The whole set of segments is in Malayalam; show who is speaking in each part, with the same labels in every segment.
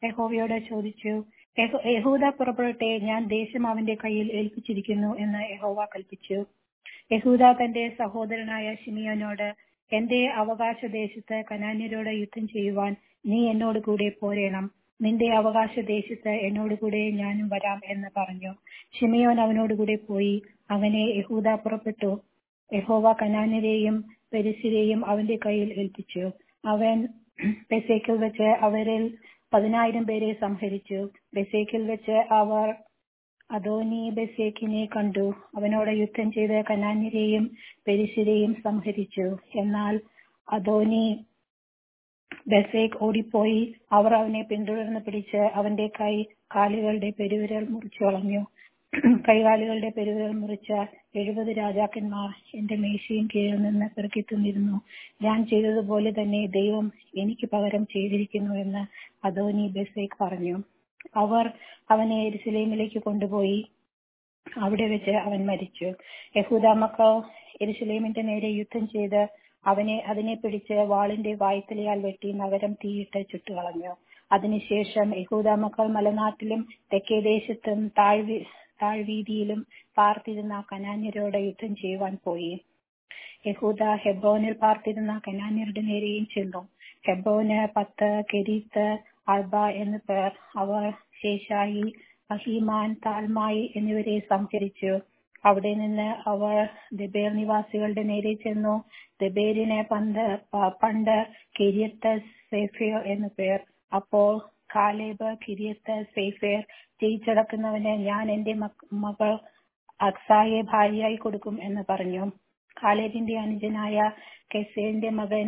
Speaker 1: യഹോവയോട് ചോദിച്ചു യഹൂ- യഹൂദ പുറപ്പെടട്ടെ ഞാൻ ദേശം അവന്റെ കയ്യിൽ ഏൽപ്പിച്ചിരിക്കുന്നു എന്ന് യഹോവ കൽപ്പിച്ചു യഹൂദ തന്റെ സഹോദരനായ ശിമിയോനോട് എന്റെ അവകാശ ദേശത്ത് കനാന്യരോട് യുദ്ധം ചെയ്യുവാൻ നീ എന്നോട് കൂടെ പോരേണം നിന്റെ അവകാശ ദേശത്ത് എന്നോട് കൂടെ ഞാനും വരാം എന്ന് പറഞ്ഞു ഷിമിയോൻ അവനോട് കൂടെ പോയി അങ്ങനെ യഹൂദ പുറപ്പെട്ടു യഹോവ കനാന്യരെയും പെരിസിരെയും അവന്റെ കയ്യിൽ ഏൽപ്പിച്ചു അവൻ ബെസേക്കിൽ വെച്ച് അവരിൽ പതിനായിരം പേരെ സംഹരിച്ചു ബെസേക്കിൽ വെച്ച് അവർ അദോനി ബെസേക്കിനെ കണ്ടു അവനോട് യുദ്ധം ചെയ്ത് കനാന്യരെയും പെരിസിരെയും സംഹരിച്ചു എന്നാൽ അദോനി ബെസേക്ക് ഓടിപ്പോയി അവർ അവനെ പിന്തുടർന്ന് പിടിച്ച് അവന്റെ കൈ കാലുകളുടെ പെരുവിരൽ മുറിച്ചു കളഞ്ഞു കൈകാലുകളുടെ പെരുവിരൽ മുറിച്ച എഴുപത് രാജാക്കന്മാർ എന്റെ മേശയും കീഴിൽ നിന്ന് പെറുക്കി തിന്നിരുന്നു ഞാൻ ചെയ്തതുപോലെ തന്നെ ദൈവം എനിക്ക് പകരം ചെയ്തിരിക്കുന്നു എന്ന് അദോനി ബെസേക്ക് പറഞ്ഞു അവർ അവനെ എരുസലേമിലേക്ക് കൊണ്ടുപോയി അവിടെ വെച്ച് അവൻ മരിച്ചു യഹൂദ മക്കൾ എരുസലേമിന്റെ നേരെ യുദ്ധം ചെയ്ത് അവനെ അതിനെ പിടിച്ച് വാളിന്റെ വായ്ത്തലയാൽ വെട്ടി നഗരം തീയിട്ട് ചുട്ടുകളഞ്ഞു അതിനുശേഷം യഹൂദ മക്കൾ മലനാട്ടിലും തെക്കേ ദേശത്തും താഴ്വി താഴ്വീതിയിലും പാർത്തിരുന്ന കനാന്യരോട് യുദ്ധം ചെയ്യുവാൻ പോയി യഹൂദ ഹെബോനിൽ പാർത്തിരുന്ന കനാന്യരുടെ നേരെയും ചെന്നു ഹെബോന് പത്ത് കെരീത്ത് അർബ എന്നു പേർ അവർ ശേഷായി അഹീമാൻ താൽമായി എന്നിവരെ സംഹരിച്ചു അവിടെ നിന്ന് അവർ ദബേർ നിവാസികളുടെ നേരെ ചെന്നു ദബേരിന് പണ്ട് പ- പണ്ട് കിരിയത്ത് സേഫിയോ എന്നു പേർ അപ്പോൾ കാലേബ് കിരിയത്ത് സേഫേർ ജയിച്ചടക്കുന്നവന് ഞാൻ എന്റെ മക്ക- മകൾ അക്സായെ ഭാര്യയായി കൊടുക്കും എന്ന് പറഞ്ഞു കാലേബിന്റെ അനുജനായ കെസേലിന്റെ മകൻ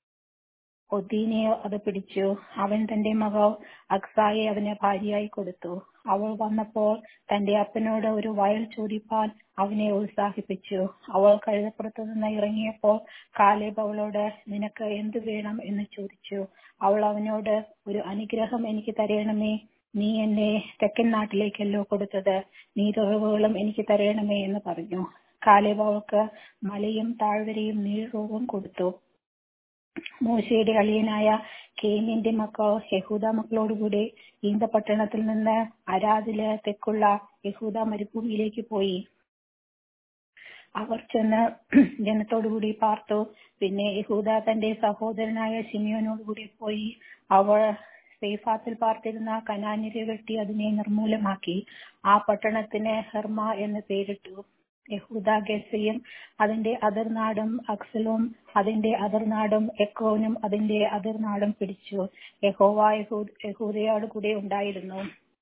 Speaker 1: ഒദീനെ അത് പിടിച്ചു അവൻ തന്റെ മകൾ അക്സായെ അവന് ഭാര്യയായി കൊടുത്തു അവൾ വന്നപ്പോൾ തന്റെ അപ്പനോട് ഒരു വയൽ ചോദിപ്പാൻ അവനെ ഉത്സാഹിപ്പിച്ചു അവൾ കഴുതപ്പുറത്തു നിന്ന് ഇറങ്ങിയപ്പോൾ കാലേബ് അവളോട് നിനക്ക് എന്തു വേണം എന്ന് ചോദിച്ചു അവൾ അവനോട് ഒരു അനുഗ്രഹം എനിക്ക് തരയണമേ നീ എന്നെ തെക്കൻ നാട്ടിലേക്കല്ലോ കൊടുത്തത് നീരുറവുകളും എനിക്ക് തരയണമേ എന്ന് പറഞ്ഞു കാലേബ് അവൾക്ക് മലയും താഴ്വരയും നീഴ്റവും കൊടുത്തു മോശയുടെ അളിയനായ കേനിന്റെ മക്കൾ യഹൂദ മക്കളോടുകൂടി ഈന്തപട്ടണത്തിൽ നിന്ന് അരാദില് തെക്കുള്ള യഹൂദ മരുഭൂമിയിലേക്ക് പോയി അവർ ചെന്ന് ജനത്തോടുകൂടി പാർത്തു പിന്നെ യഹൂദ തന്റെ സഹോദരനായ ശിമിയോനോടുകൂടി പോയി അവർ സേഫാത്തിൽ പാർത്തിരുന്ന കനാന്യരെ വെട്ടി അതിനെ നിർമൂലമാക്കി ആ പട്ടണത്തിന് ഹെർമ എന്ന് പേരിട്ടു യഹൂദ ഗസയും അതിന്റെ അതിർനാടും അക്സലും അതിന്റെ അതിർനാടും എക്കോനും അതിന്റെ അതിർനാടും പിടിച്ചു യഹോവ യഹൂ- യഹൂദയോട് കൂടെ ഉണ്ടായിരുന്നു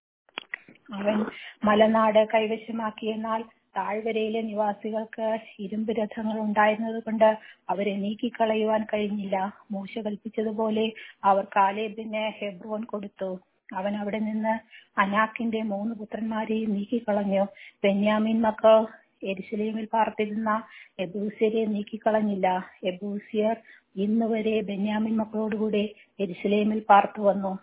Speaker 1: അവൻ മലനാട് കൈവശമാക്കിയെന്നാൽ താഴ്വരയിലെ നിവാസികൾക്ക് ഇരുമ്പ് രഥങ്ങൾ ഉണ്ടായിരുന്നത് കൊണ്ട് അവരെ നീക്കിക്കളയുവാൻ കഴിഞ്ഞില്ല മൂശ കൽപ്പിച്ചതുപോലെ അവർ കാലേബിന് ഹെബ്രോൻ കൊടുത്തു അവൻ അവിടെ നിന്ന് അനാക്കിന്റെ മൂന്ന് പുത്രന്മാരെയും നീക്കിക്കളഞ്ഞു ബെന്യാമിൻ മക്കൾ എരുസലേമിൽ പാർത്തിരുന്ന എബൂസ്യരെ നീക്കിക്കളഞ്ഞില്ല എബൂസ്യർ ഇന്നുവരെ ബെന്യാമിൻ മക്കളോടുകൂടെ എരുസലേമിൽ പാർത്തു വന്നു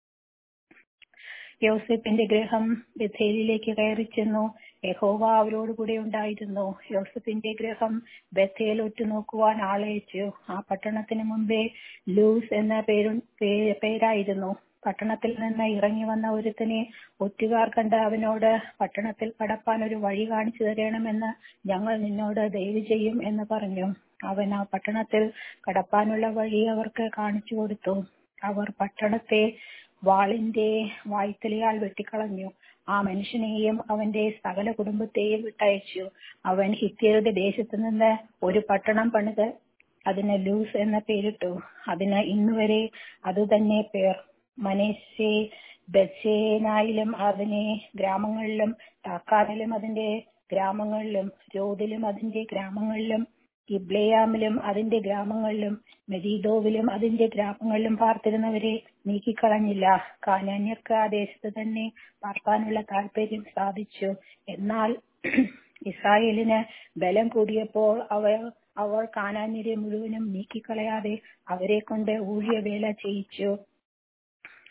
Speaker 1: യോസെഫിന്റെ ഗ്രഹം ബഥേലിലേക്ക് കയറി ചെന്നു യഹോവ അവരോടുകൂടെ ഉണ്ടായിരുന്നു യോസെഫിന്റെ ഗ്രഹം ബഥേൽ ഒറ്റുനോക്കുവാൻ ആളയച്ചു ആ പട്ടണത്തിന് മുമ്പേ ലൂസ് എന്ന പേരു പേ- പേരായിരുന്നു പട്ടണത്തിൽ നിന്ന് ഇറങ്ങി വന്ന ഒരുത്തനെ ഒറ്റുകാർ കണ്ട് അവനോട് പട്ടണത്തിൽ കടപ്പാൻ ഒരു വഴി കാണിച്ചു തരണമെന്ന് ഞങ്ങൾ നിന്നോട് ദയവ് ചെയ്യും എന്ന് പറഞ്ഞു അവൻ ആ പട്ടണത്തിൽ കടപ്പാനുള്ള വഴി അവർക്ക് കാണിച്ചു കൊടുത്തു അവർ പട്ടണത്തെ വാളിന്റെ വായ്ത്തലയാൽ വെട്ടിക്കളഞ്ഞു ആ മനുഷ്യനെയും അവന്റെ സകല കുടുംബത്തെയും വിട്ടയച്ചു അവൻ ഹിത്യരുടെ ദേശത്ത് നിന്ന് ഒരു പട്ടണം പണിത് അതിന് ലൂസ് എന്ന പേരിട്ടു അതിന് ഇന്നുവരെ അതുതന്നെ പേർ മനേശെ ബച്ചേനായിലും അതിനെ ഗ്രാമങ്ങളിലും താക്കാനിലും അതിന്റെ ഗ്രാമങ്ങളിലും രോദിലും അതിന്റെ ഗ്രാമങ്ങളിലും ഇബ്ലേയാമിലും അതിന്റെ ഗ്രാമങ്ങളിലും മെരീദോവിലും അതിന്റെ ഗ്രാമങ്ങളിലും പാർത്തിരുന്നവരെ നീക്കിക്കളഞ്ഞില്ല കാനാന്യർക്ക് ആ ദേശത്ത് തന്നെ പാർക്കാനുള്ള താല്പര്യം സാധിച്ചു എന്നാൽ ഇസ്രായേലിന് ബലം കൂടിയപ്പോൾ അവർ അവർ കാനാന്യരെ മുഴുവനും നീക്കിക്കളയാതെ അവരെ കൊണ്ട് ഊഴിയ വേല ചെയ്യിച്ചു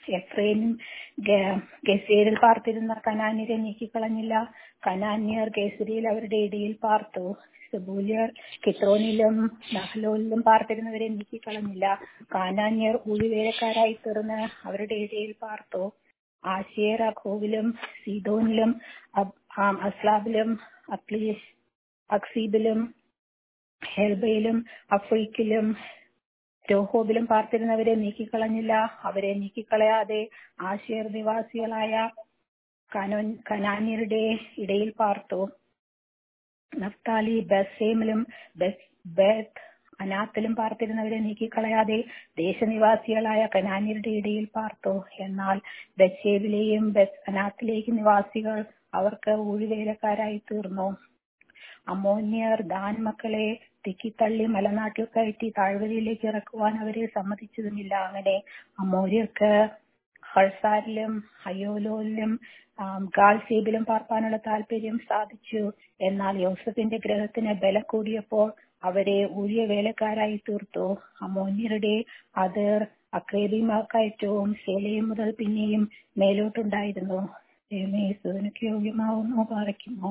Speaker 1: എഫ്രൈമും ഗ- ഗസേരിൽ പാർത്തിരുന്ന കനാന്യരെ നീക്കിക്കളഞ്ഞില്ല കനാന്യർ ഗേസരിയിൽ അവരുടെ ഇടയിൽ പാർത്തു സെബൂല്യർ കിത്രോനിലും നഹ്ലോനിലും പാർത്തിരുന്നവരെ നീക്കിക്കളഞ്ഞില്ല കാനാന്യർ ഊഴിവേലക്കാരായി തീർന്ന് അവരുടെ ഇടയിൽ പാർത്തു ആശേർ അഖോവിലും സീദോനിലും അബ്- ആം അസ്ലാബിലും അക്ലീ- അക്സീബിലും ഹെൽബയിലും അഫ്രീക്കിലും രോഹോബിലും പാർത്തിരുന്നവരെ നീക്കിക്കളഞ്ഞില്ല അവരെ നീക്കിക്കളയാതെ ആശേർ നിവാസികളായ കനോൻ- കനാന്യരുടെ ഇടയിൽ പാർത്തു നഫ്താലി ബസേമിലും ബെസ്- ബേത്ത് അനാത്തിലും പാർത്തിരുന്നവരെ നീക്കിക്കളയാതെ ദേശനിവാസികളായ കനാന്യരുടെ ഇടയിൽ പാർത്തു എന്നാൽ ബച്ചേവിലെയും ബെസ് അനാത്തിലേക്കും നിവാസികൾ അവർക്ക് ഊഴിവേലക്കാരായി തീർന്നു അമോന്യർ ദാൻ മക്കളെ തിക്കിത്തള്ളി മലനാട്ടിൽ കയറ്റി താഴ്വരയിലേക്ക് ഇറക്കുവാൻ അവരെ സമ്മതിച്ചതുമില്ല അങ്ങനെ അമോര്യർക്ക് ഹൾസാരിലും അയോലോയിലും ആം, ഗാൽസീബിലും പാർപ്പാനുള്ള താല്പര്യം സാധിച്ചു എന്നാൽ യോസഫിന്റെ ഗ്രഹത്തിന് ബല കൂടിയപ്പോൾ അവരെ ഊഴിയ വേലക്കാരായി തീർത്തു അമോന്യരുടെ അതിർ അക്രേബിമാക്കയറ്റവും ശേലയും മുതൽ പിന്നെയും മേലോട്ടുണ്ടായിരുന്നു ദൈവമേ, യേശുവിനൊക്കെ യോഗ്യമാവുന്നു പാറയ്ക്കുമോ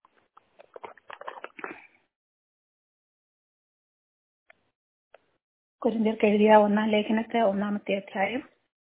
Speaker 1: കുരിന്തിയർക്ക് എഴുതിയ ഒന്നാം ലേഖനത്തെ ഒന്നാമത്തെ അധ്യായം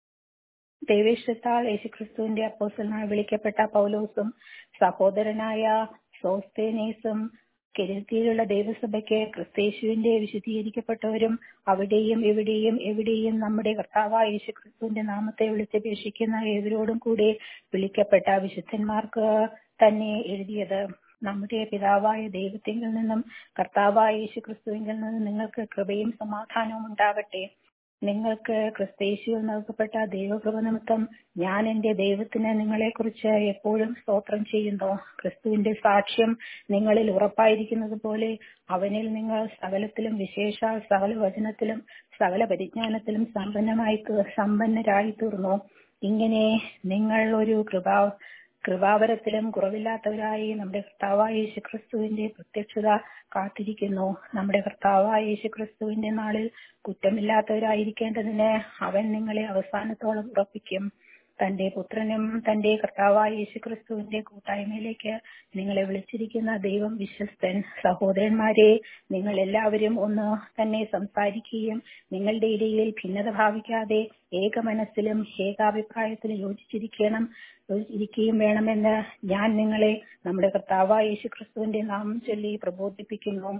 Speaker 1: ദൈവേഷ്ടത്താൽ യേശുക്രിസ്തുവിന്റെ അപ്പോസ്റ്റലായി വിളിക്കപ്പെട്ട പൗലോസും സഹോദരനായ സോസ്തേനേസും കെരുത്തിയിലുള്ള ദൈവസഭയ്ക്ക് ക്രിസ്തേശുവിന്റെ വിശദീകരിക്കപ്പെട്ടവരും അവിടെയും ഇവിടെയും എവിടെയും നമ്മുടെ കർത്താവായ യേശുക്രിസ്തുവിന്റെ നാമത്തെ വിളിച്ചപേക്ഷിക്കുന്ന ഏവരോടും കൂടെ വിളിക്കപ്പെട്ട വിശുദ്ധന്മാർക്ക് തന്നെ എഴുതിയത് നമ്മുടെ പിതാവായ ദൈവത്തിങ്കിൽ നിന്നും കർത്താവായ യേശുക്രിസ്തുവിങ്കിൽ നിന്നും നിങ്ങൾക്ക് കൃപയും സമാധാനവും ഉണ്ടാകട്ടെ നിങ്ങൾക്ക് ക്രിസ്തേശുവിൽ നൽകപ്പെട്ട ദൈവകൃപ നിമിത്തം ഞാൻ എന്റെ ദൈവത്തിന് നിങ്ങളെക്കുറിച്ച് എപ്പോഴും സ്തോത്രം ചെയ്യുന്നു ക്രിസ്തുവിന്റെ സാക്ഷ്യം നിങ്ങളിൽ ഉറപ്പായിരിക്കുന്നത് പോലെ അവനിൽ നിങ്ങൾ സകലത്തിലും വിശേഷാൽ സകല വചനത്തിലും സകല പരിജ്ഞാനത്തിലും സമ്പന്നമായി തീ- സമ്പന്നരായി തീർന്നു ഇങ്ങനെ നിങ്ങൾ ഒരു കൃപാ കൃപാവരത്തിലും കുറവില്ലാത്തവരായി നമ്മുടെ കർത്താവായ യേശു ക്രിസ്തുവിന്റെ പ്രത്യക്ഷത കാത്തിരിക്കുന്നു നമ്മുടെ കർത്താവായ യേശു ക്രിസ്തുവിന്റെ നാളിൽ കുറ്റമില്ലാത്തവരായിരിക്കേണ്ടതിന് അവൻ നിങ്ങളെ അവസാനത്തോളം ഉറപ്പിക്കും തന്റെ പുത്രനും തന്റെ കർത്താവായ യേശു ക്രിസ്തുവിന്റെ കൂട്ടായ്മയിലേക്ക് നിങ്ങളെ വിളിച്ചിരിക്കുന്ന ദൈവം വിശ്വസ്തൻ സഹോദരന്മാരെ നിങ്ങൾ എല്ലാവരും ഒന്ന് തന്നെ സംസാരിക്കുകയും നിങ്ങളുടെ ഇടയിൽ ഭിന്നത ഭാവിക്കാതെ ഏക മനസ്സിലും ഏകാഭിപ്രായത്തിലും യോജിച്ചിരിക്കണം യോജിച്ചിരിക്കുകയും വേണമെന്ന് ഞാൻ നിങ്ങളെ നമ്മുടെ കർത്താവായ യേശു ക്രിസ്തുവിന്റെ നാമം ചൊല്ലി പ്രബോധിപ്പിക്കുന്നു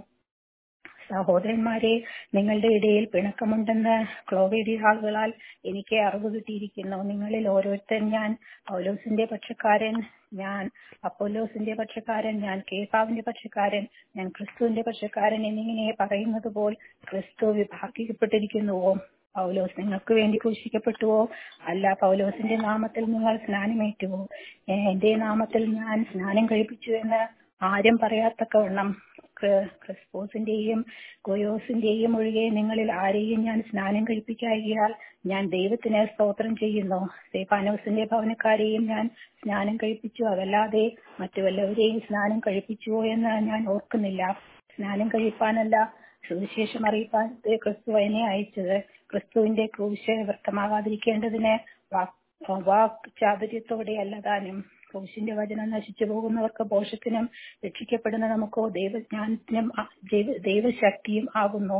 Speaker 1: സഹോദരന്മാരെ നിങ്ങളുടെ ഇടയിൽ പിണക്കമുണ്ടെന്ന് ക്ലോവേഡിയ ആളുകളാൽ എനിക്ക് അറിവ് കിട്ടിയിരിക്കുന്നു നിങ്ങളിൽ ഓരോരുത്തൻ ഞാൻ പൗലോസിന്റെ പക്ഷക്കാരൻ ഞാൻ അപ്പോലോസിന്റെ പക്ഷക്കാരൻ ഞാൻ കേസാവിന്റെ പക്ഷക്കാരൻ ഞാൻ ക്രിസ്തുവിന്റെ പക്ഷക്കാരൻ എന്നിങ്ങനെ പറയുന്നത് പോൽ ക്രിസ്തു വിഭാഗിക്കപ്പെട്ടിരിക്കുന്നുവോ പൗലോസ് നിങ്ങൾക്ക് വേണ്ടി ക്രൂശിക്കപ്പെട്ടുവോ അല്ല പൗലോസിന്റെ നാമത്തിൽ നിങ്ങൾ സ്നാനമേറ്റുവോ എന്റെ നാമത്തിൽ ഞാൻ സ്നാനം കഴിപ്പിച്ചു എന്ന് ആരും പറയത്തക്കവണ്ണം ക്രി- ക്രിസ്പോസിന്റെയും ഗോയോസിന്റെയും ഒഴികെ നിങ്ങളിൽ ആരെയും ഞാൻ സ്നാനം കഴിപ്പിക്കായികയാൽ ഞാൻ ദൈവത്തിന് സ്തോത്രം ചെയ്യുന്നു സേപാനോസിന്റെ ഭവനക്കാരെയും ഞാൻ സ്നാനം കഴിപ്പിച്ചു അതല്ലാതെ മറ്റു വല്ലവരെയും സ്നാനം കഴിപ്പിച്ചുവോ എന്ന് ഞാൻ ഓർക്കുന്നില്ല സ്നാനം കഴിപ്പാനല്ല സുവിശേഷം അറിയിപ്പാൻ ക്രിസ്തു എന്നെ അയച്ചത് ക്രിസ്തുവിന്റെ ക്രൂശ് വ്യക്തമാകാതിരിക്കേണ്ടതിന് വാക് വാക് ചാതുര്യത്തോടെ അല്ലതാനും ക്രൂശിന്റെ വചനം നശിച്ചു പോകുന്നവർക്ക് പോഷത്തിനും രക്ഷിക്കപ്പെടുന്ന നമുക്കോ ദൈവജ്ഞാനത്തിനും ആ- ദൈവ- ദൈവശക്തിയും ആകുന്നു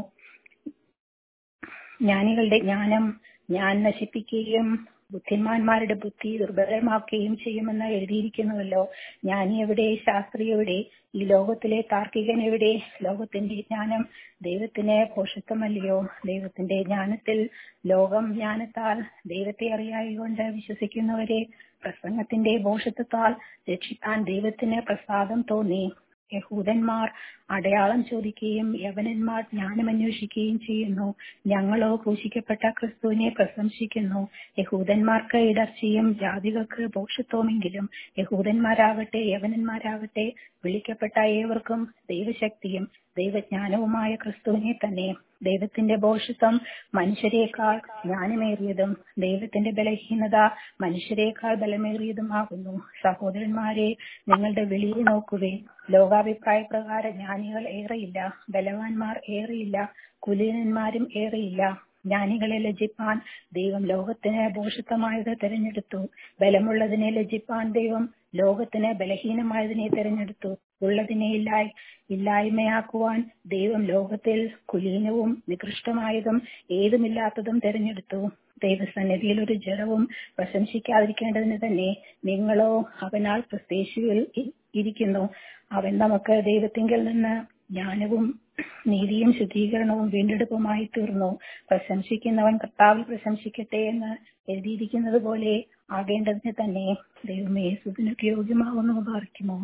Speaker 1: ജ്ഞാനികളുടെ ജ്ഞാനം ഞാൻ നശിപ്പിക്കുകയും ബുദ്ധിമാന്മാരുടെ ബുദ്ധി ദുർബലമാക്കുകയും ചെയ്യുമെന്ന് എഴുതിയിരിക്കുന്നുവല്ലോ ജ്ഞാനി എവിടെ ശാസ്ത്രി എവിടെ ഈ ലോകത്തിലെ താർക്കികൻ എവിടെ ലോകത്തിന്റെ ജ്ഞാനം ദൈവത്തിന് പോഷത്വമല്ലയോ ദൈവത്തിന്റെ ജ്ഞാനത്തിൽ ലോകം ജ്ഞാനത്താൽ ദൈവത്തെ അറിയായികൊണ്ട് വിശ്വസിക്കുന്നവരെ പ്രസംഗത്തിന്റെ ഭോഷത്വത്താൽ രക്ഷിക്കാൻ ദൈവത്തിന് പ്രസാദം തോന്നി യഹൂദന്മാർ അടയാളം ചോദിക്കുകയും യവനന്മാർ ജ്ഞാനം അന്വേഷിക്കുകയും ചെയ്യുന്നു ഞങ്ങളോ ക്രൂശിക്കപ്പെട്ട ക്രിസ്തുവിനെ പ്രശംസിക്കുന്നു യഹൂദന്മാർക്ക് ഇടർച്ചയും ജാതികൾക്ക് ഭോഷത്വമെങ്കിലും യഹൂദന്മാരാകട്ടെ യവനന്മാരാകട്ടെ വിളിക്കപ്പെട്ട ഏവർക്കും ദൈവശക്തിയും ദൈവജ്ഞാനവുമായ ക്രിസ്തുവിനെ തന്നെ ദൈവത്തിന്റെ ഭോഷത്വം മനുഷ്യരെക്കാൾ ജ്ഞാനമേറിയതും ദൈവത്തിന്റെ ബലഹീനത മനുഷ്യരെക്കാൾ ബലമേറിയതുമാകുന്നു സഹോദരന്മാരെ നിങ്ങളുടെ വിളിയെ നോക്കുവേ ലോകാഭിപ്രായ പ്രകാരം ജ്ഞാനികൾ ഏറെയില്ല ബലവാന്മാർ ഏറെയില്ല കുലീനന്മാരും ഏറെയില്ല ജ്ഞാനികളെ ലജ്ജിപ്പാൻ ദൈവം ലോകത്തിന് ഭൂഷിത്തമായത് തിരഞ്ഞെടുത്തു ബലമുള്ളതിനെ ലജ്ജിപ്പാൻ ദൈവം ലോകത്തിന് ബലഹീനമായതിനെ തിരഞ്ഞെടുത്തു ഉള്ളതിനെ ഇല്ലായ് ഇല്ലായ്മയാക്കുവാൻ ദൈവം ലോകത്തിൽ കുലീനവും നികൃഷ്ടമായതും ഏതുമില്ലാത്തതും തിരഞ്ഞെടുത്തു ദൈവസന്നിധിയിൽ ഒരു ജഡവും പ്രശംസിക്കാതിരിക്കേണ്ടതിന് തന്നെ നിങ്ങളോ അവനാൽ ക്രിസ്തേശുവിൽ ഇ- ഇരിക്കുന്നു അവൻ നമുക്ക് ദൈവത്തിങ്കിൽ നിന്ന് ജ്ഞാനവും നീതിയും ശുദ്ധീകരണവും വീണ്ടെടുപ്പുമായി തീർന്നു പ്രശംസിക്കുന്നവൻ കർത്താവിൽ പ്രശംസിക്കട്ടെ എന്ന് എഴുതിയിരിക്കുന്നത് പോലെ ആകേണ്ടതിന് തന്നെ ദൈവമേ സുദിനക്ക് യോഗ്യമാവുന്നു പാർക്കുമോ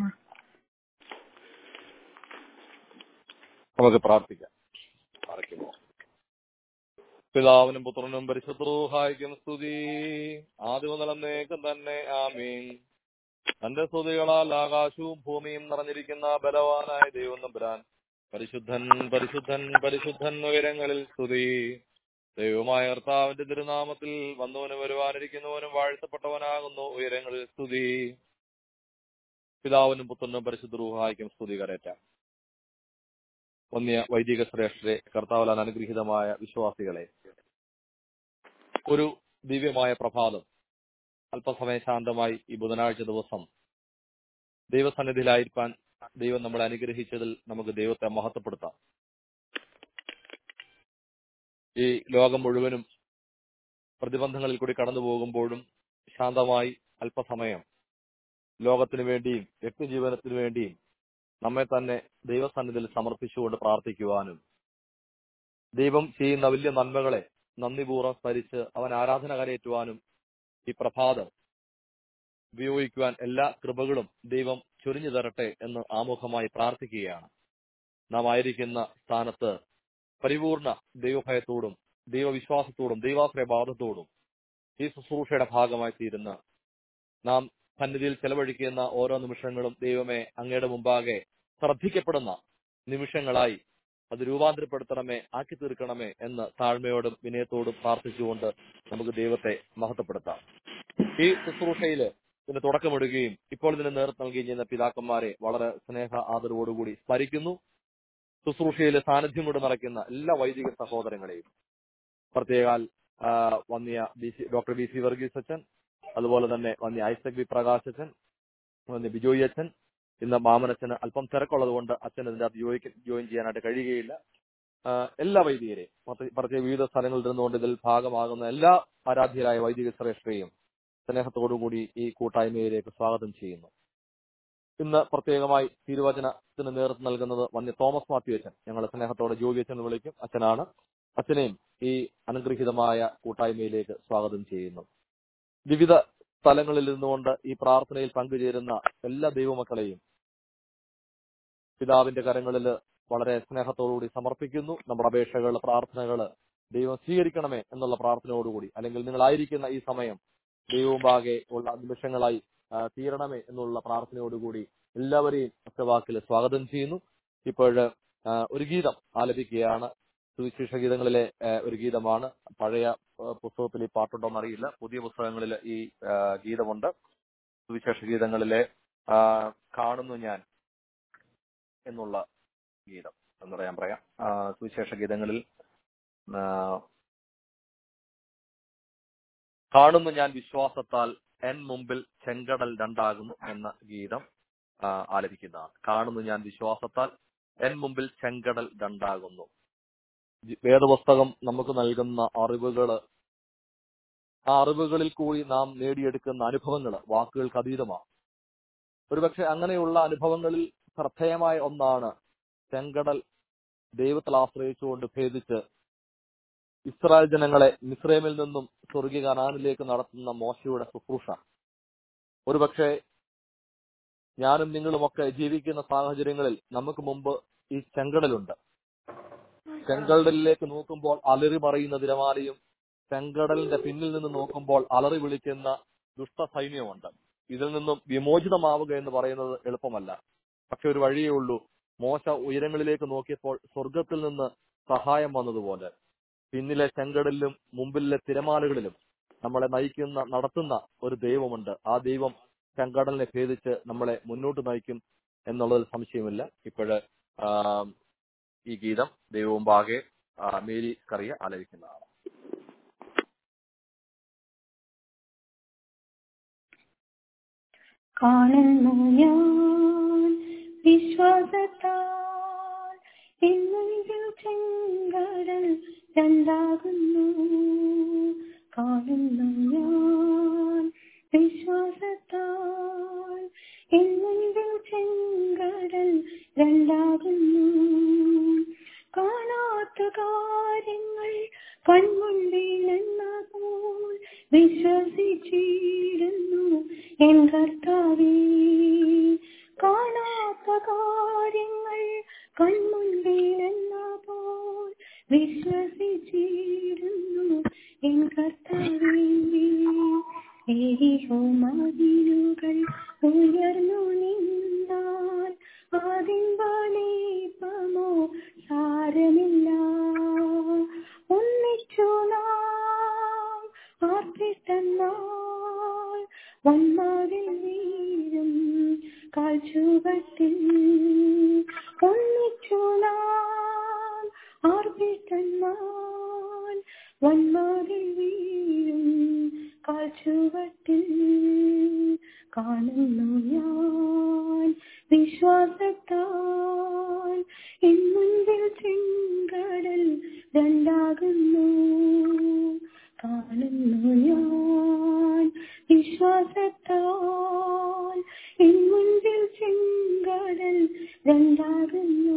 Speaker 2: നമുക്ക് പ്രാർത്ഥിക്കാം പ്രാർത്ഥിക്കുമോ പിതാവിനും പുത്രനും പരിശുദ്ധഹായിക്കും സ്തുതി ആദ്യം മുതൽ എന്നേക്കും തന്നെ ആമീൻ തന്റെ സ്തുതികളാൽ ആകാശവും ഭൂമിയും നിറഞ്ഞിരിക്കുന്ന ബലവാനായ ദൈവം നമ്പുരാൻ പരിശുദ്ധൻ പരിശുദ്ധൻ പരിശുദ്ധൻ ഉയരങ്ങളിൽ സ്തുതി ദൈവമായ കർത്താവിന്റെ തിരുനാമത്തിൽ വന്നവനും വരുവാനിരിക്കുന്നവനും വാഴ്ത്തപ്പെട്ടവനാകുന്നു ഉയരങ്ങളിൽ സ്തുതി പിതാവിനും പുത്രനും പരിശുദ്ധ റൂഹായിക്കും സ്തുതി കരയറ്റാം വന്യ വൈദിക ശ്രേഷ്ഠരെ കർത്താവലാൻ അനുഗ്രഹീതമായ വിശ്വാസികളെ ഒരു ദിവ്യമായ പ്രഭാതം അല്പസമയം ശാന്തമായി ഈ ബുധനാഴ്ച ദിവസം ദൈവസന്നിധിയിലായിരിക്കാൻ ദൈവം നമ്മളെ അനുഗ്രഹിച്ചതിൽ നമുക്ക് ദൈവത്തെ മഹത്വപ്പെടുത്താം ഈ ലോകം മുഴുവനും പ്രതിബന്ധങ്ങളിൽ കൂടി കടന്നു പോകുമ്പോഴും ശാന്തമായി അല്പസമയം ലോകത്തിനു വേണ്ടിയും വ്യക്തിജീവനത്തിനു വേണ്ടിയും നമ്മെ തന്നെ ദൈവസന്നിധിയിൽ സമർപ്പിച്ചുകൊണ്ട് പ്രാർത്ഥിക്കുവാനും ദൈവം ചെയ്യുന്ന വലിയ നന്മകളെ നന്ദിപൂർവ്വം സ്മരിച്ച് അവൻ ആരാധന കരയേറ്റുവാനും ഈ പ്രഭാതം ഉപയോഗിക്കുവാൻ എല്ലാ കൃപകളും ദൈവം ചൊരിഞ്ഞു തരട്ടെ എന്ന് ആമുഖമായി പ്രാർത്ഥിക്കുകയാണ് നാം ആയിരിക്കുന്ന സ്ഥാനത്ത് പരിപൂർണ ദൈവഭയത്തോടും ദൈവവിശ്വാസത്തോടും ദൈവാശ്രയബാധത്തോടും ഈ ശുശ്രൂഷയുടെ ഭാഗമായി തീരുന്ന നാം സന്നിധിയിൽ ചെലവഴിക്കുന്ന ഓരോ നിമിഷങ്ങളും ദൈവമേ അങ്ങയുടെ മുമ്പാകെ ശ്രദ്ധിക്കപ്പെടുന്ന നിമിഷങ്ങളായി അത് രൂപാന്തരപ്പെടുത്തണമേ ആക്കി തീർക്കണമേ എന്ന് താഴ്മയോടും വിനയത്തോടും പ്രാർത്ഥിച്ചുകൊണ്ട് നമുക്ക് ദൈവത്തെ മഹത്വപ്പെടുത്താം ഈ ശുശ്രൂഷയില് ഇതിന് തുടക്കമിടുകയും ഇപ്പോൾ ഇതിന് നേതൃത്വം നൽകുകയും ചെയ്യുന്ന പിതാക്കന്മാരെ വളരെ സ്നേഹ ആദരവോടുകൂടി സ്മരിക്കുന്നു ശുശ്രൂഷയിൽ സാന്നിധ്യം കൊണ്ട് നിറയ്ക്കുന്ന എല്ലാ വൈദിക സഹോദരങ്ങളെയും പ്രത്യേകാൽ ആ, വന്നിയ B C doctor B C Varghese അച്ഛൻ അതുപോലെ തന്നെ വന്നിയ ഐസക് വി പ്രകാശ് അച്ഛൻ വന്നിയ ബിജോയി അച്ഛൻ ഇന്ന് മാമനച്ഛന് അല്പം തിരക്കുള്ളത് കൊണ്ട് അച്ഛൻ ഇതിന്റെ അകത്ത് ജോയിക്ക് ജോയിൻ ചെയ്യാനായിട്ട് കഴിയുകയില്ല ആ, എല്ലാ വൈദികരെയും പ്രത്യേക പ്രത്യേക വിവിധ സ്ഥലങ്ങളിൽ ഇരുന്നുകൊണ്ട് ഇതിൽ ഭാഗമാകുന്ന എല്ലാ ആരാധ്യരായ വൈദിക ശ്രേഷ്ഠരെയും സ്നേഹത്തോടുകൂടി ഈ കൂട്ടായ്മയിലേക്ക് സ്വാഗതം ചെയ്യുന്നു ഇന്ന് പ്രത്യേകമായി തിരുവചനത്തിന് നേതൃത്വം നൽകുന്നത് വന്യ തോമസ് മാത്യു അച്ഛൻ ഞങ്ങൾ സ്നേഹത്തോടെ ജോഗി അച്ഛൻ എന്ന് വിളിക്കും അച്ഛനാണ് അച്ഛനെയും ഈ അനുഗ്രഹീതമായ കൂട്ടായ്മയിലേക്ക് സ്വാഗതം ചെയ്യുന്നു വിവിധ സ്ഥലങ്ങളിൽ ഇരുന്നുകൊണ്ട് ഈ പ്രാർത്ഥനയിൽ പങ്കുചേരുന്ന എല്ലാ ദൈവമക്കളെയും പിതാവിന്റെ കരങ്ങളിൽ വളരെ സ്നേഹത്തോടുകൂടി സമർപ്പിക്കുന്നു നമ്മുടെ അപേക്ഷകൾ പ്രാർത്ഥനകൾ ദൈവം സ്വീകരിക്കണമേ എന്നുള്ള പ്രാർത്ഥനയോടുകൂടി അല്ലെങ്കിൽ നിങ്ങളായിരിക്കുന്ന ഈ സമയം ദൈവമുമ്പാകെ ഉള്ള നിമിഷങ്ങളായി ആ, തീരണമേ എന്നുള്ള പ്രാർത്ഥനയോടുകൂടി എല്ലാവരെയും ഒറ്റവാക്കിൽ സ്വാഗതം ചെയ്യുന്നു ഇപ്പോഴ് ആ, ഒരു ഗീതം ആലപിക്കുകയാണ് സുവിശേഷ ഗീതങ്ങളിലെ ആ, ഒരു ഗീതമാണ് പഴയ ആ, പുസ്തകത്തിൽ ഈ പാട്ടുണ്ടോ എന്നറിയില്ല പുതിയ പുസ്തകങ്ങളിൽ ഈ ആ, ഗീതമുണ്ട് സുവിശേഷ ഗീതങ്ങളിലെ ആ, കാണുന്നു ഞാൻ എന്നുള്ള ഗീതം എന്ന് പറയാൻ പറയാം ആ, സുവിശേഷ ഗീതങ്ങളിൽ ആ, കാണുന്നു ഞാൻ വിശ്വാസത്താൽ എൻ മുമ്പിൽ ചെങ്കടൽ രണ്ടാകുന്നു എന്ന ഗീതം ആ, ആലപിക്കുന്നതാണ് കാണുന്നു ഞാൻ വിശ്വാസത്താൽ എൻ മുമ്പിൽ ചെങ്കടൽ രണ്ടാകുന്നു ജി- വേദപുസ്തകം നമുക്ക് നൽകുന്ന അറിവുകള് ആ അറിവുകളിൽ കൂടി നാം നേടിയെടുക്കുന്ന അനുഭവങ്ങൾ വാക്കുകൾക്ക് അതീതമാണ് ഒരുപക്ഷെ അങ്ങനെയുള്ള അനുഭവങ്ങളിൽ ശ്രദ്ധേയമായ ഒന്നാണ് ചെങ്കടൽ ദൈവത്തിൽ ആശ്രയിച്ചുകൊണ്ട് ഭേദിച്ച് ഇസ്രായേൽ ജനങ്ങളെ മിസ്രൈമിൽ നിന്നും സ്വർഗീയ കനാനിലേക്ക് നടത്തുന്ന മോശയുടെ ശുശ്രൂഷ ഒരുപക്ഷെ ഞാനും നിങ്ങളുമൊക്കെ ജീവിക്കുന്ന സാഹചര്യങ്ങളിൽ നമുക്ക് മുമ്പ് ഈ ചെങ്കടലുണ്ട് ചെങ്കടലിലേക്ക് നോക്കുമ്പോൾ അലറി മറിയുന്ന തിരമാലയും ചെങ്കടലിന്റെ പിന്നിൽ നിന്ന് നോക്കുമ്പോൾ അലറി വിളിക്കുന്ന ദുഷ്ട സൈന്യമുണ്ട് ഇതിൽ നിന്നും വിമോചിതമാവുക എന്ന് പറയുന്നത് എളുപ്പമല്ല പക്ഷെ ഒരു വഴിയേ ഉള്ളൂ മോശ ഉയരങ്ങളിലേക്ക് നോക്കിയപ്പോൾ സ്വർഗത്തിൽ നിന്ന് സഹായം വന്നതുപോലെ പിന്നിലെ ചെങ്കടലിലും മുമ്പിലെ തിരമാലകളിലും നമ്മളെ നയിക്കുന്ന നടത്തുന്ന ഒരു ദൈവമുണ്ട് ആ ദൈവം ചെങ്കടലിനെ ഭേദിച്ച് നമ്മളെ മുന്നോട്ട് നയിക്കും എന്നുള്ളതിൽ സംശയമില്ല ഇപ്പോഴ് ഈ ഗീതം ദൈവവും ബാകെ മേരി കറിയ ആലപിക്കുന്നതാണ്
Speaker 1: കാണുന്നു ഞാൻ വിശ്വാസത്താൽ എന്നെങ്കിൽ ചെങ്കടൽ രണ്ടാകുന്നു കാണുന്നു ഞാൻ വിശ്വാസത്താൽ എന്നെങ്കിൽ ചെങ്കടൽ രണ്ടാകുന്നു കാണാത്ത കാര്യങ്ങൾ കൺമുണ്ടിലെന്നപ്പോൾ വിശ്വസിച്ചിരുന്നു എൻ കർത്താവേ കാണാത്ത കാര്യങ്ങൾ കൺമുണ്ടിലെന്നപ്പോൾ വിശ്വസിച്ചിരുന്നു എൻ കർത്താവേ എരിഹോ മതിലുകൾ ഉയർന്നു നിന്നാൽ അതിൻ വലിപ്പമോ സാരമില്ല ഒന്നിച്ചു നാം ആർപ്പിട്ടെന്നാൽ വന്മാരിൽ വീഴും കാൽച്ചുവട്ടിൽ ഒന്നിച്ചു നാം ആർപ്പിട്ടെന്നാൽ വന്മാരിൽ വീഴും കാൽച്ചുവട്ടിൽ കാണുന്നു ഞാൻ വിശ്വാസത്താൽ എന്നുണ്ടിൽ ചെങ്കടൽ രണ്ടാകുന്നു കാണുന്നു ഞാൻ വിശ്വാസത്താൽ എന്നുണ്ടിൽ ചെങ്കടൽ രണ്ടാകുന്നു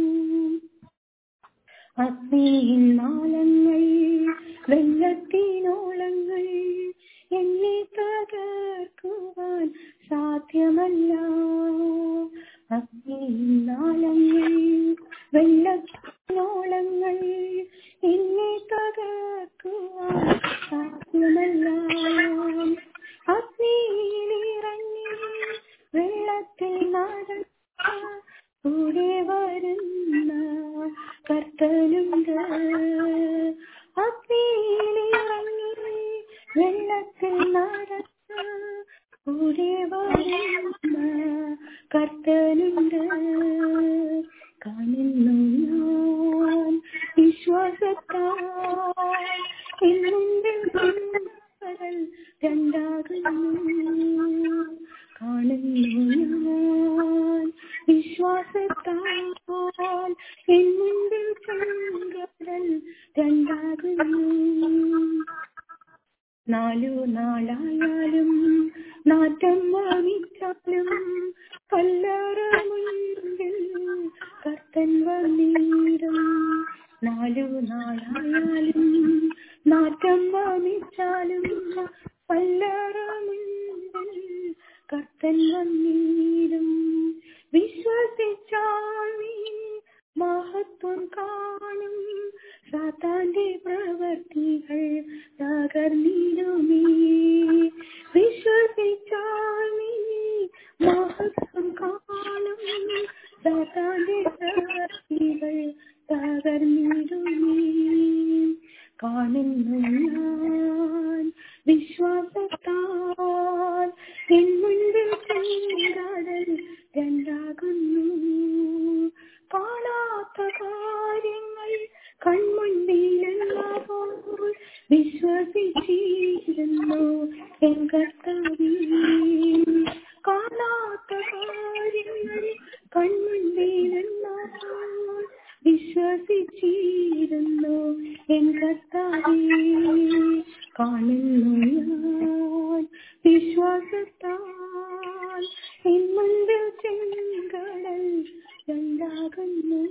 Speaker 1: അഗ്നിയിൻ നാളങ്ങൾ വെള്ളത്തിനോളങ്ങൾ എന്നെ തകർക്കുവാൻ സാധ്യമല്ല അഗ്നിയിൻ നാളങ്ങൾ വെള്ളത്തിനോളങ്ങൾ എന്നെ തകർക്കുവാൻ സാധ്യമല്ല അഗ്നിയിലിറങ്ങി വെള്ളത്തിൽ നടന്ന കൂടെ വരുന്ന കർത്തനുണ്ട് അഗ്നിയിലിറങ്ങി വെള്ളത്തിൽ നടന്ന കൂടെ വരുന്ന കർത്തനുണ്ട് കാണുന്നു ഞാൻ വിശ്വാസത്താൽ എന്നുണ്ട് കടൽ രണ്ടാകുന്നു കാണുന്നു ഞാൻ വിശ്വാസത്താൽ എന്നുണ്ട് ചെങ്കടൽ രണ്ടാകുന്നു നാലു നാളായാലും നാറ്റം വാങ്ങിച്ചാലും കല്ലറ മുൻപിൽ കർത്തൻ വന്നീടും നാലു നാളായാലും നാറ്റം വാങ്ങിച്ചാലും കല്ലറ മുൻപിൽ കർത്തൻ വന്നീടും വിശ്വസിച്ചാൽ നീ മഹത്വം കാണും സാത്താന്റെ പ്രവർത്തികൾ തകർന്നിടുമേ വിശ്വസിച്ചാൽ നീ മഹത്വം കാണും സാത്താന്റെ പ്രവർത്തികൾ തകർന്നിടുമേ കാണുന്നു ഞാൻ വിശ്വാസത്താൽ എൻ മുൻപിൽ ചെങ്കടൽ രണ്ടാകുന്നു കാണാത്ത കാര്യങ്ങൾ കൺമുണ്ടിലെന്നപ്പോൾ വിശ്വസിച്ചിരുന്നു എൻ കർത്താവേ കാണാത്ത കാര്യങ്ങൾ കൺമുണ്ടിലെന്നപ്പോൾ വിശ്വസിച്ചിരുന്നു എൻ കർത്താവേ കാണുന്നു ഞാൻ വിശ്വാസത്താൽ എൻ മുൻപിൽ ചെങ്കടൽ രണ്ടാകുന്നു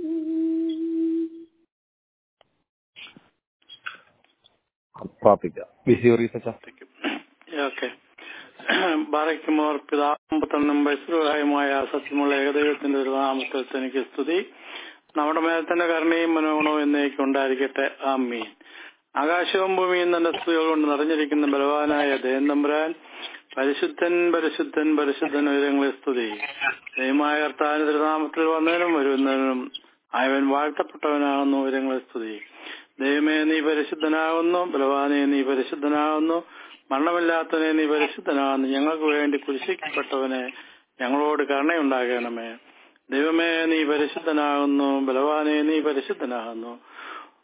Speaker 2: പ്രാർത്ഥിക്കാം വിശിയോറി സച്ച
Speaker 3: ഓക്കെ ബാറയ്ക്കുമോർ പിതാവും പുത്രനും വൈശ്വരഹായുമായ സത്യമുള്ള ഏകദൈവത്തിന്റെ ഒരു നാമത്തിൽ തനിക്ക് സ്തുതി നമ്മുടെ മേൽ തന്നെ കരുണയും മനോഗുണവും എന്നേക്കും ഉണ്ടായിരിക്കട്ടെ ആമീൻ ആകാശവും ഭൂമിയും തന്റെ സ്തുതികൾ കൊണ്ട് നിറഞ്ഞിരിക്കുന്ന ബലവാനായ ദേവന്തമ്പുരാൻ പരിശുദ്ധൻ പരിശുദ്ധൻ പരിശുദ്ധൻ ഉയരങ്ങളെ സ്തുതി ദൈവമായ കർത്താവിന്റെ തിരുനാമത്തിൽ വന്നതിനും വരുന്നതിനും ആയവൻ വാഴ്ത്തപ്പെട്ടവനാകുന്നു ഉയരങ്ങളെ സ്തുതി ദൈവമേ നീ പരിശുദ്ധനാകുന്നു ബലവാനെ നീ പരിശുദ്ധനാകുന്നു മരണമില്ലാത്തവനെ നീ പരിശുദ്ധനാകുന്നു ഞങ്ങൾക്ക് വേണ്ടി കുരിശിക്കപ്പെട്ടവനെ ഞങ്ങളോട് കരുണയുണ്ടാകണമേ ദൈവമേ നീ പരിശുദ്ധനാകുന്നു ബലവാനെ നീ പരിശുദ്ധനാകുന്നു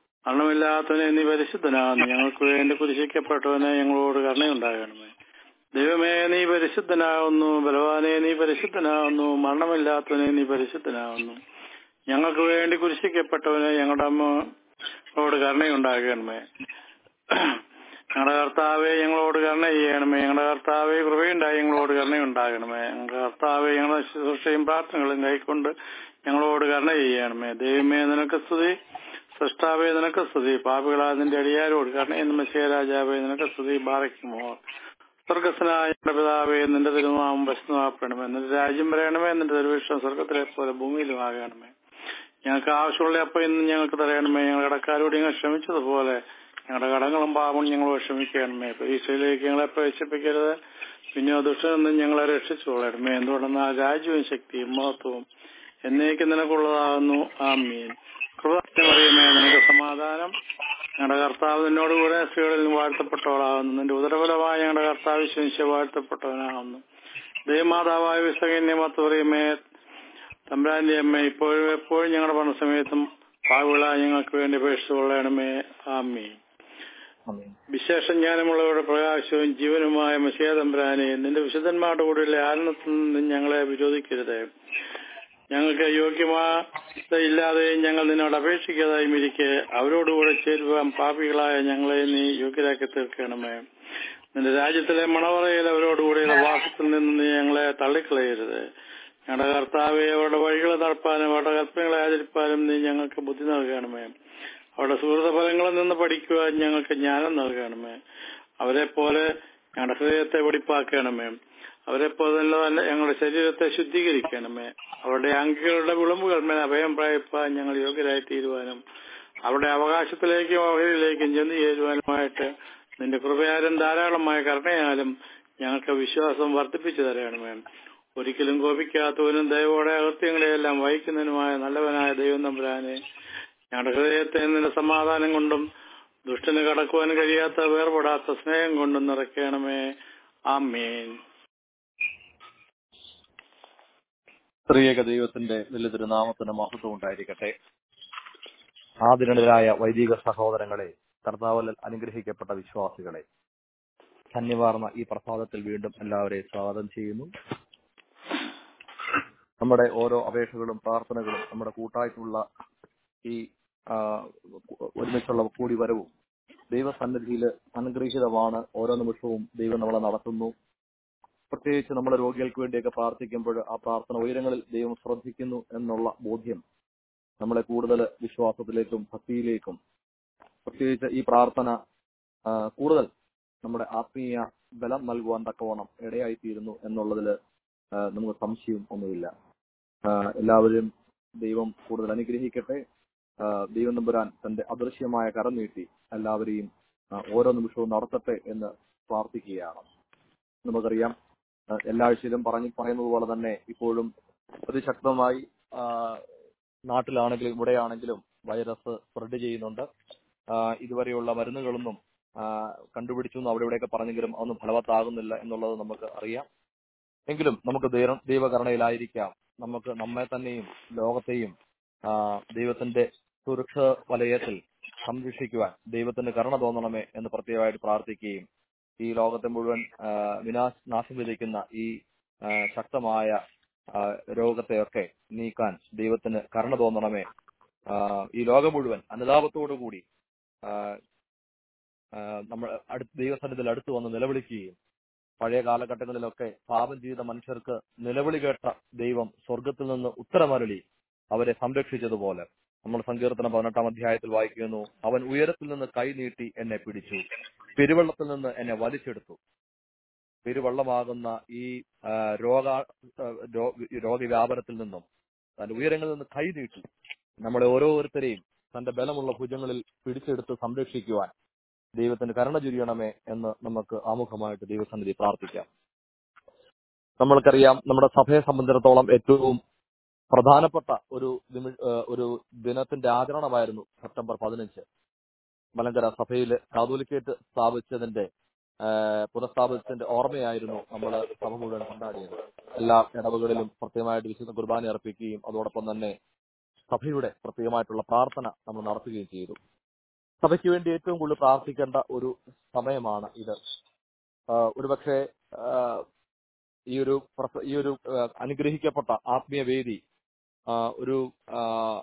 Speaker 3: മരണമില്ലാത്തവനെ നീ പരിശുദ്ധനാകുന്നു ഞങ്ങൾക്ക് വേണ്ടി കുരിശിക്കപ്പെട്ടവനെ ഞങ്ങളോട് കരുണയുണ്ടാകണമേ ദൈവമേ നീ പരിശുദ്ധനാകുന്നു ബലവാനെ നീ പരിശുദ്ധനാകുന്നു മരണമില്ലാത്തവനെ നീ പരിശുദ്ധനാകുന്നു ഞങ്ങൾക്ക് വേണ്ടി കുരിശിക്കപ്പെട്ടവനെ ഞങ്ങളുടെ അമ്മയോട് കരുണയുണ്ടാകണമേ ഞങ്ങളുടെ കർത്താവെ ഞങ്ങളോട് കരുണ ചെയ്യണമേ ഞങ്ങളുടെ കർത്താവെ കൃപയുണ്ടായി ഞങ്ങളോട് കരുണയുണ്ടാകണമേ ഞങ്ങളുടെ കർത്താവെ ഞങ്ങളുടെ ശുശ്രൂഷയും പ്രാർത്ഥനകളും കൈക്കൊണ്ട് ഞങ്ങളോട് കരുണ ചെയ്യണമേ ദൈവമേ നിനക്ക് സ്തുതി സൃഷ്ടാവേ നിനക്ക് സ്തുതി പാപികളാ നിന്റെ അടിയാരോട് കരുണയെന്ന് മത്സ്യരാജാവേ നിനക്ക് സ്തുതി ബാറയ്ക്കുമോ സ്വർഗസ്നായ ഞങ്ങളുടെ പിതാവേ നിന്റെ തിരുനാമം വശുമാപ്പെടണമേ നിന്റെ രാജ്യം വരയണമേ നിന്റെ തിരുവിഷ്ടം സ്വർഗത്തിലെ പോലെ ഭൂമിയിലും ആകണമേ ഞങ്ങൾക്ക് ആവശ്യമുള്ള അപ്പം ഇന്ന് ഞങ്ങൾക്ക് തരയണമേ ഞങ്ങളുടെ കടക്കാരോട് ഞങ്ങൾ ക്ഷമിച്ചതുപോലെ ഞങ്ങളുടെ കടങ്ങളും പാപം ഞങ്ങൾ ക്ഷമിക്കണമേ പരീക്ഷയിലേക്ക് ഞങ്ങളെ പ്രവേശിപ്പിക്കരുത് പിന്നെ ദുഷ്ടനെന്ന് ഞങ്ങളെ രക്ഷിച്ചുകൊള്ളണമേ എന്തുകൊണ്ടെന്നാൽ രാജ്യവും ശക്തിയും മഹത്വവും എന്നേക്കും നിനക്കുള്ളതാകുന്നു ആ മീൻ കൃപമറിയമേ നിനക്ക് സമാധാനം ഞങ്ങളുടെ കർത്താവ് നിന്നോടുകൂടെ സ്ത്രീകളിൽ നിന്ന് വാഴ്ത്തപ്പെട്ടവളാകുന്നു നിന്റെ ഉദരഫലമായ ഞങ്ങളുടെ കർത്താവ് ശനിശ വാഴ്ത്തപ്പെട്ടവനാകുന്നു ദേവമാതാവായ വിസകന്യമത്തറിയമേ തമ്പ്രാന്റെ അമ്മ ഇപ്പോഴും എപ്പോഴും ഞങ്ങളുടെ പറഞ്ഞ സമയത്തും പാവിള ഞങ്ങൾക്ക് വേണ്ടി അപേക്ഷിച്ചുകൊള്ളണമേ ആമീൻ വിശേഷം ജ്ഞാനമുള്ളവരുടെ പ്രകാശവും ജീവനുമായ മസിയ തമ്പ്രാനെ നിന്റെ വിശുദ്ധന്മാരുടെ കൂടെയുള്ള ആനന്ദത്തിൽ നിന്ന് ഞങ്ങളെ വിരോധിക്കരുത് ഞങ്ങൾക്ക് യോഗ്യമാത ഇല്ലാതെയും ഞങ്ങൾ നിന്നോട് അപേക്ഷിക്കാതായും ഇരിക്കെ അവരോടുകൂടെ ചേരുവാൻ പാപികളായ ഞങ്ങളെ നീ യോഗ്യരാക്കി തീർക്കണമേ നിന്റെ രാജ്യത്തിലെ മണവറയിൽ അവരോടുകൂടെയുള്ള വാസത്തിൽ നിന്ന് നീ ഞങ്ങളെ തള്ളിക്കളയരുത് ഞങ്ങളുടെ കർത്താവെ അവരുടെ വഴികളെ നടപ്പാനും അവരുടെ കൽപ്പനകളെ ആചരിപ്പാനും നീ ഞങ്ങൾക്ക് ബുദ്ധി നൽകണമേ അവരുടെ സുഹൃത ഫലങ്ങളിൽ നിന്ന് പഠിക്കുവാൻ ഞങ്ങൾക്ക് ജ്ഞാനം നൽകണമേ അവരെ പോലെ ഞങ്ങളുടെ ഹൃദയത്തെ വെടിപ്പാക്കണമേ അവരെ പോലെ തന്നെ ഞങ്ങളുടെ ശരീരത്തെ ശുദ്ധീകരിക്കണമേ അവരുടെ അങ്കികളുടെ വിളമ്പുകൾ മേൽ അഭയം പ്രായപ്പാൻ ഞങ്ങൾ യോഗ്യരായി തീരുവാനും അവരുടെ അവകാശത്തിലേക്കും അവരിലേക്കും ചെന്നു ചേരുവാനുമായിട്ട് നിന്റെ കൃപയാലും ധാരാളമായ കരുണയാലും ഞങ്ങൾക്ക് വിശ്വാസം വർദ്ധിപ്പിച്ചു തരണമേ ഒരിക്കലും കോപിക്കാത്തവനും ദൈവോടെ അകൃത്യങ്ങളെയെല്ലാം വഹിക്കുന്നതിനുമായ നല്ലവനായ ദൈവം തമ്പുരാനെ ഞങ്ങളുടെ ഹൃദയത്തെ നിന്റെ സമാധാനം കൊണ്ടും ദുഷ്ടന് കടക്കുവാൻ കഴിയാത്ത വേർപെടാത്ത സ്നേഹം കൊണ്ടും നിറയ്ക്കണമേ ആമേൻ
Speaker 2: സ്ത്രീയക ദൈവത്തിന്റെ വലിയ തിരുനാമത്തിന് മഹത്വം ഉണ്ടായിരിക്കട്ടെ ആദരണരായ വൈദിക സഹോദരങ്ങളെ കർത്താവലിൽ അനുഗ്രഹിക്കപ്പെട്ട വിശ്വാസികളെ ധന്യവാർന്ന ഈ പ്രസാദത്തിൽ വീണ്ടും എല്ലാവരെയും സ്വാഗതം ചെയ്യുന്നു നമ്മുടെ ഓരോ അപേക്ഷകളും പ്രാർത്ഥനകളും നമ്മുടെ കൂട്ടായിട്ടുള്ള ഈ ആ, ഒരുമിച്ചുള്ള കൂടി വരവും ദൈവസന്നിധിയിൽ അനുഗ്രഹീതമാണ് ഓരോ നിമിഷവും ദൈവം നമ്മളെ നടത്തുന്നു പ്രത്യേകിച്ച് നമ്മുടെ രോഗികൾക്ക് വേണ്ടിയൊക്കെ പ്രാർത്ഥിക്കുമ്പോൾ ആ പ്രാർത്ഥന ഉയരങ്ങളിൽ ദൈവം ശ്രദ്ധിക്കുന്നു എന്നുള്ള ബോധ്യം നമ്മളെ കൂടുതൽ വിശ്വാസത്തിലേക്കും ഭക്തിയിലേക്കും പ്രത്യേകിച്ച് ഈ പ്രാർത്ഥന ആ, കൂടുതൽ നമ്മുടെ ആത്മീയ ബലം നൽകുവാൻ തക്കവണ്ണം ഇടയായിത്തീരുന്നു എന്നുള്ളതിൽ നമുക്ക് സംശയം ഒന്നുമില്ല ആ, എല്ലാവരും ദൈവം കൂടുതൽ അനുഗ്രഹിക്കട്ടെ ആ, ദൈവം നമ്പുരാൻ തന്റെ അദൃശ്യമായ കരം നീട്ടി എല്ലാവരെയും ആ, ഓരോ നിമിഷവും നടത്തട്ടെ എന്ന് പ്രാർത്ഥിക്കുകയാണ് നമുക്കറിയാം ആ, എല്ലാ ആഴ്ചയിലും പറഞ്ഞു പറയുന്നത് പോലെ തന്നെ ഇപ്പോഴും അതിശക്തമായി ആ, നാട്ടിലാണെങ്കിലും ഇവിടെയാണെങ്കിലും വൈറസ് സ്പ്രെഡ് ചെയ്യുന്നുണ്ട് ആ, ഇതുവരെയുള്ള മരുന്നുകളൊന്നും ആ, കണ്ടുപിടിച്ചു എന്ന് അവിടെ ഇവിടെയൊക്കെ പറഞ്ഞെങ്കിലും അതൊന്നും ഫലവത്താകുന്നില്ല എന്നുള്ളത് നമുക്ക് അറിയാം എങ്കിലും നമുക്ക് ദൈവ- ദൈവകരുണയിലായിരിക്കാം നമുക്ക് നമ്മെ തന്നെയും ലോകത്തെയും ആ, ദൈവത്തിന്റെ സുരക്ഷ വലയത്തിൽ സംരക്ഷിക്കുവാൻ ദൈവത്തിന് കരുണ തോന്നണമേ എന്ന് പ്രത്യേകമായിട്ട് പ്രാർത്ഥിക്കുകയും ഈ ലോകത്തെ മുഴുവൻ ആ, വിനാശ നാശം വിധിക്കുന്ന ഈ ആ, ശക്തമായ ആ, രോഗത്തെയൊക്കെ നീക്കാൻ ദൈവത്തിന് കരുണ തോന്നണമേ ആ, ഈ ലോകം മുഴുവൻ അനുതാപത്തോടു കൂടി ആ, ആ, നമ്മൾ അടുത്ത് ദൈവസന്നിധിയിൽ അടുത്ത് വന്ന് നിലവിളിക്കുകയും പഴയ കാലഘട്ടങ്ങളിലൊക്കെ പാപം ചെയ്ത മനുഷ്യർക്ക് നിലവിളി കേട്ട ദൈവം സ്വർഗത്തിൽ നിന്ന് ഉത്തരമരളി അവരെ സംരക്ഷിച്ചതുപോലെ നമ്മൾ സങ്കീർത്തനം പതിനെട്ടാം അധ്യായത്തിൽ വായിക്കുന്നു അവൻ ഉയരത്തിൽ നിന്ന് കൈ നീട്ടി എന്നെ പിടിച്ചു പെരുവെള്ളത്തിൽ നിന്ന് എന്നെ വലിച്ചെടുത്തു പെരുവെള്ളമാകുന്ന ഈ ആ, രോഗ ആ, രോ- രോഗവ്യാപനത്തിൽ നിന്നും തന്റെ ഉയരങ്ങളിൽ നിന്ന് കൈ നീട്ടി നമ്മളെ ഓരോരുത്തരെയും തന്റെ ബലമുള്ള ഭുജങ്ങളിൽ പിടിച്ചെടുത്ത് സംരക്ഷിക്കുവാൻ ദൈവത്തിന് കരുണ ചുരിയണമേ എന്ന് നമുക്ക് ആമുഖമായിട്ട് ദൈവസന്നിധി പ്രാർത്ഥിക്കാം നമ്മൾക്കറിയാം നമ്മുടെ സഭയെ സംബന്ധിച്ചിടത്തോളം ഏറ്റവും പ്രധാനപ്പെട്ട ഒരു നിമി- ഏഹ് ഒരു ദിനത്തിന്റെ ആചരണമായിരുന്നു സെപ്റ്റംബർ പതിനഞ്ച് മലങ്കര സഭയിൽ കാതോലിക്കേറ്റ് സ്ഥാപിച്ചതിന്റെ ഏഹ് പുനഃസ്ഥാപിച്ചതിന്റെ ഓർമ്മയായിരുന്നു നമ്മൾ സഭ മുഴുവൻ കൊണ്ടാടിയത് എല്ലാ ഇടവകളിലും പ്രത്യേകമായിട്ട് വിശുദ്ധ കുർബാന അർപ്പിക്കുകയും അതോടൊപ്പം തന്നെ സഭയുടെ പ്രത്യേകമായിട്ടുള്ള പ്രാർത്ഥന നമ്മൾ നടത്തുകയും ചെയ്തു സഭയ്ക്ക് വേണ്ടി ഏറ്റവും കൂടുതൽ പ്രാർത്ഥിക്കേണ്ട ഒരു സമയമാണ് ഇത് ആഹ് ഒരുപക്ഷെ ആ, ഈ ഒരു പ്രസ- ഈ ഒരു ആ, അനുഗ്രഹിക്കപ്പെട്ട ആത്മീയ വേദി ആ, ഒരു ആ,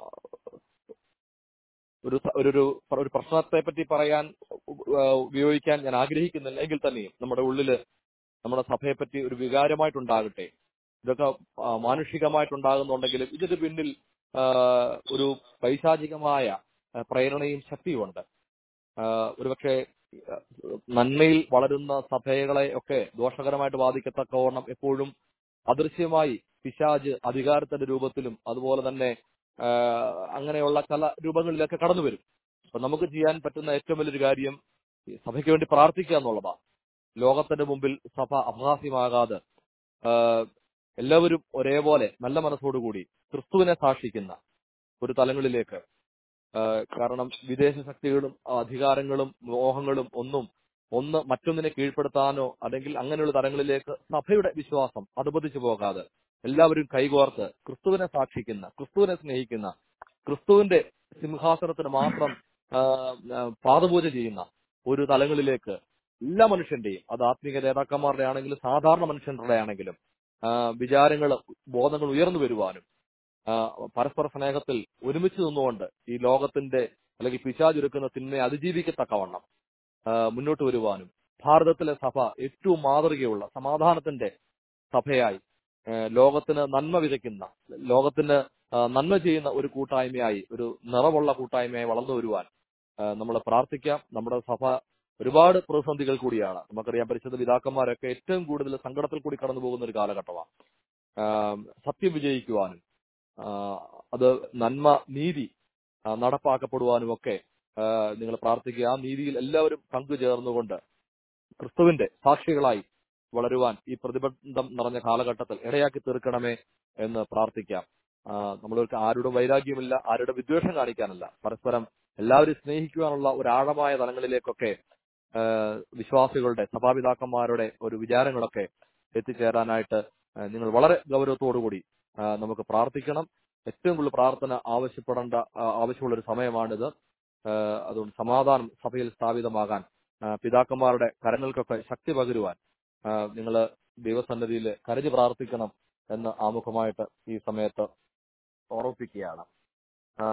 Speaker 2: ഒരു സ- ഒരു ഒരു ഒരു പ്രശ്നത്തെ പറ്റി പറയാൻ ആ, ഉപയോഗിക്കാൻ ഞാൻ ആഗ്രഹിക്കുന്നില്ല എങ്കിൽ തന്നെയും നമ്മുടെ ഉള്ളില് നമ്മുടെ സഭയെ പറ്റി ഒരു വികാരമായിട്ടുണ്ടാകട്ടെ ഇതൊക്കെ ആ, മാനുഷികമായിട്ടുണ്ടാകുന്നുണ്ടെങ്കിലും ഇതിന് പിന്നിൽ ആ, ഒരു പൈശാചികമായ ആ, പ്രേരണയും ശക്തിയുമുണ്ട് ആ, ഒരുപക്ഷെ ആ, നന്മയിൽ വളരുന്ന സഭകളെ ഒക്കെ ദോഷകരമായിട്ട് ബാധിക്കത്തക്കവണ്ണം എപ്പോഴും അദൃശ്യമായി പിശാജ് അധികാരത്തിന്റെ രൂപത്തിലും അതുപോലെ തന്നെ ആ, അങ്ങനെയുള്ള ചില രൂപങ്ങളിലൊക്കെ കടന്നു വരും അപ്പൊ നമുക്ക് ചെയ്യാൻ പറ്റുന്ന ഏറ്റവും വലിയൊരു കാര്യം ഈ സഭയ്ക്ക് വേണ്ടി പ്രാർത്ഥിക്കുക എന്നുള്ളതാണ് ലോകത്തിന്റെ മുമ്പിൽ സഭ അപഹാസ്യമാകാതെ ആ, എല്ലാവരും ഒരേപോലെ നല്ല മനസ്സോടുകൂടി ക്രിസ്തുവിനെ സാക്ഷിക്കുന്ന ഒരു തലങ്ങളിലേക്ക് ആ, കാരണം വിദേശ ശക്തികളും അധികാരങ്ങളും മോഹങ്ങളും ഒന്നും ഒന്ന് മറ്റൊന്നിനെ കീഴ്പ്പെടുത്താനോ അല്ലെങ്കിൽ അങ്ങനെയുള്ള തലങ്ങളിലേക്ക് സഭയുടെ വിശ്വാസം അതുപതിച്ചു പോകാതെ എല്ലാവരും കൈകോർത്ത് ക്രിസ്തുവിനെ സാക്ഷിക്കുന്ന ക്രിസ്തുവിനെ സ്നേഹിക്കുന്ന ക്രിസ്തുവിന്റെ സിംഹാസനത്തിന് മാത്രം ആ, ആ, പാദപൂജ ചെയ്യുന്ന ഒരു തലങ്ങളിലേക്ക് എല്ലാ മനുഷ്യന്റെയും അത് ആത്മീക നേതാക്കന്മാരുടെ ആണെങ്കിലും സാധാരണ മനുഷ്യരുടെ ആണെങ്കിലും ആ, വിചാരങ്ങൾ ബോധങ്ങൾ ഉയർന്നു വരുവാനും ആ, പരസ്പര സ്നേഹത്തിൽ ഒരുമിച്ച് നിന്നുകൊണ്ട് ഈ ലോകത്തിന്റെ അല്ലെങ്കിൽ പിശാചുരുക്കുന്ന തിന്മയെ അതിജീവിക്കത്തക്കവണ്ണം ആ, മുന്നോട്ട് വരുവാനും ഭാരതത്തിലെ സഭ ഏറ്റവും മാതൃകയുള്ള സമാധാനത്തിന്റെ സഭയായി ആ, ലോകത്തിന് നന്മ വിതയ്ക്കുന്ന ലോകത്തിന് ആ, നന്മ ചെയ്യുന്ന ഒരു കൂട്ടായ്മയായി ഒരു നിറവുള്ള കൂട്ടായ്മയായി വളർന്നു വരുവാൻ നമ്മൾ പ്രാർത്ഥിക്കാം നമ്മുടെ സഭ ഒരുപാട് പ്രതിസന്ധികൾ കൂടിയാണ് നമുക്കറിയാം പരിശുദ്ധ പിതാക്കന്മാരൊക്കെ ഏറ്റവും കൂടുതൽ സങ്കടത്തിൽ കൂടി കടന്നു പോകുന്ന ഒരു കാലഘട്ടമാണ് ആ, സത്യം വിജയിക്കുവാനും ആ, അത് നന്മ നീതി ആ, നടപ്പാക്കപ്പെടുവാനും ഒക്കെ നിങ്ങൾ പ്രാർത്ഥിക്കുക ആ നീതിയിൽ എല്ലാവരും പങ്കുചേർന്നുകൊണ്ട് ക്രിസ്തുവിന്റെ സാക്ഷികളായി വളരുവാൻ ഈ പ്രതിബന്ധം നിറഞ്ഞ കാലഘട്ടത്തിൽ ഇടയാക്കി തീർക്കണമേ എന്ന് പ്രാർത്ഥിക്കാം ആ, നമ്മൾക്ക് ആരുടെ വൈരാഗ്യമില്ല ആരുടെ വിദ്വേഷം കാണിക്കാനല്ല പരസ്പരം എല്ലാവരും സ്നേഹിക്കുവാനുള്ള ഒരു ആഴമായ തലങ്ങളിലേക്കൊക്കെ ആ, വിശ്വാസികളുടെ സഭാപിതാക്കന്മാരുടെ ഒരു വിചാരങ്ങളൊക്കെ എത്തിച്ചേരാനായിട്ട് ആ, നിങ്ങൾ വളരെ ഗൗരവത്തോടുകൂടി ആ, നമുക്ക് പ്രാർത്ഥിക്കണം ഏറ്റവും കൂടുതൽ പ്രാർത്ഥന ആവശ്യപ്പെടേണ്ട ആ, ആവശ്യമുള്ള ഒരു സമയമാണിത് ആ, അതുകൊണ്ട് സമാധാനം സഭയിൽ സ്ഥാപിതമാകാൻ ആ, പിതാക്കന്മാരുടെ കരങ്ങൾക്കൊക്കെ ശക്തി പകരുവാൻ നിങ്ങൾ ദൈവസന്നിധിയിൽ കരഞ്ഞു പ്രാർത്ഥിക്കണം എന്ന് ആമുഖമായിട്ട് ഈ സമയത്ത് ഓർമ്മിപ്പിക്കുകയാണ് ആ,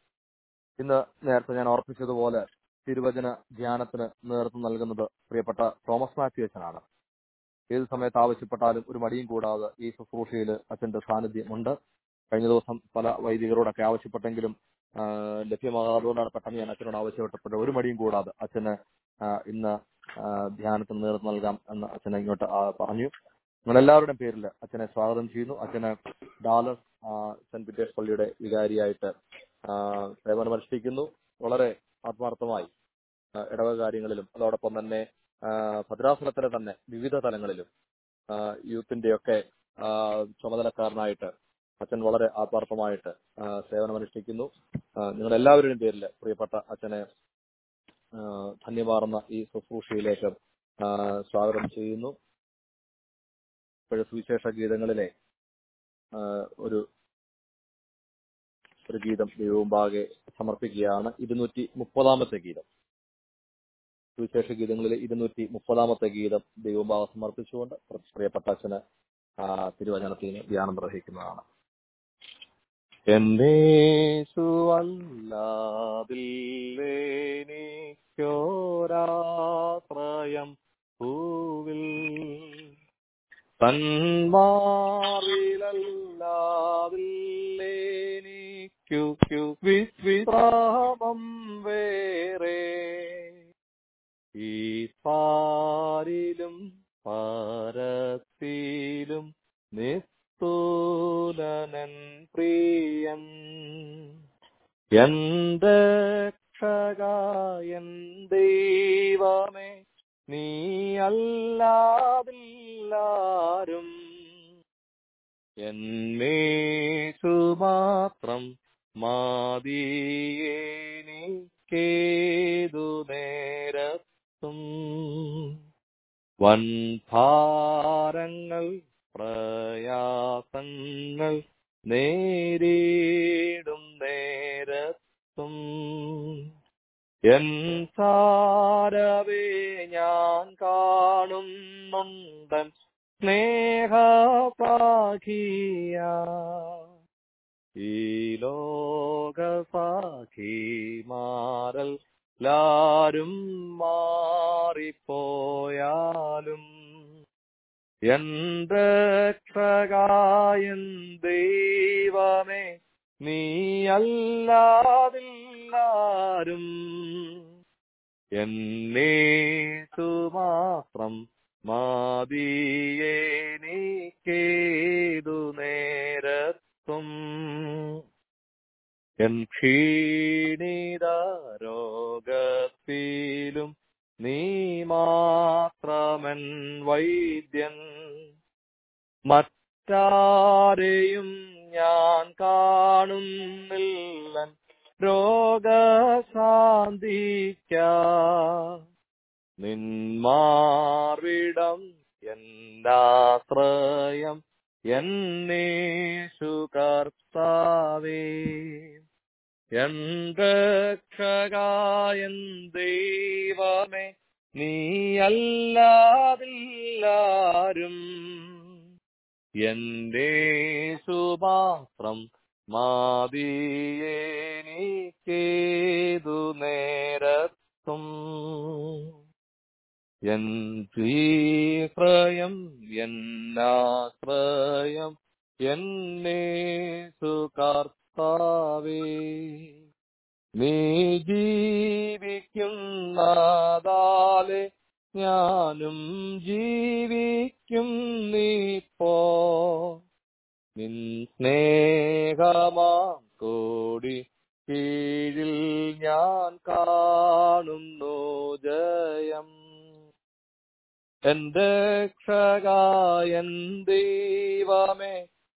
Speaker 2: ഇന്ന് നേരത്തെ ഞാൻ ഓർപ്പിച്ചതുപോലെ തിരുവചന ധ്യാനത്തിന് നേതൃത്വം നൽകുന്നത് പ്രിയപ്പെട്ട തോമസ് മാത്യു അച്ഛനാണ് ഏത് സമയത്ത് ആവശ്യപ്പെട്ടാലും ഒരു മടിയും കൂടാതെ ഈ ശുശ്രൂഷയിൽ അച്ഛന്റെ സാന്നിധ്യമുണ്ട് കഴിഞ്ഞ ദിവസം പല വൈദികരോടൊക്കെ ആവശ്യപ്പെട്ടെങ്കിലും ആ, ലഭ്യമാകാതുകൊണ്ടാണ് പെട്ടെന്ന് ഞാൻ അച്ഛനോട് ആവശ്യപ്പെട്ടപ്പോൾ ഒരു മടിയും കൂടാതെ അച്ഛന് ആ, ഇന്ന് ആ, ധ്യാനത്തിന് നേതൃത്വം നൽകാം എന്ന് അച്ഛനെ ഇങ്ങോട്ട് ആ, പറഞ്ഞു നിങ്ങളെല്ലാവരുടെയും പേരിൽ അച്ഛനെ സ്വാഗതം ചെയ്യുന്നു അച്ഛന് ഡാലസ് ആ, സെന്റ് പീറ്റേഴ്സ് പള്ളിയുടെ വികാരിയായിട്ട് ആ, സേവനമനുഷ്ഠിക്കുന്നു വളരെ ആത്മാർത്ഥമായി ആ, ഇടവക കാര്യങ്ങളിലും അതോടൊപ്പം തന്നെ ആ, ഭദ്രാസനത്തിലെ തന്നെ വിവിധ തലങ്ങളിലും ആ, യൂത്തിന്റെയൊക്കെ ആ, ചുമതലക്കാരനായിട്ട് അച്ഛൻ വളരെ ആത്മാർത്ഥമായിട്ട് ആ, സേവനമനുഷ്ഠിക്കുന്നു ആ, നിങ്ങളെല്ലാവരുടെയും പേരിൽ പ്രിയപ്പെട്ട അച്ഛനെ ആ, ധന്യമാർന്ന ഈ ശുശ്രൂഷയിലേക്ക് ആ, സ്വാഗതം ചെയ്യുന്നു ഇപ്പോഴത്തെ സുവിശേഷ ഗീതങ്ങളിലെ ആ, ഒരു ഒരു ഗീതം ദൈവമുമ്പാകെ സമർപ്പിക്കുകയാണ് ഇരുന്നൂറ്റി മുപ്പതാമത്തെ ഗീതം സുവിശേഷ ഗീതങ്ങളിലെ ഇരുന്നൂറ്റി മുപ്പതാമത്തെ ഗീതം ദൈവമുമ്പാകെ സമർപ്പിച്ചുകൊണ്ട് പ്രിയപ്പെട്ട അച്ഛന് ആ, തിരുവചനത്തിന് ധ്യാനം നിർവഹിക്കുന്നതാണ് എന്നെ സുവല്ലാതില്ലേനിക്കോരാശ്രയം ഭൂവിൽ തന്മാറിലല്ലാതില്ലേനിക്കു വിശ്രാമം വേറെ ഈ പാരിലും പാരത്തിലും നിസ്തൂലനൻ പ്രിയൻ എന്റെ രക്ഷകായൻ ദൈവമേ നീ അല്ലാതില്ലാരും എന്നേശു മാത്രം മാതിയേനിക്കേതു നേരത്തും വൻഭാരങ്ങൾ പ്രയാസങ്ങൾ നേരിടും നേരത്തും എൻ സാരവേ ഞാൻ കാണുന്നുണ്ടൻ സ്നേഹപാഖിയ ഈ ലോകസാഖിമാരൽ ലാരും മാറിപ്പോയാലും എന്റെ രക്ഷകായൻ ദൈവമേ നീയല്ലാതില്ലാരും എന്നേതു മാത്രം മാതിയേനിക്കേതു നേരത്തും എൻ ക്ഷീണിത രോഗത്തിലും നീ മാത്രമൻ വൈദ്യൻ മറ്റാരെയും ഞാൻ കാണുന്നില്ല രോഗശാന്തിക്ക നിന്മാർവിടം എന്നാശ്രയം എന്നേശു കർത്താവേ എൻ രക്ഷകായൻ ദൈവമേ നീയല്ലാതില്ലാരും എന്റെ സുമാത്രം മാതിയേനിക്കേതു നേരത്തും എൻ ശ്രീപ്രയം എന്നാശ്രയം എന്നെ സുകർത്താവേ നീ ജീവിക്കുന്നതാലെ ഞാനും ജീവിക്കും നീപ്പോ നിൻ സ്നേഹമാം കോടി കീഴിൽ ഞാൻ കാണുന്നു ജയം എന്റെ രക്ഷകായൻ ദൈവമേ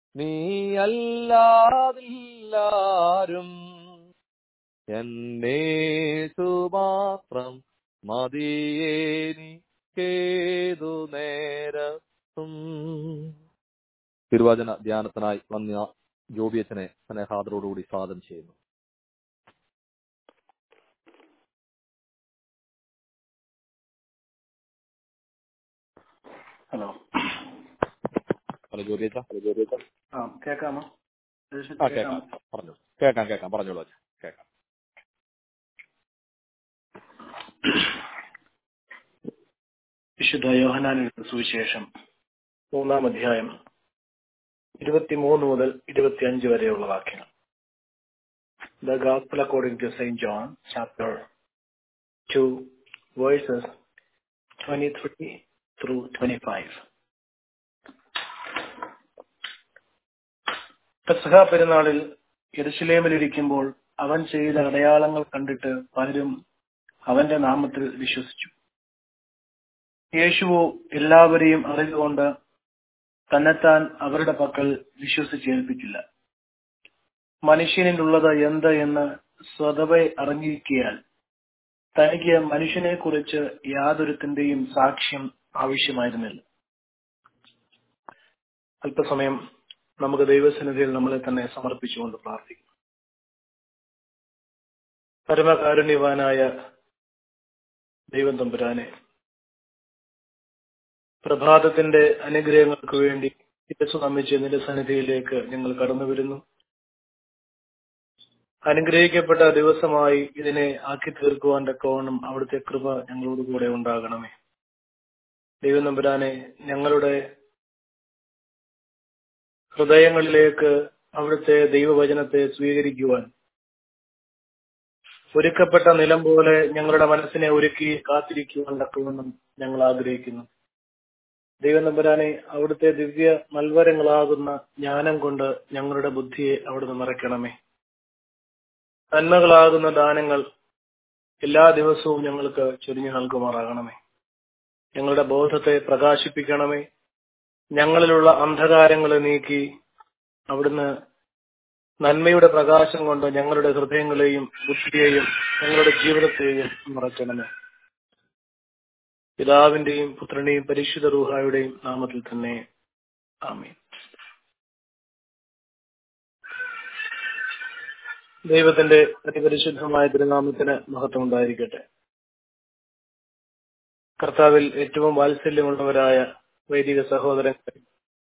Speaker 2: നീയല്ലാതില്ലാരും എന്നെ സുമാത്രം മതിയേനിക്കേതു നേരത്തും തിരുവചന ധ്യാനത്തിനായി വന്ന ജോബിയച്ചനെ സ്നേഹാദരോടുകൂടി സ്വാഗതം ചെയ്യുന്നു
Speaker 4: ഹലോ
Speaker 2: ഹലോ ജോബിയച്ച
Speaker 4: ആ കേക്കാമോ
Speaker 2: ആ കേൾക്കാം പറഞ്ഞോളൂ കേൾക്കാം കേൾക്കാം പറഞ്ഞോളൂ അച്ഛാ കേൾക്കാം
Speaker 4: വിശുദ്ധ യോഹനാനിന്റെ സുവിശേഷം മൂന്നാം അധ്യായം ഇരുപത്തിമൂന്ന് മുതൽ ഇരുപത്തിയഞ്ച് വരെയുള്ള വാക്യങ്ങൾ the gospel according to Saint John chapter two verses twenty three through twenty five പെസഹ പെരുന്നാളിൽ യെരുശലേമിലിരിക്കുമ്പോൾ അവൻ ചെയ്ത അടയാളങ്ങൾ കണ്ടിട്ട് പലരും അവന്റെ നാമത്തിൽ വിശ്വസിച്ചു യേശുവോ എല്ലാവരെയും അറിഞ്ഞുകൊണ്ട് തന്നെത്താൻ അവരുടെ പക്കൽ വിശ്വസിച്ചേൽപ്പിച്ചില്ല മനുഷ്യനിലുള്ളത് എന്ത് എന്ന് സ്വതവെ അറിഞ്ഞിരിക്കിയാൽ തനിക്ക് മനുഷ്യനെ കുറിച്ച് യാതൊരുത്തിന്റെയും സാക്ഷ്യം ആവശ്യമായിരുന്നില്ല അല്പസമയം നമുക്ക് ദൈവസന്നിധിയിൽ നമ്മളെ തന്നെ സമർപ്പിച്ചുകൊണ്ട് പ്രാർത്ഥിക്കും പരമകാരുണ്യവാനായ ദൈവം തമ്പുരാനെ പ്രഭാതത്തിന്റെ അനുഗ്രഹങ്ങൾക്ക് വേണ്ടി ശിരസ് നമിച്ച് നിന്റെ സന്നിധിയിലേക്ക് ഞങ്ങൾ കടന്നു വരുന്നു അനുഗ്രഹിക്കപ്പെട്ട ദിവസമായി ഇതിനെ ആക്കി തീർക്കുവാൻ തക്കവണ്ണം അവിടുത്തെ കൃപ ഞങ്ങളോട് കൂടെ ഉണ്ടാകണമേ ദൈവം നമ്പുരാനെ ഞങ്ങളുടെ ഹൃദയങ്ങളിലേക്ക് അവിടുത്തെ ദൈവവചനത്തെ സ്വീകരിക്കുവാൻ ഒരുക്കപ്പെട്ട നിലം പോലെ ഞങ്ങളുടെ മനസ്സിനെ ഒരുക്കി കാത്തിരിക്കുവാൻ തക്കവണ്ണം ഞങ്ങൾ ആഗ്രഹിക്കുന്നു ദൈവം നമ്പുരാനെ അവിടുത്തെ ദിവ്യ നൽവരങ്ങളാകുന്ന ജ്ഞാനം കൊണ്ട് ഞങ്ങളുടെ ബുദ്ധിയെ അവിടുന്ന് നിറയ്ക്കണമേ നന്മകളാകുന്ന ദാനങ്ങൾ എല്ലാ ദിവസവും ഞങ്ങൾക്ക് ചൊരിഞ്ഞു നൽകുമാറാകണമേ ഞങ്ങളുടെ ബോധത്തെ പ്രകാശിപ്പിക്കണമേ ഞങ്ങളിലുള്ള അന്ധകാരങ്ങളെ നീക്കി അവിടുന്ന് നന്മയുടെ പ്രകാശം കൊണ്ട് ഞങ്ങളുടെ ഹൃദയങ്ങളെയും ബുദ്ധിയെയും ഞങ്ങളുടെ ജീവിതത്തെയും നിറയ്ക്കണമേ പിതാവിന്റെയും പുത്രന്റെയും പരിശുദ്ധ റൂഹായുടെയും നാമത്തിൽ തന്നെ ആമീൻ ദൈവത്തിന്റെ അതിപരിശുദ്ധമായ തിരുനാമത്തിന് മഹത്വം ഉണ്ടായിരിക്കട്ടെ കർത്താവിൽ ഏറ്റവും വാത്സല്യമുള്ളവരായ വൈദിക സഹോദരങ്ങൾ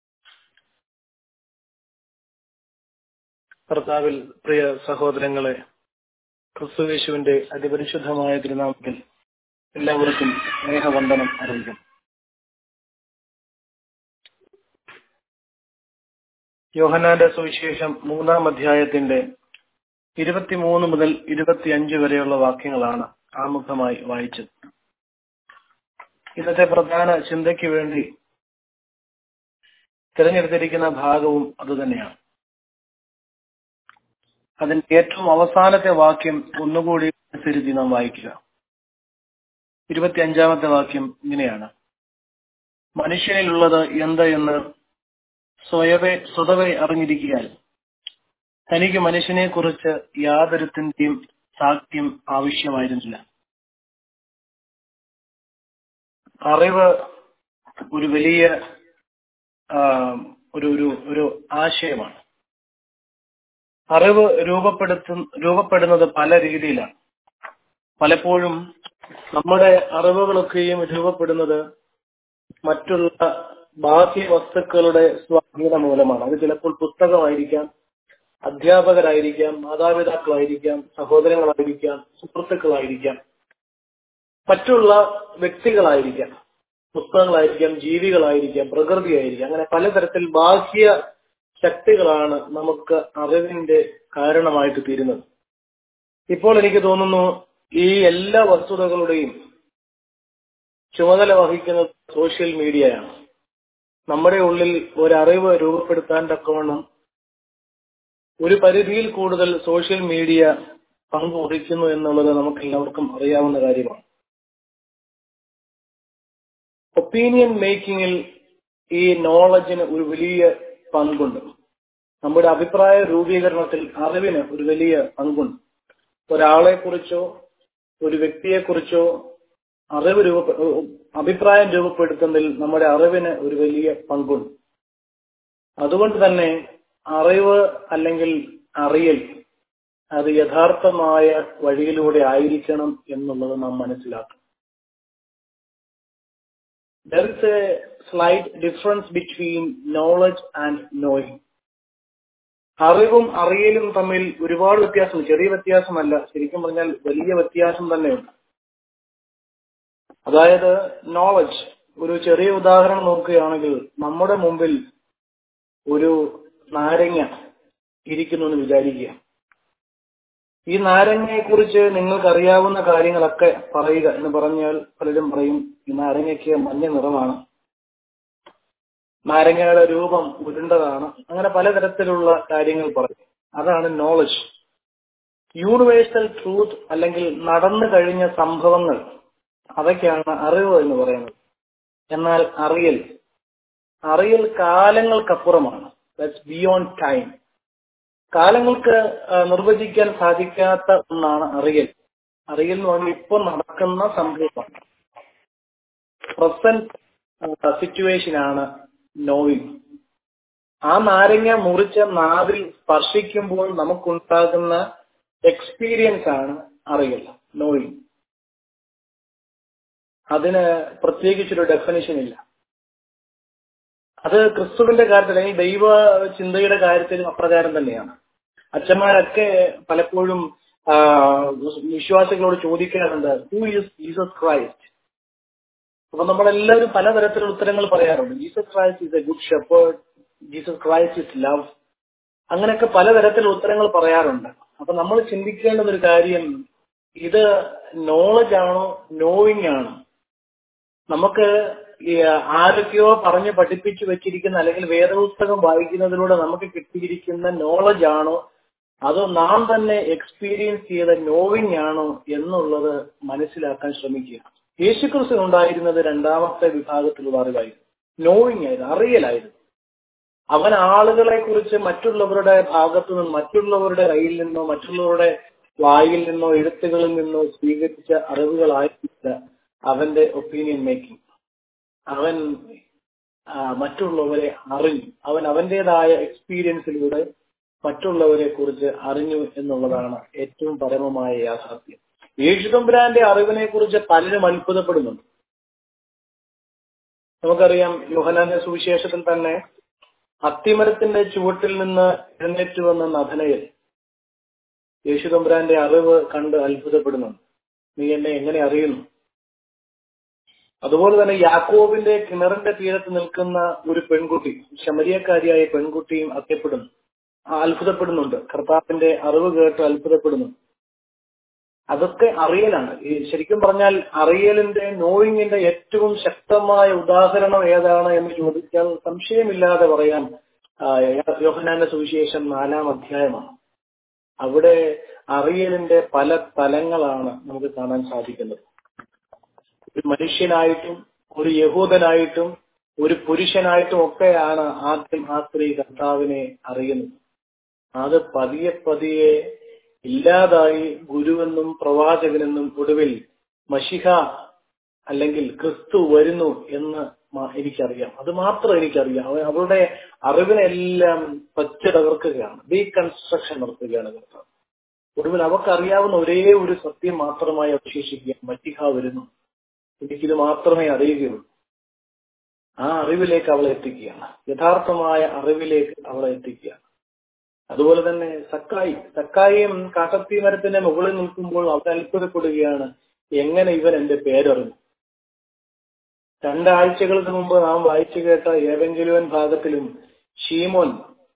Speaker 4: കർത്താവിൽ പ്രിയ സഹോദരങ്ങളെ ക്രിസ്തുവേശുവിന്റെ അതിപരിശുദ്ധമായ തിരുനാമത്തിൽ എല്ലാവർക്കും സ്നേഹവന്ദനം അറിയിക്കും യോഹനാന്റെ സുവിശേഷം മൂന്നാം അധ്യായത്തിന്റെ ഇരുപത്തിമൂന്ന് മുതൽ ഇരുപത്തിയഞ്ച് വരെയുള്ള വാക്യങ്ങളാണ് ആമുഖമായി വായിച്ചത് ഇന്നത്തെ പ്രധാന ചിന്തയ്ക്ക് വേണ്ടി തിരഞ്ഞെടുത്തിരിക്കുന്ന ഭാഗവും അതുതന്നെയാണ് അതിന്റെ ഏറ്റവും അവസാനത്തെ വാക്യം ഒന്നുകൂടി അനുസരിച്ച് നാം വായിക്കുക ഇരുപത്തിയഞ്ചാമത്തെ വാക്യം ഇങ്ങനെയാണ് മനുഷ്യനിലുള്ളത് എന്ത് എന്ന് സ്വയവേ സ്വതവേ അറിഞ്ഞിരിക്കാൻ തനിക്ക് മനുഷ്യനെ കുറിച്ച് യാതൊരുത്തിന്റെയും സാക്ഷ്യം ആവശ്യമായിരുന്നില്ല അറിവ് ഒരു വലിയ ഒരു ഒരു ഒരു ആശയമാണ് അറിവ് രൂപപ്പെടുത്തു രൂപപ്പെടുന്നത് പല രീതിയിലാണ് പലപ്പോഴും നമ്മുടെ അറിവുകളൊക്കെയും രൂപപ്പെടുന്നത് മറ്റുള്ള ബാഹ്യ വസ്തുക്കളുടെ സ്വാധീനം മൂലമാണ് അത് ചിലപ്പോൾ പുസ്തകമായിരിക്കാം അധ്യാപകരായിരിക്കാം മാതാപിതാക്കളായിരിക്കാം സഹോദരങ്ങളായിരിക്കാം സുഹൃത്തുക്കളായിരിക്കാം മറ്റുള്ള വ്യക്തികളായിരിക്കാം പുസ്തകങ്ങളായിരിക്കാം ജീവികളായിരിക്കാം പ്രകൃതിയായിരിക്കാം അങ്ങനെ പലതരത്തിൽ ബാഹ്യ ശക്തികളാണ് നമുക്ക് അറിവിന്റെ കാരണമായിട്ട് തീരുന്നത് ഇപ്പോൾ എനിക്ക് തോന്നുന്നു ഈ എല്ലാ വസ്തുതകളുടെയും ചുമതല വഹിക്കുന്നത് സോഷ്യൽ മീഡിയയാണ് നമ്മുടെ ഉള്ളിൽ ഒരറിവ് രൂപപ്പെടുത്താൻ തക്കവണ്ണം ഒരു പരിധിയിൽ കൂടുതൽ സോഷ്യൽ മീഡിയ പങ്ക് വഹിക്കുന്നു എന്നുള്ളത് നമുക്ക് എല്ലാവർക്കും അറിയാവുന്ന കാര്യമാണ് ഒപ്പീനിയൻ മേക്കിങ്ങിൽ ഈ നോളജിന് ഒരു വലിയ പങ്കുണ്ട് നമ്മുടെ അഭിപ്രായ രൂപീകരണത്തിൽ അറിവിന് ഒരു വലിയ പങ്കുണ്ട് ഒരാളെ കുറിച്ചോ ഒരു വ്യക്തിയെ കുറിച്ചോ അറിവ് രൂപ അഭിപ്രായം രൂപപ്പെടുത്തുന്നതിൽ നമ്മുടെ അറിവിന് ഒരു വലിയ പങ്കുണ്ട് അതുകൊണ്ട് തന്നെ അറിവ് അല്ലെങ്കിൽ അറിയൽ അത് യഥാർത്ഥമായ വഴിയിലൂടെ ആയിരിക്കണം എന്നുള്ളത് നാം മനസ്സിലാക്കണം there is a slight difference between knowledge and knowing അറിവും അറിയലും തമ്മിൽ ഒരുപാട് വ്യത്യാസം ചെറിയ വ്യത്യാസമല്ല ശരിക്കും പറഞ്ഞാൽ വലിയ വ്യത്യാസം തന്നെയുണ്ട് അതായത് നോളജ് ഒരു ചെറിയ ഉദാഹരണം നോക്കുകയാണെങ്കിൽ നമ്മുടെ മുമ്പിൽ ഒരു നാരങ്ങ ഇരിക്കുന്നു എന്ന് വിചാരിക്കുക ഈ നാരങ്ങയെ കുറിച്ച് നിങ്ങൾക്ക് അറിയാവുന്ന കാര്യങ്ങളൊക്കെ പറയുക എന്ന് പറഞ്ഞാൽ പലരും പറയും ഈ നാരങ്ങയ്ക്ക് മഞ്ഞ നിറമാണ് നാരങ്ങയുടെ രൂപം ഉരുണ്ടതാണ് അങ്ങനെ പലതരത്തിലുള്ള കാര്യങ്ങൾ പറയും അതാണ് നോളജ് യൂണിവേഴ്സൽ ട്രൂത്ത് അല്ലെങ്കിൽ നടന്നു കഴിഞ്ഞ സംഭവങ്ങൾ അതൊക്കെയാണ് അറിവ് എന്ന് പറയുന്നത് എന്നാൽ അറിയൽ അറിയൽ കാലങ്ങൾക്കപ്പുറമാണ് ദാറ്റ്സ് ബിയോണ്ട് ടൈം കാലങ്ങൾക്ക് നിർവചിക്കാൻ സാധിക്കാത്ത ഒന്നാണ് അറിയൽ അറിയൽ എന്ന് പറഞ്ഞാൽ ഇപ്പൊ നടക്കുന്ന സംഭവമാണ് പ്രസന്റ് സിറ്റുവേഷൻ ആണ് നോയിങ് ആ നാരങ്ങ മുറിച്ച നാവിൽ സ്പർശിക്കുമ്പോൾ നമുക്കുണ്ടാകുന്ന എക്സ്പീരിയൻസ് ആണ് അറിയൽ നോയിങ് അതിന് പ്രത്യേകിച്ചൊരു ഡെഫിനിഷൻ ഇല്ല അത് ക്രിസ്തുവിന്റെ കാര്യത്തിൽ അല്ലെങ്കിൽ ദൈവ ചിന്തയുടെ കാര്യത്തിലും അപ്രകാരം തന്നെയാണ് അച്ഛന്മാരൊക്കെ പലപ്പോഴും വിശ്വാസികളോട് ചോദിക്കാറുണ്ട് ഹൂ ഈസ് ജീസസ് ക്രൈസ്റ്റ് അപ്പൊ നമ്മളെല്ലാവരും പലതരത്തിലുള്ള ഉത്തരങ്ങൾ പറയാറുണ്ട് Jesus Christ is a good shepherd Jesus Christ is love അങ്ങനെയൊക്കെ പലതരത്തിലുള്ള ഉത്തരങ്ങൾ പറയാറുണ്ട് അപ്പൊ നമ്മൾ ചിന്തിക്കേണ്ടുന്ന ഒരു കാര്യം ഇത് നോളജ് ആണോ നോയിങ് ആണോ നമുക്ക് ആരൊക്കെയോ പറഞ്ഞ് പഠിപ്പിച്ചു വെച്ചിരിക്കുന്ന അല്ലെങ്കിൽ വേദപുസ്തകം വായിക്കുന്നതിലൂടെ നമുക്ക് കിട്ടിയിരിക്കുന്ന നോളജ് ആണോ അതോ നാം തന്നെ എക്സ്പീരിയൻസ് ചെയ്ത നോവിങ് ആണോ എന്നുള്ളത് മനസ്സിലാക്കാൻ ശ്രമിക്കുക യേശുക്രിസ്തു ഉണ്ടായിരുന്നത് രണ്ടാമത്തെ വിഭാഗത്തിലുള്ള അറിവായിരുന്നു നോവിങ് ആയിരുന്നു അറിയലായിരുന്നു അവൻ ആളുകളെ കുറിച്ച് മറ്റുള്ളവരുടെ ഭാഗത്തു നിന്നും മറ്റുള്ളവരുടെ കയ്യിൽ നിന്നോ മറ്റുള്ളവരുടെ വായിൽ നിന്നോ എഴുത്തുകളിൽ നിന്നോ സ്വീകരിച്ച അറിവുകളായിരുന്നില്ല അവന്റെ ഒപ്പീനിയൻ മേക്കിംഗ് അവൻ മറ്റുള്ളവരെ അറിഞ്ഞു അവൻ അവന്റേതായ എക്സ്പീരിയൻസിലൂടെ മറ്റുള്ളവരെ കുറിച്ച് അറിഞ്ഞു എന്നുള്ളതാണ് ഏറ്റവും പരമമായ യാഥാർത്ഥ്യം യേശുതമ്പുരാന്റെ അറിവിനെ കുറിച്ച് പലരും അത്ഭുതപ്പെടുന്നുണ്ട് നമുക്കറിയാം യോഹനാന്റെ സുവിശേഷത്തിൽ തന്നെ അത്തിമരത്തിന്റെ ചുവട്ടിൽ നിന്ന് എഴുന്നേറ്റ് വന്ന നഥനയിൽ യേശുതമ്പുരാന്റെ അറിവ് കണ്ട് അത്ഭുതപ്പെടുന്നുണ്ട് നീ എന്നെ എങ്ങനെ അറിയുന്നു അതുപോലെ തന്നെ യാക്കോബിന്റെ കിണറിന്റെ തീരത്ത് നിൽക്കുന്ന ഒരു പെൺകുട്ടി ശമരിയക്കാരിയായ പെൺകുട്ടിയും അത്യപ്പെടുന്നു ആ അത്ഭുതപ്പെടുന്നുണ്ട് കർത്താവിന്റെ അറിവ് കേട്ട് അത്ഭുതപ്പെടുന്നു അതൊക്കെ അറിയലാണ് ഈ ശരിക്കും പറഞ്ഞാൽ അറിയലിന്റെ നോയിങ്ങിന്റെ ഏറ്റവും ശക്തമായ ഉദാഹരണം ഏതാണ് എന്ന് ചോദിച്ചാൽ സംശയമില്ലാതെ പറയാം ആ, യോഹന്നാന്റെ സുവിശേഷം നാലാം അധ്യായമാണ് അവിടെ അറിയലിന്റെ പല തലങ്ങളാണ് നമുക്ക് കാണാൻ സാധിക്കുന്നത് ഒരു മനുഷ്യനായിട്ടും ഒരു യഹൂദനായിട്ടും ഒരു പുരുഷനായിട്ടും ഒക്കെയാണ് ആദ്യം ആ സ്ത്രീ കർത്താവിനെ അറിയുന്നത് അത് പതിയെ പതിയെ ഇല്ലാതായി ഗുരുവെന്നും പ്രവാചകനെന്നും ഒടുവിൽ മഷിഹ അല്ലെങ്കിൽ ക്രിസ്തു വരുന്നു എന്ന് മ- എനിക്കറിയാം അത് മാത്രം എനിക്കറിയാം അവ- അവരുടെ അറിവിനെല്ലാം പച്ച തകർക്കുകയാണ് ഡീകൺസ്ട്രക്ഷൻ നടത്തുകയാണ് കർത്താവ് ഒടുവിൽ അവർക്കറിയാവുന്ന ഒരേ ഒരു സത്യം മാത്രമായി അവശേഷിക്കുക മഷിഹ വരുന്നു എനിക്കിത് മാത്രമേ അറിയുകയുള്ളൂ ആ അറിവിലേക്ക് അവളെ എത്തിക്കുകയാണ് യഥാർത്ഥമായ അറിവിലേക്ക് അവളെ എത്തിക്കുകയാണ് അതുപോലെ തന്നെ സക്കായി സക്കായിയും കാക്കത്തി മരത്തിന്റെ മുകളിൽ നിൽക്കുമ്പോൾ അവൻ അത്ഭുതപ്പെടുകയാണ് എങ്ങനെ ഇവൻ എന്റെ പേരറിഞ്ഞു രണ്ടാഴ്ചകൾക്ക് മുമ്പ് നാം വായിച്ചു കേട്ട ഏവെങ്കിലുവൻ ഭാഗത്തിലും ഷീമോൻ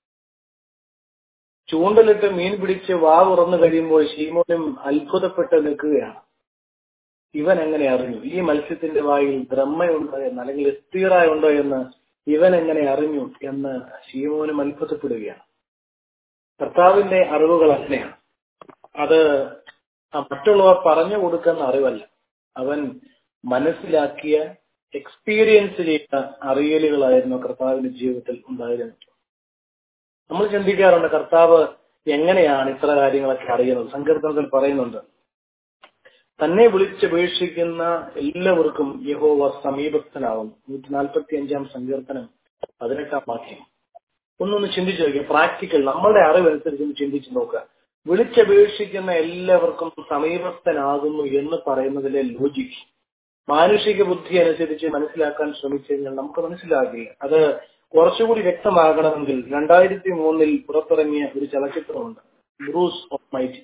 Speaker 4: ചൂണ്ടലിട്ട് മീൻ പിടിച്ച് വാ തുറന്നു കഴിയുമ്പോൾ ഷീമോനും അത്ഭുതപ്പെട്ട് നിൽക്കുകയാണ് ഇവൻ എങ്ങനെ അറിഞ്ഞു ഈ മത്സ്യത്തിന്റെ വായിൽ ബ്രഹ്മയുണ്ടോ എന്ന് അല്ലെങ്കിൽ എസ്തീറ ഉണ്ടോ എന്ന് ഇവൻ എങ്ങനെ അറിഞ്ഞു എന്ന് ഷീമോനും അത്ഭുതപ്പെടുകയാണ് കർത്താവിന്റെ അറിവുകൾ അങ്ങനെയാണ് അത് ആ മറ്റുള്ളവർ പറഞ്ഞു കൊടുക്കുന്ന അറിവല്ല അവൻ മനസ്സിലാക്കിയ എക്സ്പീരിയൻസ് ചെയ്ത അറിയലുകളായിരുന്നു കർത്താവിന്റെ ജീവിതത്തിൽ ഉണ്ടായിരുന്നത് നമ്മൾ ചിന്തിക്കാറുണ്ട് കർത്താവ് എങ്ങനെയാണ് ഇത്ര കാര്യങ്ങളൊക്കെ അറിയുന്നത് സങ്കീർത്തനത്തിൽ പറയുന്നുണ്ട് തന്നെ വിളിച്ചപേക്ഷിക്കുന്ന എല്ലാവർക്കും യഹോവ സമീപസ്ഥനാവുന്നു നൂറ്റി നാൽപ്പത്തി അഞ്ചാം സങ്കീർത്തനം പതിനെട്ടാം വാക്യം ഒന്നൊന്ന് ചിന്തിച്ചു നോക്കുക പ്രാക്ടിക്കൽ നമ്മളുടെ അറിവനുസരിച്ച് ഒന്ന് ചിന്തിച്ചു നോക്കുക വിളിച്ചപേക്ഷിക്കുന്ന എല്ലാവർക്കും സമീപസ്ഥനാകുന്നു എന്ന് പറയുന്നതിലെ ലോജിക്ക് മാനുഷിക ബുദ്ധി അനുസരിച്ച് മനസ്സിലാക്കാൻ ശ്രമിച്ചു കഴിഞ്ഞാൽ നമുക്ക് മനസ്സിലാകില്ല അത് കുറച്ചുകൂടി വ്യക്തമാകണമെങ്കിൽ രണ്ടായിരത്തി മൂന്നിൽ പുറത്തിറങ്ങിയ ഒരു ചലച്ചിത്രമുണ്ട് Bruce Almighty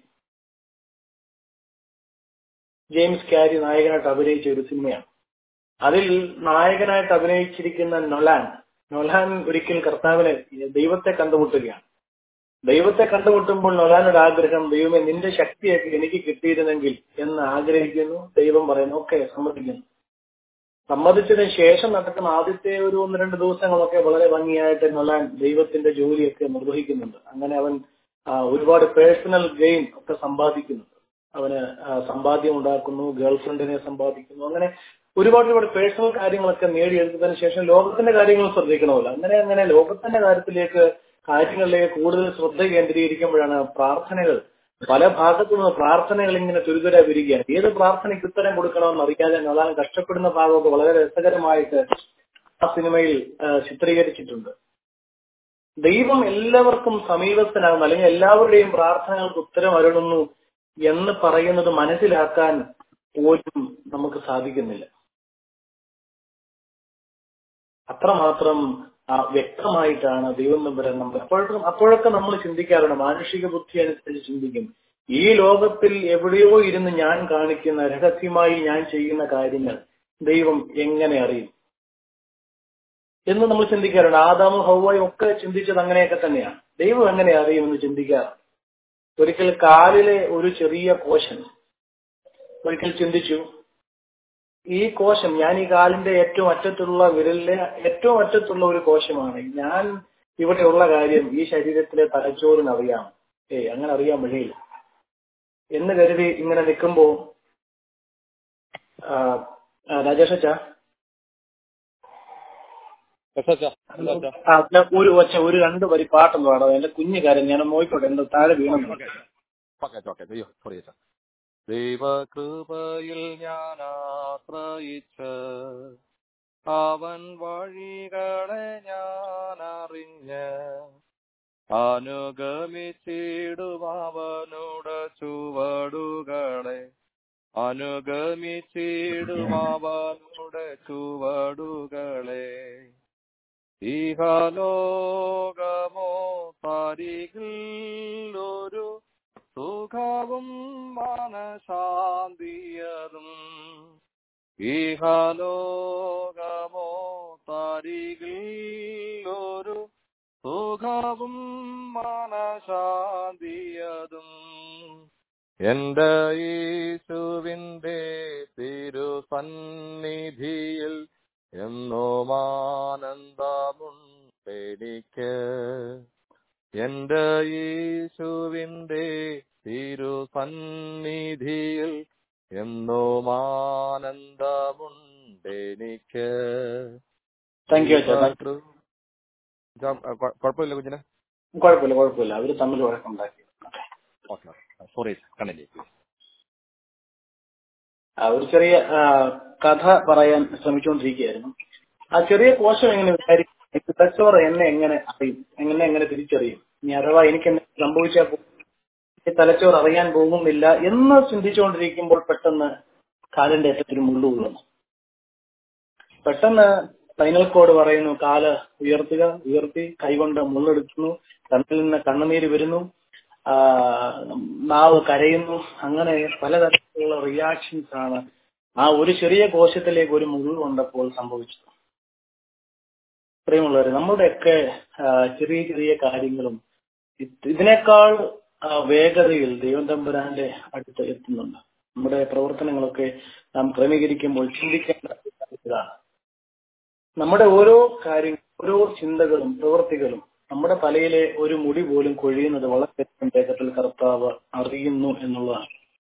Speaker 4: James Carrey നായകനായിട്ട് അഭിനയിച്ച ഒരു സിനിമയാണ് അതിൽ നായകനായിട്ട് അഭിനയിച്ചിരിക്കുന്ന നൊലാൻ നൊലാൻ ഒരിക്കൽ കർത്താവിനെ ദൈവത്തെ കണ്ടുമുട്ടുകയാണ് ദൈവത്തെ കണ്ടുമുട്ടുമ്പോൾ നൊലാനൊരു ആഗ്രഹം ദൈവമേ നിന്റെ ശക്തിയൊക്കെ എനിക്ക് കിട്ടിയിരുന്നെങ്കിൽ എന്ന് ആഗ്രഹിക്കുന്നു ദൈവം പറയുന്നു ഓക്കെ സമ്മതിക്കുന്നു സമ്മതിച്ചതിന് ശേഷം നടക്കുന്ന ആദ്യത്തെ ഒരു ഒന്ന് രണ്ട് ദിവസങ്ങളൊക്കെ വളരെ ഭംഗിയായിട്ട് നൊലാൻ ദൈവത്തിന്റെ ജോലിയൊക്കെ നിർവഹിക്കുന്നുണ്ട് അങ്ങനെ അവൻ ആ, ഒരുപാട് പേഴ്സണൽ ഗെയിം ഒക്കെ സമ്പാദിക്കുന്നുണ്ട് അവന് ആ, സമ്പാദ്യം ഉണ്ടാക്കുന്നു ഗേൾഫ്രണ്ടിനെ സമ്പാദിക്കുന്നു അങ്ങനെ ഒരുപാട് ഒരുപാട് പേഴ്സണൽ കാര്യങ്ങളൊക്കെ നേടിയെടുത്തതിന് ശേഷം ലോകത്തിന്റെ കാര്യങ്ങൾ ശ്രദ്ധിക്കണമല്ലോ അങ്ങനെ അങ്ങനെ ലോകത്തിന്റെ കാര്യത്തിലേക്ക് കാര്യങ്ങളിലേക്ക് കൂടുതൽ ശ്രദ്ധ കേന്ദ്രീകരിക്കുമ്പോഴാണ് പ്രാർത്ഥനകൾ പല ഭാഗത്തു നിന്ന് പ്രാർത്ഥനകൾ ഇങ്ങനെ തുരുതുര വരികയാണ് ഏത് പ്രാർത്ഥനയ്ക്ക് ഉത്തരം കൊടുക്കണമെന്ന് അറിയാതെ അതാണ് കഷ്ടപ്പെടുന്ന ഭാഗമൊക്കെ വളരെ രസകരമായിട്ട് ആ സിനിമയിൽ ആ, ചിത്രീകരിച്ചിട്ടുണ്ട് ദൈവം എല്ലാവർക്കും സമീപസ്ഥനാകുന്നു അല്ലെങ്കിൽ എല്ലാവരുടെയും പ്രാർത്ഥനകൾക്ക് ഉത്തരം അരുളുന്നു എന്ന് പറയുന്നത് മനസ്സിലാക്കാൻ പോലും നമുക്ക് സാധിക്കുന്നില്ല അത്രമാത്രം ആ, വ്യക്തമായിട്ടാണ് ദൈവം നമ്പരം നമ്മൾ അപ്പോഴൊക്കെ അപ്പോഴൊക്കെ നമ്മൾ ചിന്തിക്കാറുണ്ട് മാനുഷിക ബുദ്ധി അനുസരിച്ച് ചിന്തിക്കും ഈ ലോകത്തിൽ എവിടെയോ ഇരുന്ന് ഞാൻ കാണിക്കുന്ന രഹസ്യമായി ഞാൻ ചെയ്യുന്ന കാര്യങ്ങൾ ദൈവം എങ്ങനെ അറിയും എന്ന് നമ്മൾ ചിന്തിക്കാറുണ്ട് ആദാമും ഹൗവയും ഒക്കെ ചിന്തിച്ചത് അങ്ങനെയൊക്കെ തന്നെയാണ് ദൈവം എങ്ങനെ അറിയുമെന്ന് ചിന്തിക്കാറുണ്ട് ഒരിക്കൽ കാലിലെ ഒരു ചെറിയ കോശം ഒരിക്കൽ ചിന്തിച്ചു ഈ കോശം ഞാൻ ഈ കാലിന്റെ ഏറ്റവും അറ്റത്തുള്ള വിരലിലെ ഏറ്റവും അറ്റത്തുള്ള ഒരു കോശമാണ് ഞാൻ ഇവിടെയുള്ള കാര്യം ഈ ശരീരത്തിലെ തലച്ചോറിന് അറിയാം ഏയ് അങ്ങനെ അറിയാൻ വഴിയില്ല എന്ന് കരുതി ഇങ്ങനെ നിൽക്കുമ്പോ ആ, ആ, രാജേഷ് അച്ഛാ
Speaker 2: അച്ഛാ അല്ല അച്ഛാ
Speaker 4: ആ, ഞാൻ ഒരു ഒച്ച ഒരു രണ്ട് വരി പാട്ടൊന്ന് പാടാം എന്റെ കുഞ്ഞു കാര്യം ഞാൻ നോയിക്കോട്ടെ എന്റെ താഴെ വീണു
Speaker 2: ഓക്കെ ഓക്കെ ഓക്കെ അയ്യോ സോറി അച്ഛാ ദൈവകൃപയിൽ ഞാൻ ആശ്രയിച്ച് അവൻ വഴികളെ ഞാൻ അറിഞ്ഞ് അനുഗമിച്ചിടും അവനുടെ ചുവടുകളെ അനുഗമിച്ചിടും അവനുടെ ചുവടുകളെ ഇഹലോകമോ പരികിൽ ഒരു സുഖവും മനശാന്തിയതും ഇഹലോകമോ തരികിൽ ഒരു സുഖവും മനശാന്തിയതും എന്റെ യേശുവിന്റെ തിരുസന്നിധിയിൽ എന്നും ആനന്ദമുണ്ടെനിക്ക് എന്റെ യേശുവിന്റെ തിരുസന്നിധിയിൽ എന്നും ആനന്ദമുണ്ടെനിക്ക്
Speaker 5: താങ്ക് യു അച്ഛാ
Speaker 2: ജാം- ആ, കൊ- കുഴപ്പമില്ല കുഞ്ഞിനെ
Speaker 5: കുഴപ്പമില്ല കുഴപ്പമില്ല അവര് തമ്മിൽ വഴക്കുണ്ടാക്കി
Speaker 2: ഓക്കെ സോറി കണ്ടിന്യൂ
Speaker 5: ആ, ഒരു ചെറിയ ആ, കഥ പറയാൻ ശ്രമിച്ചുകൊണ്ടിരിക്കുകയായിരുന്നു ആ ചെറിയ കോശം എങ്ങനെ വിചാരിക്കും ഈ തലച്ചോറ് എന്നെ എങ്ങനെ അറിയും എങ്ങനെ എങ്ങനെ തിരിച്ചറിയും ഇനി അഥവാ എനിക്ക് എന്നെ സംഭവിച്ചാൽ പോ- ഈ തലച്ചോറ് അറിയാൻ പോകുന്നില്ല എന്ന് ചിന്തിച്ചുകൊണ്ടിരിക്കുമ്പോൾ പെട്ടെന്ന് കാലിന്റെ അറ്റത്തൊരു മുള്ളു വീഴുന്നു പെട്ടെന്ന് സ്പൈനൽ കോഡ് പറയുന്നു കാല് ഉയർത്തുക ഉയർത്തി കൈകൊണ്ട് മുള്ളെടുക്കുന്നു കണ്ണിൽ നിന്ന് കണ്ണുനീര് വരുന്നു ആ, നാവ് കരയുന്നു അങ്ങനെ പലതരത്തിലുള്ള റിയാക്ഷൻസ് ആണ് ആ ഒരു ചെറിയ കോശത്തിലേക്ക് ഒരു മുറിവ് കൊണ്ടപ്പോൾ സംഭവിച്ചത് പ്രിയമുള്ളവർ നമ്മുടെയൊക്കെ ആ, ചെറിയ ചെറിയ കാര്യങ്ങളും ഇത് ഇതിനേക്കാൾ ആ, വേഗതയിൽ ദൈവം തമ്പുരാന്റെ അടുത്ത് എത്തുന്നുണ്ട് നമ്മുടെ പ്രവർത്തനങ്ങളൊക്കെ നാം ക്രമീകരിക്കുമ്പോൾ ചിന്തിക്കേണ്ട ഇതാണ് നമ്മുടെ ഓരോ കാര്യങ്ങളും ഓരോ ചിന്തകളും പ്രവൃത്തികളും നമ്മുടെ തലയിലെ ഒരു മുടി പോലും കൊഴിയുന്നത് വളരെ വേഗത്തിൽ കർത്താവ് അറിയുന്നു എന്നുള്ളതാണ്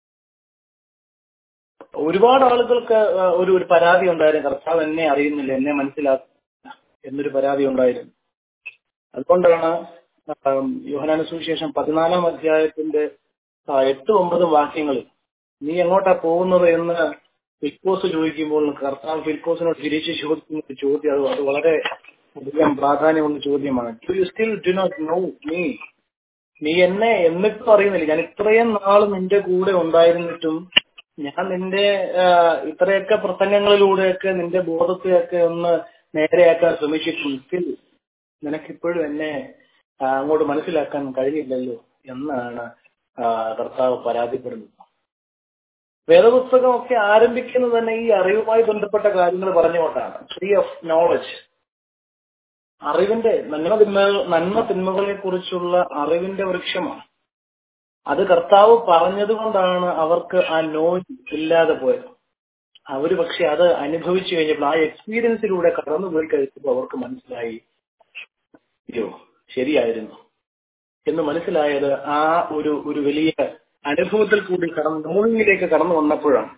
Speaker 5: ഒരുപാട് ആളുകൾക്ക് ആ, ഒരു ഒരു പരാതി ഉണ്ടായിരുന്നു കർത്താവ് എന്നെ അറിയുന്നില്ല എന്നെ മനസ്സിലാക്കുന്നില്ല എന്നൊരു പരാതി ഉണ്ടായിരുന്നു അതുകൊണ്ടാണ് യോഹനാന സുവിശേഷം പതിനാലാം അധ്യായത്തിന്റെ ആ, എട്ട് ഒമ്പതും വാക്യങ്ങളിൽ നീ എങ്ങോട്ടാ പോകുന്നത് എന്ന് ഫിൽക്കോസ് ചോദിക്കുമ്പോൾ കർത്താവ് ഫിൽക്കോസിനോട് തിരിച്ച് ചോദിക്കുന്ന ഒരു ചോദ്യം അത് അത് വളരെ അധികം പ്രാധാന്യമുള്ള ചോദ്യമാണ് do you still do not know me നീ എന്നെ എന്നിട്ടും അറിയുന്നില്ല ഞാൻ ഇത്രയും നാൾ നിന്റെ കൂടെ ഉണ്ടായിരുന്നിട്ടും ഞാൻ നിന്റെ ആ, ഇത്രയൊക്കെ പ്രസംഗങ്ങളിലൂടെയൊക്കെ നിന്റെ ബോധത്തെയൊക്കെ ഒന്ന് നേരെയാക്കാൻ ശ്രമിച്ചിട്ടുണ്ട് സ്റ്റിൽ നിനക്കിപ്പോഴും എന്നെ ആ, അങ്ങോട്ട് മനസ്സിലാക്കാൻ കഴിയില്ലല്ലോ എന്നാണ് ആ, കർത്താവ് പരാതിപ്പെടുന്നത് വേദപുസ്തകമൊക്കെ ആരംഭിക്കുന്നത് തന്നെ ഈ അറിവുമായി ബന്ധപ്പെട്ട കാര്യങ്ങൾ പറഞ്ഞുകൊണ്ടാണ് ട്രീ ഓഫ് നോളജ് അറിവിന്റെ നന്മ തിന്മ നന്മ തിന്മകളെ കുറിച്ചുള്ള അറിവിന്റെ വൃക്ഷമാണ് അത് കർത്താവ് പറഞ്ഞതുകൊണ്ടാണ് അവർക്ക് ആ നോയ് ഇല്ലാതെ പോയത് അവര് പക്ഷെ അത് അനുഭവിച്ചു കഴിഞ്ഞപ്പോൾ ആ എക്സ്പീരിയൻസിലൂടെ കടന്നുപോയി കഴിഞ്ഞപ്പോൾ അവർക്ക് മനസ്സിലായി അയ്യോ ശരിയായിരുന്നു എന്ന് മനസ്സിലായത് ആ ഒരു ഒരു വലിയ അനുഭവത്തിൽ കൂടി കടന്ന് നോയിലേക്ക് കടന്നു വന്നപ്പോഴാണ്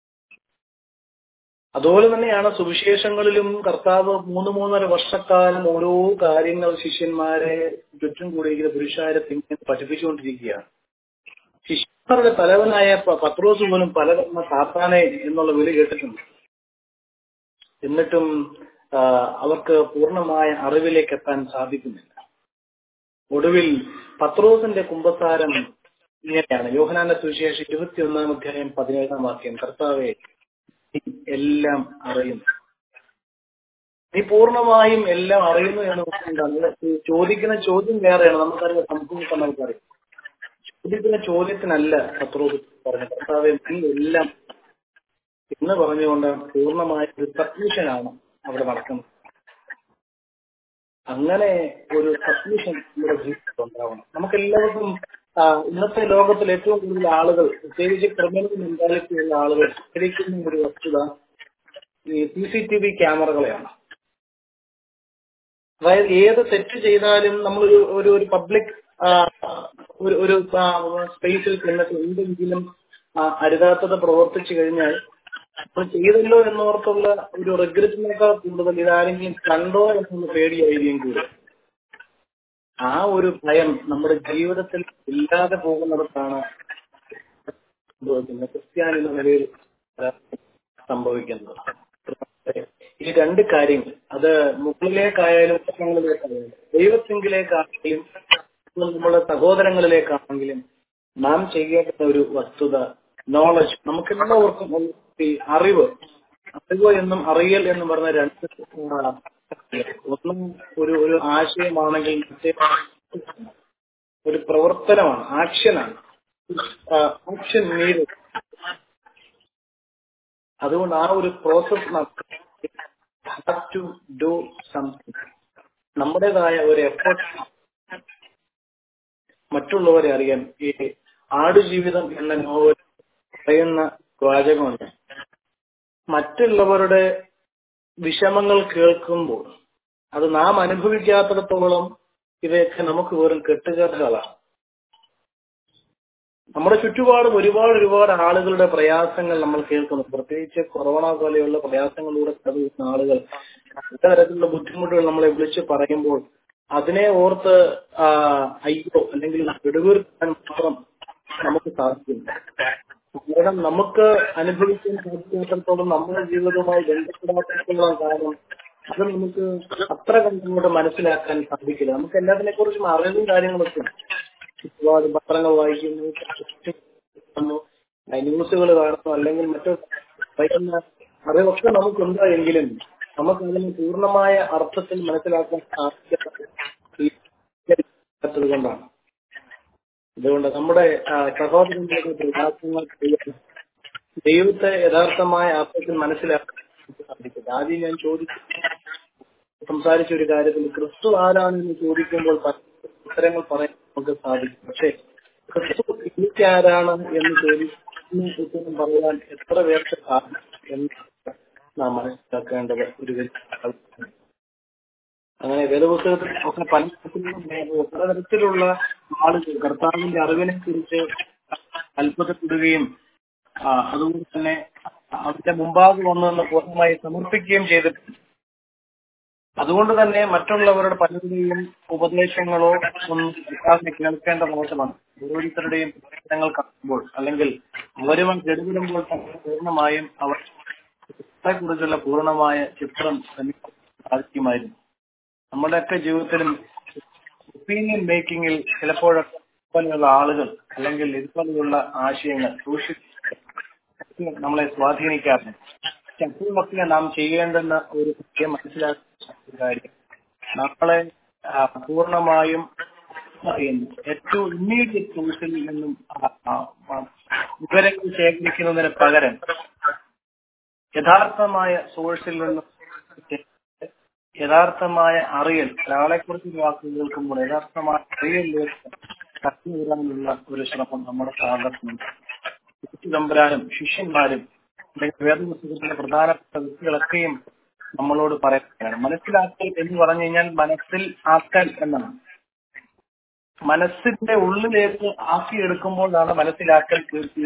Speaker 5: അതുപോലെ തന്നെയാണ് സുവിശേഷങ്ങളിലും കർത്താവ് മൂന്ന് മൂന്നര വർഷക്കാലം ഓരോ കാര്യങ്ങൾ ശിഷ്യന്മാരെ ചുറ്റും കൂടിയിരിക്കുന്ന പുരുഷാരെ ഇങ്ങനെ പഠിപ്പിച്ചുകൊണ്ടിരിക്കുകയാണ് ശിഷ്യന്മാരുടെ തലവനായ പ- പത്രോസ് പോലും പലതവണ സാത്താനെ എന്നുള്ള വിളി കേട്ടിട്ടുണ്ട് എന്നിട്ടും ആ, അവർക്ക് പൂർണ്ണമായ അറിവിലേക്ക് എത്താൻ സാധിക്കുന്നില്ല ഒടുവിൽ പത്രോസിന്റെ കുമ്പസാരം ഇങ്ങനെയാണ് യോഹനാന്റെ സുവിശേഷം ഇരുപത്തിയൊന്നാം അധ്യായം പതിനേഴാം വാക്യം കർത്താവെ നീ എല്ലാം അറിയുന്നു നീ പൂർണ്ണമായും എല്ലാം അറിയുന്നു എന്ന് പറഞ്ഞുകൊണ്ടാണ് ഈ ചോദിക്കുന്ന ചോദ്യം വേറെയാണ് നമുക്കറിയാം സംഭവിക്കാൻ നമുക്കറിയാം ചോദിക്കുന്ന ചോദ്യത്തിനല്ല പത്രോസ് പറഞ്ഞു കർത്താവെ നീ എല്ലാം എന്ന് പറഞ്ഞുകൊണ്ട് പൂർണ്ണമായ ഒരു സബ്മിഷനാണ് അവിടെ നടക്കുന്നത് അങ്ങനെ ഒരു സബ്മിഷൻ നമ്മുടെ ജീവിതത്തിൽ ഉണ്ടാവണം നമുക്ക് എല്ലാവർക്കും ആ, ഇന്നത്തെ ലോകത്തിൽ ഏറ്റവും കൂടുതൽ ആളുകൾ പ്രത്യേകിച്ച് ക്രിമിനൽ മെന്റാലിറ്റി ഉള്ള ആളുകൾ ശരിക്കുന്ന ഒരു വസ്തുത ഈ സി സി ടി വി ക്യാമറകളെയാണ് അതായത് ഏത് തെറ്റ് ചെയ്താലും നമ്മളൊരു ഒരു ഒരു പബ്ലിക് ഒരു ഒരു സ്പേസിൽ ചെന്നിട്ട് എന്തെങ്കിലും ആ, അരുതാത്തത് പ്രവർത്തിച്ചു കഴിഞ്ഞാൽ നമ്മൾ ചെയ്തല്ലോ എന്നോർത്തുള്ള ഒരു റിഗ്രറ്റിനേക്കാൾ കൂടുതൽ ഇതാരെങ്കിലും കണ്ടോ എന്നുള്ള പേടിയായിരിക്കും കൂടുതൽ ആ ഒരു ഭയം നമ്മുടെ ജീവിതത്തിൽ ഇല്ലാതെ പോകുന്നിടത്താണ് സംഭവിക്കുന്നത് ക്രിസ്ത്യാനി എന്ന നിലയിൽ സംഭവിക്കുന്നത് ഈ രണ്ട് കാര്യങ്ങൾ അത് മുകളിലേക്കായാലും പ്രശ്നങ്ങളിലേക്കായാലും ദൈവത്തിങ്കിലേക്കായാലും നമ്മുടെ സഹോദരങ്ങളിലേക്കാണെങ്കിലും നാം ചെയ്യേണ്ട ഒരു വസ്തുത നോളജ് നമുക്ക് എല്ലാവർക്കും ഈ അറിവ് അറിവ് എന്നും അറിയൽ എന്നും പറഞ്ഞ രണ്ട് ആ, ഒന്നും ഒരു ഒരു ആശയമാണെങ്കിൽ മറ്റേ ഒരു പ്രവർത്തനമാണ് ആക്ഷനാണ് ആക്ഷൻ നീഡ് അതുകൊണ്ട് ആ ഒരു പ്രോസസ് ടു ഡു സംതിങ് നമ്മുടേതായ ഒരു എഫേർട്ട് മറ്റുള്ളവരെ അറിയാൻ ഈ ആടുജീവിതം എന്ന നോവൽ പറയുന്ന വാചകമുണ്ട് മറ്റുള്ളവരുടെ വിഷമങ്ങൾ കേൾക്കുമ്പോൾ അത് നാം അനുഭവിക്കാത്തിടത്തോളം ഇവയൊക്കെ നമുക്ക് വെറും കെട്ടുകഥകളാണ് നമ്മുടെ ചുറ്റുപാടും ഒരുപാട് ഒരുപാട് ആളുകളുടെ പ്രയാസങ്ങൾ നമ്മൾ കേൾക്കുന്നു പ്രത്യേകിച്ച് കൊറോണ പോലെയുള്ള പ്രയാസങ്ങളിലൂടെ കടന്നു ആളുകൾ പലതരത്തിലുള്ള ബുദ്ധിമുട്ടുകൾ നമ്മളെ വിളിച്ച് പറയുമ്പോൾ അതിനെ ഓർത്ത് ആ, അയ്യോ അല്ലെങ്കിൽ വിടുവീർക്കാൻ മാത്രം നമുക്ക് സാധിക്കില്ല കാരണം നമുക്ക് അനുഭവിക്കാൻ സാധിക്കാത്തടത്തോളം നമ്മുടെ ജീവിതവുമായി ബന്ധപ്പെടാത്തടത്തോളം കാലം അത് നമുക്ക് അത്ര കണ്ടുകൊണ്ട് മനസ്സിലാക്കാൻ സാധിക്കില്ല നമുക്ക് എല്ലാത്തിനെ കുറിച്ചും അറിവും കാര്യങ്ങളൊക്കെ ഉണ്ട്. ഒരുപാട് പത്രങ്ങൾ വായിക്കുന്നു കാണുന്നു, ന്യൂസുകൾ കാണുന്നു അല്ലെങ്കിൽ മറ്റു വായിക്കുന്ന അറിവൊക്കെ നമുക്കുണ്ട് എങ്കിലും നമുക്ക് അതിന് പൂർണ്ണമായ അർത്ഥത്തിൽ മനസ്സിലാക്കാൻ സാധിക്കാത്തത് കൊണ്ടാണ് അതുകൊണ്ട് നമ്മുടെ ആ, സഹോദരങ്ങളുടെ പ്രയാസങ്ങൾ ചെയ്യാൻ ദൈവത്തെ യഥാർത്ഥമായ അർത്ഥത്തിൽ മനസ്സിലാക്കാൻ നമുക്ക് സാധിക്കില്ല ആദ്യം ഞാൻ ചോദിച്ചു സംസാരിച്ച ഒരു കാര്യത്തിൽ ക്രിസ്തു ആരാണെന്ന് ചോദിക്കുമ്പോൾ പല ഉത്തരങ്ങൾ പറയാൻ നമുക്ക് സാധിക്കും പക്ഷേ ക്രിസ്തു എനിക്കാരാണ് എന്ന് ചോദിക്കുന്ന ഉത്തരം പറയാൻ എത്ര പേർക്ക് സാധിക്കും എന്ന് നാം മനസ്സിലാക്കേണ്ടത് ഒരു വലിയ ആവശ്യമാണ്. അങ്ങനെ വേദപുസ്തകത്തിൽ ഒക്കെ പല തരത്തിലുള്ള പലതരത്തിലുള്ള ആളുകൾ കർത്താവിന്റെ അറിവിനെ കുറിച്ച് അത്ഭുതപ്പെടുകയും ആ, അതുകൊണ്ട് തന്നെ അവരുടെ മുമ്പാകെ വന്നു പൂർണ്ണമായി സമർപ്പിക്കുകയും ചെയ്തിട്ടുണ്ട് അതുകൊണ്ട് തന്നെ മറ്റുള്ളവരുടെ പലരുടെയും ഉപദേശങ്ങളോ ഒന്നും കർത്താവിനെ കേൾക്കേണ്ട മോശമാണ് ഓരോരുത്തരുടെയും പ്രവർത്തനങ്ങൾ കാണുമ്പോൾ അല്ലെങ്കിൽ അവരുമായി ഇടപെടുമ്പോൾ തന്നെ പൂർണ്ണമായും അവർ കുറിച്ചുള്ള പൂർണ്ണമായ ചിത്രം നമുക്ക് സാധിക്കുമായിരുന്നു നമ്മുടെയൊക്കെ ജീവിതത്തിലും ഒപ്പീനിയൻ മേക്കിങ്ങിൽ ചിലപ്പോഴൊക്കെ ഇതുപോലെയുള്ള ആളുകൾ അല്ലെങ്കിൽ ഇതുപോലെയുള്ള ആശയങ്ങൾ സൂക്ഷിച്ച് നമ്മളെ സ്വാധീനിക്കാറുണ്ട് പക്ഷെ അപ്പോഴൊക്കെ നാം ചെയ്യേണ്ടുന്ന ഒരു കാര്യം മനസ്സിലാക്കുന്ന ഒരു കാര്യം നമ്മളെ ആ, പൂർണ്ണമായും അറിയുന്നു ഏറ്റവും ഇമ്മീഡിയറ്റ് സോഴ്സിൽ നിന്നും ആ, ആ, ആ, വിവരങ്ങൾ ശേഖരിക്കുന്നതിന് പകരം യഥാർത്ഥമായ സോഴ്സിൽ നിന്നും യഥാർത്ഥമായ അറിയൽ ഒരാളെ കുറിച്ച് വാക്ക് കേൾക്കുമ്പോൾ യഥാർത്ഥമായ അറിയലിലേക്ക് കടന്നു വരാനുള്ള ഒരു ശ്രമം നമ്മുടെ ഭാഗത്തുണ്ട് തമ്പുരാനും ശിഷ്യന്മാരും അല്ലെങ്കിൽ വേദപുസ്തകത്തിലെ പ്രധാനപ്പെട്ട വ്യക്തികളൊക്കെയും നമ്മളോട് പറയുകയാണ് മനസ്സിലാക്കൽ എന്ന് പറഞ്ഞു കഴിഞ്ഞാൽ മനസ്സിൽ ആക്കൽ എന്നാണ് മനസ്സിന്റെ ഉള്ളിലേക്ക് ആക്കിയെടുക്കുമ്പോഴാണ് മനസ്സിലാക്കൽ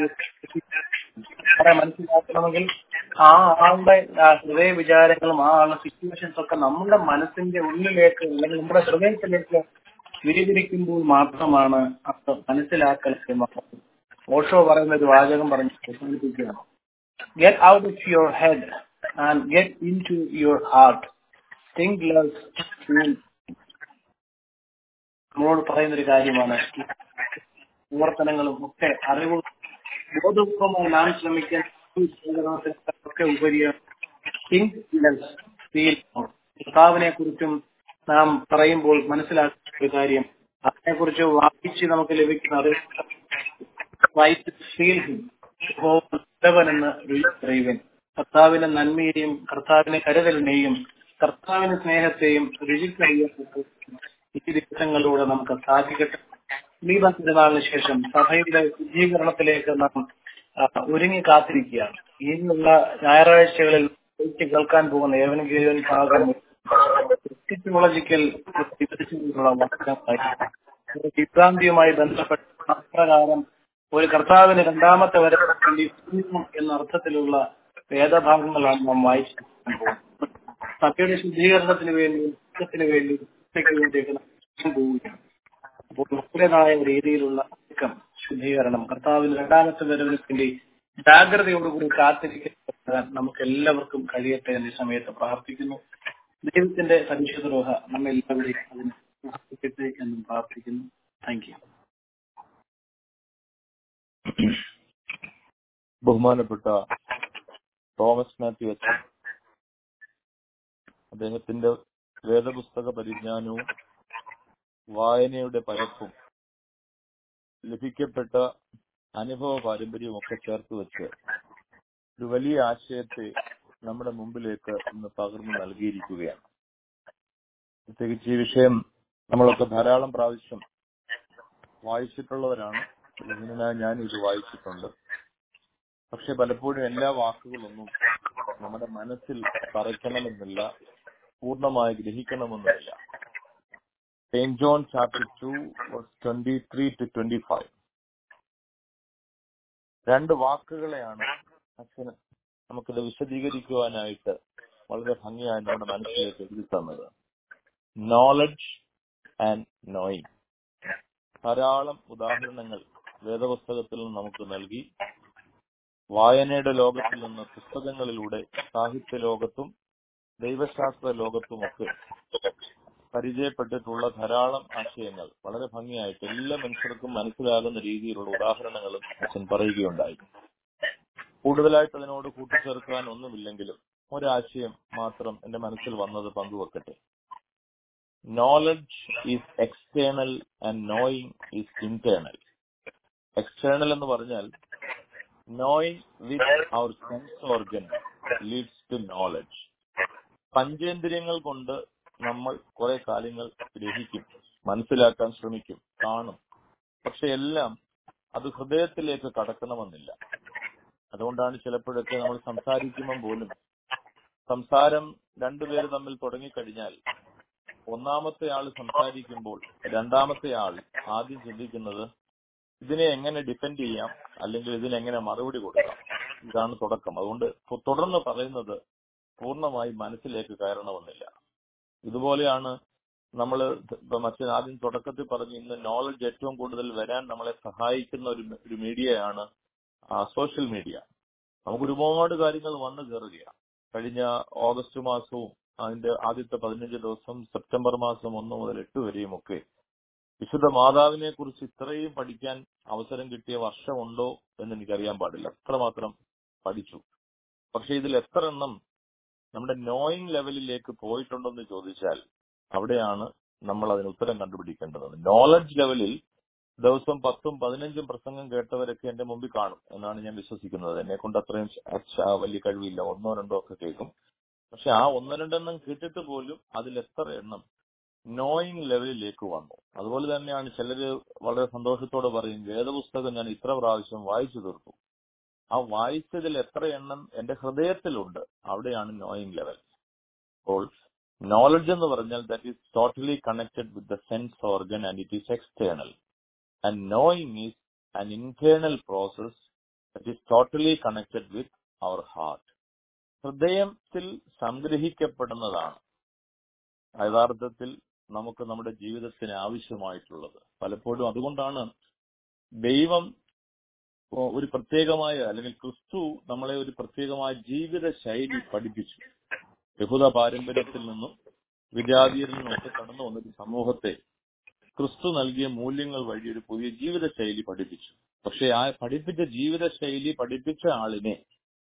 Speaker 5: തീർച്ചയായും മനസ്സിലാക്കണമെങ്കിൽ ആ ആളുടെ ആ ഹൃദയ വിചാരങ്ങളും ആ ആളുടെ സിറ്റുവേഷൻസ് ഒക്കെ നമ്മുടെ മനസ്സിന്റെ ഉള്ളിലേക്ക് അല്ലെങ്കിൽ നമ്മുടെ ഹൃദയത്തിലേക്ക് വിരിതിരിക്കുമ്പോൾ മാത്രമാണ് അത് മനസ്സിലാക്കൽ എന്നുള്ളത് ഓഷോ പറയുന്ന ഒരു വാചകം പറഞ്ഞ് അവസാനിപ്പിക്കുകയാണ് get out of your head and get into your heart. Think less, feel. നമ്മളോട് പറയുന്ന ഒരു കാര്യമാണ് ഈ പ്രവർത്തനങ്ങളും ഒക്കെ അറിവ് ബോധപൂർവമായി നാം ശ്രമിക്കാൻ ഒക്കെ ഉപരിയാണ് തിങ്ക് ലെസ് ഫീൽ കർത്താവിനെ കുറിച്ചും നാം പറയുമ്പോൾ മനസ്സിലാക്കുന്ന ഒരു കാര്യം അതിനെക്കുറിച്ച് വായിച്ച് നമുക്ക് ലഭിക്കുന്ന അറിവ് ഫീൽ ഹിം എന്ന് രുചിച്ചറിയുവൻ കർത്താവിന്റെ നന്മയെയും കർത്താവിന്റെ കരുതലിനെയും കർത്താവിന്റെ സ്നേഹത്തെയും രുചിച്ചറിയാൻ ഈ ദിവസങ്ങളിലൂടെ നമുക്ക് സാധിക്കട്ടെ ദീപ തിരുനാളിന് ശേഷം സഭയുടെ ശുചീകരണത്തിലേക്ക് നാം ആ, ഒരുങ്ങി കാത്തിരിക്കുകയാണ് ഇനിയുള്ള ഞായറാഴ്ചകളിൽ ഉച്ചയ്ക്ക് കേൾക്കാൻ പോകുന്ന ഏവനഗീവൻ ഭാഗം എപ്പിറ്റോളജിക്കൽ വിഭജിച്ചുകൊണ്ടുള്ള വചനമായിരിക്കും വിഭ്രാന്തിയുമായി ബന്ധപ്പെട്ട അപ്രകാരം ഒരു കർത്താവിന് രണ്ടാമത്തെ വരെ വേണ്ടി ജീവിക്കണം എന്ന അർത്ഥത്തിലുള്ള വേദഭാഗങ്ങളാണ് നാം വായിച്ചു സഭയുടെ ശുദ്ധീകരണത്തിന് വേണ്ടി യുദ്ധത്തിന് വേണ്ടി രക്ഷയ്ക്ക് വേണ്ടിയൊക്കെ നാം ചെയ്യാൻ പോവുകയാണ് അപ്പോൾ നമ്മുടേതായ രീതിയിലുള്ള ഒരുക്കം ശുദ്ധീകരണം കർത്താവിന് രണ്ടാമത്തെ വരവിന് വേണ്ടി ജാഗ്രതയോടുകൂടി കാത്തിരിക്കാൻ നമുക്ക് എല്ലാവർക്കും കഴിയട്ടെ എന്ന ഈ സമയത്ത് പ്രാർത്ഥിക്കുന്നു ദൈവത്തിന്റെ പരിശുദ്ധ രോഹ നമ്മെല്ലാവരെയും അതിന് സഹായിക്കട്ടെ എന്നും പ്രാർത്ഥിക്കുന്നു താങ്ക് യു
Speaker 2: ബഹുമാനപ്പെട്ട തോമസ് മാത്യു അച്ഛൻ അദ്ദേഹത്തിന്റെ വേദപുസ്തക പരിജ്ഞാനവും വായനയുടെ പരപ്പും ലഭിക്കപ്പെട്ട അനുഭവ പാരമ്പര്യവും ഒക്കെ ചേർത്ത് വെച്ച് ഒരു വലിയ ആശയത്തെ നമ്മുടെ മുമ്പിലേക്ക് ഇന്ന് പകർന്നു നൽകിയിരിക്കുകയാണ് പ്രത്യേകിച്ച് ഈ വിഷയം നമ്മളൊക്കെ ധാരാളം പ്രാവശ്യം വായിച്ചിട്ടുള്ളവരാണ് ഇതിനായി ഞാൻ ഇത് വായിച്ചിട്ടുണ്ട് പക്ഷെ പലപ്പോഴും എല്ലാ വാക്കുകളൊന്നും നമ്മുടെ മനസ്സിൽ തറയ്ക്കണമെന്നില്ല പൂർണ്ണമായി ഗ്രഹിക്കണമെന്നില്ല Saint John chapter two twenty three to twenty five രണ്ട് വാക്കുകളെയാണ് അച്ഛന് നമുക്കിത് വിശദീകരിക്കുവാനായിട്ട് വളരെ ഭംഗിയായി നമ്മുടെ മനസ്സിലേക്ക് എഴുതി തന്നത് നോളജ് ആൻഡ് നോയിങ് ധാരാളം ഉദാഹരണങ്ങൾ വേദപുസ്തകത്തിൽ നിന്ന് നമുക്ക് നൽകി വായനയുടെ ലോകത്തിൽ നിന്ന് പുസ്തകങ്ങളിലൂടെ സാഹിത്യ ലോകത്തും ദൈവശാസ്ത്ര ലോകത്തുമൊക്കെ പരിചയപ്പെട്ടിട്ടുള്ള ധാരാളം ആശയങ്ങൾ വളരെ ഭംഗിയായിട്ട് എല്ലാ മനുഷ്യർക്കും മനസ്സിലാകുന്ന രീതിയിലുള്ള ഉദാഹരണങ്ങളും അച്ഛൻ പറയുകയുണ്ടായി കൂടുതലായിട്ട് അതിനോട് കൂട്ടിച്ചേർക്കാൻ ഒന്നുമില്ലെങ്കിലും ഒരാശയം മാത്രം എന്റെ മനസ്സിൽ വന്നത് പങ്കുവെക്കട്ടെ knowledge is external and knowing is internal external എന്ന് പറഞ്ഞാൽ knowing with our sense organ leads to knowledge പഞ്ചേന്ദ്രിയങ്ങൾ കൊണ്ട് നമ്മൾ കുറെ കാര്യങ്ങൾ ഗ്രഹിക്കും മനസ്സിലാക്കാൻ ശ്രമിക്കും കാണും പക്ഷെ എല്ലാം അത് ഹൃദയത്തിലേക്ക് കടക്കണമെന്നില്ല അതുകൊണ്ടാണ് ചിലപ്പോഴൊക്കെ നമ്മൾ സംസാരിക്കുമ്പം പോലും സംസാരം രണ്ടുപേര് തമ്മിൽ തുടങ്ങിക്കഴിഞ്ഞാൽ ഒന്നാമത്തെ ആൾ സംസാരിക്കുമ്പോൾ രണ്ടാമത്തെ ആൾ ആദ്യം ചിന്തിക്കുന്നത് ഇതിനെ എങ്ങനെ ഡിഫെൻഡ് ചെയ്യാം അല്ലെങ്കിൽ ഇതിനെങ്ങനെ മറുപടി കൊടുക്കാം ഇതാണ് തുടക്കം അതുകൊണ്ട് തുടർന്ന് പറയുന്നത് പൂർണ്ണമായി മനസ്സിലേക്ക് കയറണമെന്നില്ല ഇതുപോലെയാണ് നമ്മൾ മറ്റേ ആദ്യം തുടക്കത്തിൽ പറഞ്ഞു ഇന്ന് നോളജ് ഏറ്റവും കൂടുതൽ വരാൻ നമ്മളെ സഹായിക്കുന്ന ഒരു ഒരു മീഡിയയാണ് സോഷ്യൽ മീഡിയ നമുക്ക് ഒരുപാട് കാര്യങ്ങൾ വന്നു കയറുകയാണ് കഴിഞ്ഞ ഓഗസ്റ്റ് മാസവും അതിന്റെ ആദ്യത്തെ പതിനഞ്ച് ദിവസം സെപ്റ്റംബർ മാസം ഒന്ന് മുതൽ എട്ട് വരെയും ഒക്കെ വിശുദ്ധ മാതാവിനെ കുറിച്ച് ഇത്രയും പഠിക്കാൻ അവസരം കിട്ടിയ വർഷമുണ്ടോ എന്ന് എനിക്കറിയാൻ പാടില്ല അത്രമാത്രം പഠിച്ചു പക്ഷെ ഇതിൽ എത്ര എണ്ണം നമ്മുടെ നോയിങ് ലെവലിലേക്ക് പോയിട്ടുണ്ടെന്ന് ചോദിച്ചാൽ അവിടെയാണ് നമ്മൾ അതിന് ഉത്തരം കണ്ടുപിടിക്കേണ്ടത് നോളജ് ലെവലിൽ ദിവസം പത്തും പതിനഞ്ചും പ്രസംഗം കേട്ടവരൊക്കെ എന്റെ മുമ്പിൽ കാണും എന്നാണ് ഞാൻ വിശ്വസിക്കുന്നത് എന്നെ കൊണ്ട് അത്രയും വലിയ കഴിവില്ല ഒന്നോ രണ്ടോ ഒക്കെ കേൾക്കും പക്ഷെ ആ ഒന്ന് രണ്ടെണ്ണം കേട്ടിട്ട് പോലും അതിൽ എത്ര എണ്ണം നോയിങ് ലെവലിലേക്ക് വന്നു അതുപോലെ തന്നെയാണ് ചിലര് വളരെ സന്തോഷത്തോടെ പറയും വേദപുസ്തകം ഞാൻ ഇത്ര പ്രാവശ്യം വായിച്ചു തീർത്തു ആ വായിച്ചതിൽ എത്ര എണ്ണം എന്റെ ഹൃദയത്തിലുണ്ട് അവിടെയാണ് നോയിങ് ലെവൽ അപ്പോൾ നോളജ് എന്ന് പറഞ്ഞാൽ that is totally connected with the sense organ and it is external and knowing is an internal process that is totally connected with our heart ഹൃദയത്തിൽ സംഗ്രഹിക്കപ്പെടുന്നതാണ് യഥാർത്ഥത്തിൽ നമുക്ക് നമ്മുടെ ജീവിതത്തിന് ആവശ്യമായിട്ടുള്ളത് പലപ്പോഴും അതുകൊണ്ടാണ് ദൈവം ഒരു പ്രത്യേകമായ അല്ലെങ്കിൽ ക്രിസ്തു നമ്മളെ ഒരു പ്രത്യേകമായ ജീവിത ശൈലി പഠിപ്പിച്ചു യഹൂദ പാരമ്പര്യത്തിൽ നിന്നും വിജാതിയിൽ നിന്നും ഒക്കെ കടന്നു വന്നൊരു സമൂഹത്തെ ക്രിസ്തു നൽകിയ മൂല്യങ്ങൾ വഴി ഒരു പുതിയ ജീവിത ശൈലി പഠിപ്പിച്ചു പക്ഷെ ആ പഠിപ്പിച്ച ജീവിത ശൈലി പഠിപ്പിച്ച ആളിനെ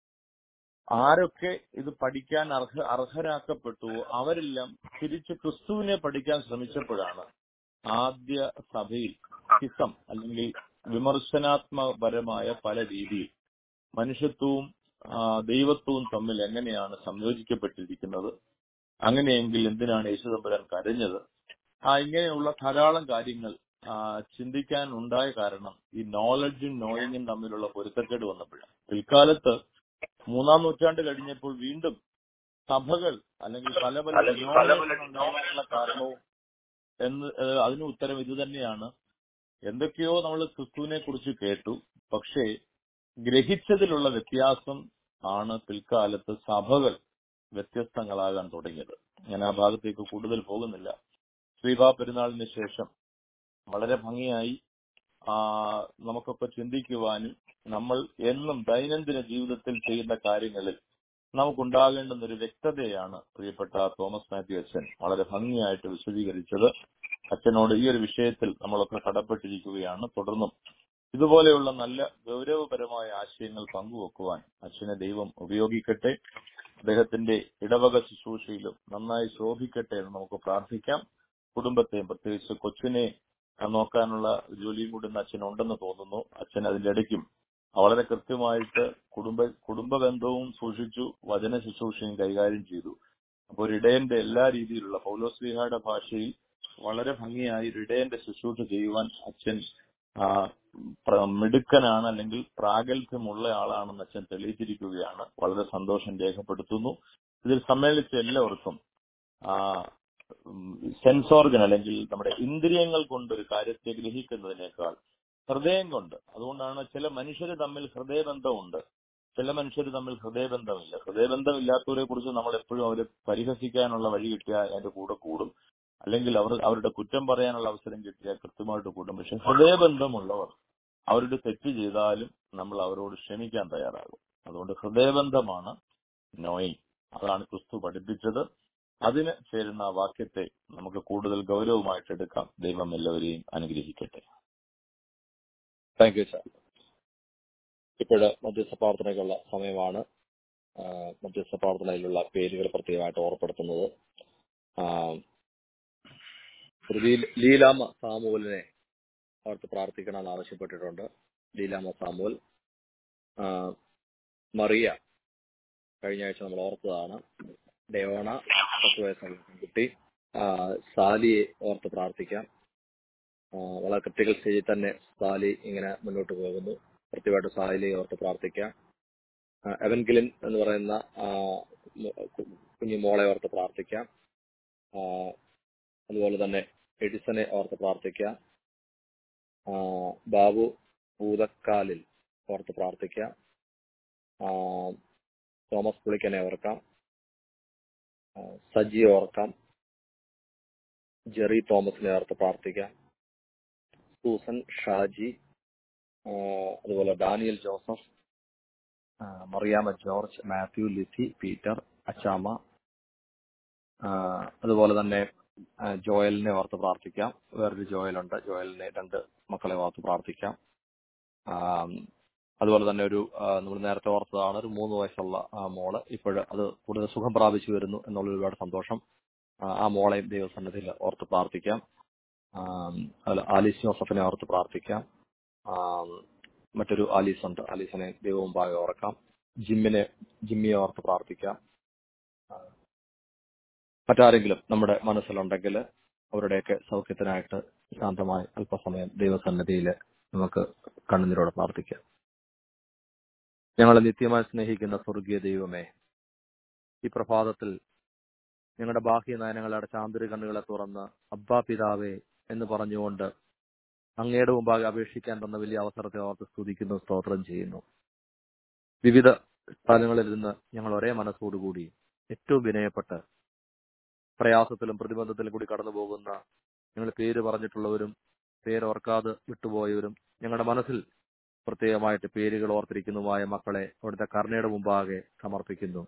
Speaker 2: ആരൊക്കെ ഇത് പഠിക്കാൻ അർഹ അർഹരാക്കപ്പെട്ടുവോ അവരെല്ലാം തിരിച്ച് ക്രിസ്തുവിനെ പഠിക്കാൻ ശ്രമിച്ചപ്പോഴാണ് ആദ്യ സഭയിൽ ഹിസം അല്ലെങ്കിൽ വിമർശനാത്മകപരമായ പല രീതിയിൽ മനുഷ്യത്വവും ദൈവത്വവും തമ്മിൽ എങ്ങനെയാണ് സംയോജിക്കപ്പെട്ടിരിക്കുന്നത് അങ്ങനെയെങ്കിൽ എന്തിനാണ് യേശുദമ്പുരാൻ കരഞ്ഞത് ആ ഇങ്ങനെയുള്ള ധാരാളം കാര്യങ്ങൾ ചിന്തിക്കാൻ ഉണ്ടായ കാരണം ഈ നോളജും നോയിങ്ങും തമ്മിലുള്ള പൊരുത്തക്കേട് വന്നപ്പോഴാണ് പിൽക്കാലത്ത് മൂന്നാം നൂറ്റാണ്ട് കഴിഞ്ഞപ്പോൾ വീണ്ടും സഭകൾ അല്ലെങ്കിൽ പല പല ഉണ്ടാകാനുള്ള കാരണവും എന്ന് അതിന് ഉത്തരം ഇത് തന്നെയാണ് എന്തൊക്കെയോ നമ്മൾ ക്രിസ്തുവിനെ കുറിച്ച് കേട്ടു പക്ഷേ ഗ്രഹിച്ചതിലുള്ള വ്യത്യാസം ആണ് പിൽക്കാലത്ത് സഭകൾ വ്യത്യസ്തങ്ങളാകാൻ തുടങ്ങിയത് ഞാൻ ആ ഭാഗത്തേക്ക് കൂടുതൽ പോകുന്നില്ല ശ്രീഭാ പെരുന്നാളിന് ശേഷം വളരെ ഭംഗിയായി ആ നമുക്കൊക്കെ ചിന്തിക്കുവാനും നമ്മൾ എന്നും ദൈനംദിന ജീവിതത്തിൽ ചെയ്യുന്ന കാര്യങ്ങളിൽ നമുക്കുണ്ടാകേണ്ടുന്ന ഒരു വ്യക്തതയാണ് പ്രിയപ്പെട്ട തോമസ് മാത്യു അച്ഛൻ വളരെ ഭംഗിയായിട്ട് വിശദീകരിച്ചത്
Speaker 6: അച്ഛനോട് ഈ ഒരു വിഷയത്തിൽ നമ്മളൊക്കെ കടപ്പെട്ടിരിക്കുകയാണ് തുടർന്നും ഇതുപോലെയുള്ള നല്ല ഗൗരവപരമായ ആശയങ്ങൾ പങ്കുവെക്കുവാൻ അച്ഛനെ ദൈവം ഉപയോഗിക്കട്ടെ അദ്ദേഹത്തിന്റെ ഇടവക ശുശ്രൂഷയിലും നന്നായി ശോഭിക്കട്ടെ എന്ന് നമുക്ക് പ്രാർത്ഥിക്കാം കുടുംബത്തെയും പ്രത്യേകിച്ച് കൊച്ചിനെ ആ, നോക്കാനുള്ള ജോലിയും കൂടി ഇന്ന് അച്ഛനുണ്ടെന്ന് തോന്നുന്നു അച്ഛൻ അതിന്റെ ഇടയ്ക്കും വളരെ കൃത്യമായിട്ട് കുടുംബ കുടുംബ ബന്ധവും സൂക്ഷിച്ചു വചന ശുശ്രൂഷയും കൈകാര്യം ചെയ്തു അപ്പോൾ ഒരു ഇടയന്റെ എല്ലാ രീതിയിലുള്ള പൗലോസ്ലിഹയുടെ ഭാഷയിൽ വളരെ ഭംഗിയായി ഒരു ഇടയന്റെ ശുശ്രൂഷ ചെയ്യുവാൻ അച്ഛൻ ആ, പ്ര- മിടുക്കനാണ് അല്ലെങ്കിൽ പ്രാഗൽഭ്യമുള്ള ആളാണെന്ന് അച്ഛൻ തെളിയിച്ചിരിക്കുകയാണ് വളരെ സന്തോഷം രേഖപ്പെടുത്തുന്നു ഇതിൽ സമ്മേളിച്ച എല്ലാവർക്കും ആ സെൻസ് ഓർഗൻ അല്ലെങ്കിൽ നമ്മുടെ ഇന്ദ്രിയങ്ങൾ കൊണ്ട് ഒരു കാര്യത്തെ ഗ്രഹിക്കുന്നതിനേക്കാൾ ഹൃദയം കൊണ്ട് അതുകൊണ്ടാണ് ചില മനുഷ്യർ തമ്മിൽ ഹൃദയബന്ധമുണ്ട് ചില മനുഷ്യർ തമ്മിൽ ഹൃദയബന്ധമില്ല ഹൃദയബന്ധമില്ലാത്തവരെ കുറിച്ച് നമ്മൾ എപ്പോഴും അവരെ പരിഹസിക്കാനുള്ള വഴി കിട്ടിയാൽ അതിന്റെ കൂടെ കൂടും അല്ലെങ്കിൽ അവർ അവരുടെ കുറ്റം പറയാനുള്ള അവസരം കിട്ടിയാൽ കൃത്യമായിട്ട് കൂടും പക്ഷെ ഹൃദയബന്ധമുള്ളവർ അവരുടെ തെറ്റ് ചെയ്താലും നമ്മൾ അവരോട് ക്ഷമിക്കാൻ തയ്യാറാകും അതുകൊണ്ട് ഹൃദയബന്ധമാണ് നോയിങ് അതാണ് ക്രിസ്തു പഠിപ്പിച്ചത് അതിന് ചേരുന്ന ആ വാക്യത്തെ നമുക്ക് കൂടുതൽ ഗൗരവമായിട്ട് എടുക്കാം ദൈവം എല്ലാവരെയും അനുഗ്രഹിക്കട്ടെ
Speaker 2: താങ്ക് യു സാർ ഇപ്പോഴ് മധ്യസ്ഥ പ്രാർത്ഥനയ്ക്കുള്ള സമയമാണ് ആ, മധ്യസ്ഥ പ്രാർത്ഥനയിലുള്ള പേരുകൾ പ്രത്യേകമായിട്ട് ഓർപ്പെടുത്തുന്നത് ആ, ഒരു ലീ- ലീലാമ്മ സാമുവലിനെ ഓർത്ത് പ്രാർത്ഥിക്കണമെന്ന് ആവശ്യപ്പെട്ടിട്ടുണ്ട് ലീലാമ്മ സാമുവൽ ആ, മറിയ കഴിഞ്ഞ ആഴ്ച നമ്മൾ ഓർത്തതാണ് ഡയോണ പത്ത് വയസ്സുള്ള കുട്ടി ആ, സാലിയെ ഓർത്ത് പ്രാർത്ഥിക്കാം ആ, വളരെ ക്രിട്ടിക്കൽ സ്റ്റേജിൽ തന്നെ സാലി ഇങ്ങനെ മുന്നോട്ട് പോകുന്നു കൃത്യമായിട്ട് സാലിയെ ഓർത്ത് പ്രാർത്ഥിക്കാം ആ, എവൻഗിലിൻ എന്ന് പറയുന്ന ആ, മു- കു- കുഞ്ഞു മോളെ ഓർത്ത് പ്രാർത്ഥിക്കാം ആ, അതുപോലെ തന്നെ എഡിസനെ ഓർത്ത് പ്രാർത്ഥിക്കാം ആ, ബാബു ഭൂതക്കാലിൽ ഓർത്ത് പ്രാർത്ഥിക്കാം ആ, തോമസ് പുളിക്കനെ ഓർക്കാം ആ, സജി ഓർക്കാം ജെറി തോമസിനെ ഓർത്ത് പ്രാർത്ഥിക്കാം സൂസൻ ഷാജി ആ, അതുപോലെ ഡാനിയൽ ജോസഫ് ആ, Mariamma George Mathew Lissy Peter Achamma ആ, അതുപോലെ തന്നെ ആ, ജോയലിനെ ഓർത്ത് പ്രാർത്ഥിക്കാം വേറൊരു ജോയലുണ്ട് ജോയലിനെ രണ്ട് മക്കളെ ഓർത്ത് പ്രാർത്ഥിക്കാം ആ, അതുപോലെ തന്നെ ഒരു നമ്മൾ നേരത്തെ ഓർത്തതാണ് ഒരു മൂന്ന് വയസ്സുള്ള ആ മോള് ഇപ്പോഴ് അത് കൂടുതൽ സുഖം പ്രാപിച്ചു വരുന്നു എന്നുള്ള ഒരുപാട് സന്തോഷം ആ, ആ മോളെയും ദൈവസന്നിധിയിൽ ഓർത്ത് പ്രാർത്ഥിക്കാം ആ, അതുപോലെ ആലീസ് ജോസഫിനെ ഓർത്ത് പ്രാർത്ഥിക്കാം ആ, മറ്റൊരു ആലീസ് ഉണ്ട് ആലീസിനെ ദൈവമുമ്പാകെ ഓർക്കാം ജിമ്മിനെ ജിമ്മിയെ ഓർത്ത് പ്രാർത്ഥിക്കാം ആ, മറ്റാരെങ്കിലും നമ്മുടെ മനസ്സിലുണ്ടെങ്കിൽ അവരുടെയൊക്കെ സൗഖ്യത്തിനായിട്ട് ശാന്തമായി അല്പസമയം ദൈവസന്നിധിയിൽ നമുക്ക് കണ്ണുനീരോടെ പ്രാർത്ഥിക്കാം ഞങ്ങളെ നിത്യമായി സ്നേഹിക്കുന്ന സ്വർഗീയ ദൈവമേ ഈ പ്രഭാതത്തിൽ ഞങ്ങളുടെ ബാഹ്യ നയനങ്ങളുടെ ചാന്തിരി കണ്ണുകളെ തുറന്ന് അബ്ബാ പിതാവേ എന്ന് പറഞ്ഞുകൊണ്ട് അങ്ങയുടെ മുമ്പാകെ അപേക്ഷിക്കാൻ തന്ന വലിയ അവസരത്തെ ഓർത്ത് സ്തുതിക്കുന്നു സ്തോത്രം ചെയ്യുന്നു വിവിധ സ്ഥലങ്ങളിൽ നിന്ന് ഞങ്ങൾ ഒരേ മനസ്സോടുകൂടി ഏറ്റവും വിനയപ്പെട്ട് പ്രയാസത്തിലും പ്രതിബന്ധത്തിലും കൂടി കടന്നു പോകുന്ന ഞങ്ങൾ പേര് പറഞ്ഞിട്ടുള്ളവരും പേരോർക്കാതെ വിട്ടുപോയവരും ഞങ്ങളുടെ മനസ്സിൽ പ്രത്യേകമായിട്ട് പേരുകൾ ഓർത്തിരിക്കുന്നതുമായ മക്കളെ അവിടുത്തെ കരുണയുടെ മുമ്പാകെ സമർപ്പിക്കുന്നു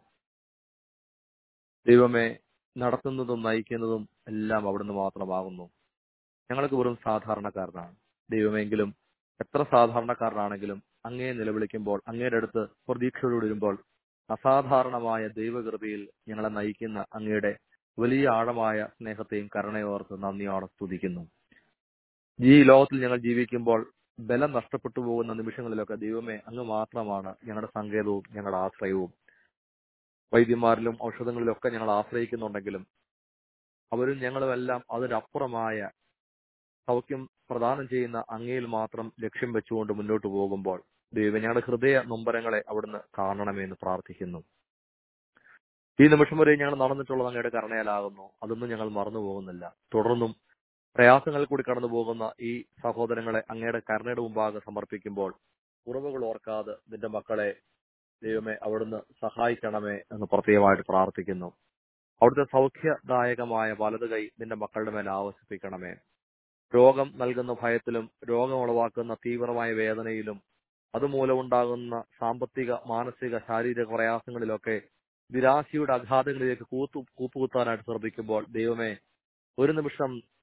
Speaker 2: ദൈവമേ നടത്തുന്നതും നയിക്കുന്നതും എല്ലാം അവിടുന്ന് മാത്രമാകുന്നു ഞങ്ങൾക്ക് വെറും സാധാരണക്കാരനാണ് ദൈവമെങ്കിലും എത്ര സാധാരണക്കാരനാണെങ്കിലും അങ്ങേ നിലവിളിക്കുമ്പോൾ അങ്ങയുടെ അടുത്ത് പ്രതീക്ഷയോട് വരുമ്പോൾ അസാധാരണമായ ദൈവകൃപയിൽ ഞങ്ങളെ നയിക്കുന്ന അങ്ങയുടെ വലിയ ആഴമായ സ്നേഹത്തെയും കരുണയോർത്ത് നന്ദിയോടെ സ്തുതിക്കുന്നു ഈ ലോകത്തിൽ ഞങ്ങൾ ജീവിക്കുമ്പോൾ ബലം നഷ്ടപ്പെട്ടു പോകുന്ന നിമിഷങ്ങളിലൊക്കെ ദൈവമേ അങ്ങ് മാത്രമാണ് ഞങ്ങളുടെ സങ്കേതവും ഞങ്ങളുടെ ആശ്രയവും വൈദ്യന്മാരിലും ഔഷധങ്ങളിലൊക്കെ ഞങ്ങൾ ആശ്രയിക്കുന്നുണ്ടെങ്കിലും അവരും ഞങ്ങളുമെല്ലാം അതിനപ്പുറമായ സൗഖ്യം പ്രദാനം ചെയ്യുന്ന അങ്ങയിൽ മാത്രം ലക്ഷ്യം വെച്ചുകൊണ്ട് മുന്നോട്ട് പോകുമ്പോൾ ദൈവം ഞങ്ങളുടെ ഹൃദയ നൊമ്പരങ്ങളെ അവിടുന്ന് കാണണമെന്ന് പ്രാർത്ഥിക്കുന്നു ഈ നിമിഷം വരെ ഞങ്ങൾ നടന്നിട്ടുള്ളത് അങ്ങയുടെ കരുണയാലാകുന്നു അതൊന്നും ഞങ്ങൾ മറന്നു പോകുന്നില്ല തുടർന്നും പ്രയാസങ്ങളിൽ കൂടി കടന്നു പോകുന്ന ഈ സഹോദരങ്ങളെ അങ്ങയുടെ കരുണയുടെ മുമ്പാകെ സമർപ്പിക്കുമ്പോൾ കുറവുകൾ ഓർക്കാതെ നിന്റെ മക്കളെ ദൈവമേ അവിടുന്ന് സഹായിക്കണമേ എന്ന് പ്രത്യേകമായിട്ട് പ്രാർത്ഥിക്കുന്നു അവിടുത്തെ സൗഖ്യദായകമായ വലത് കൈ നിന്റെ മക്കളുടെ മേൽ ആവശ്യപ്പിക്കണമേ രോഗം നൽകുന്ന ഭയത്തിലും രോഗം ഉളവാക്കുന്ന തീവ്രമായ വേദനയിലും അതുമൂലമുണ്ടാകുന്ന സാമ്പത്തിക മാനസിക ശാരീരിക പ്രയാസങ്ങളിലൊക്കെ നിരാശയുടെ അഗാധങ്ങളിലേക്ക് കൂത്തു കൂപ്പുകുത്താനായിട്ട് ശ്രമിക്കുമ്പോൾ ദൈവമേ ഒരു നിമിഷം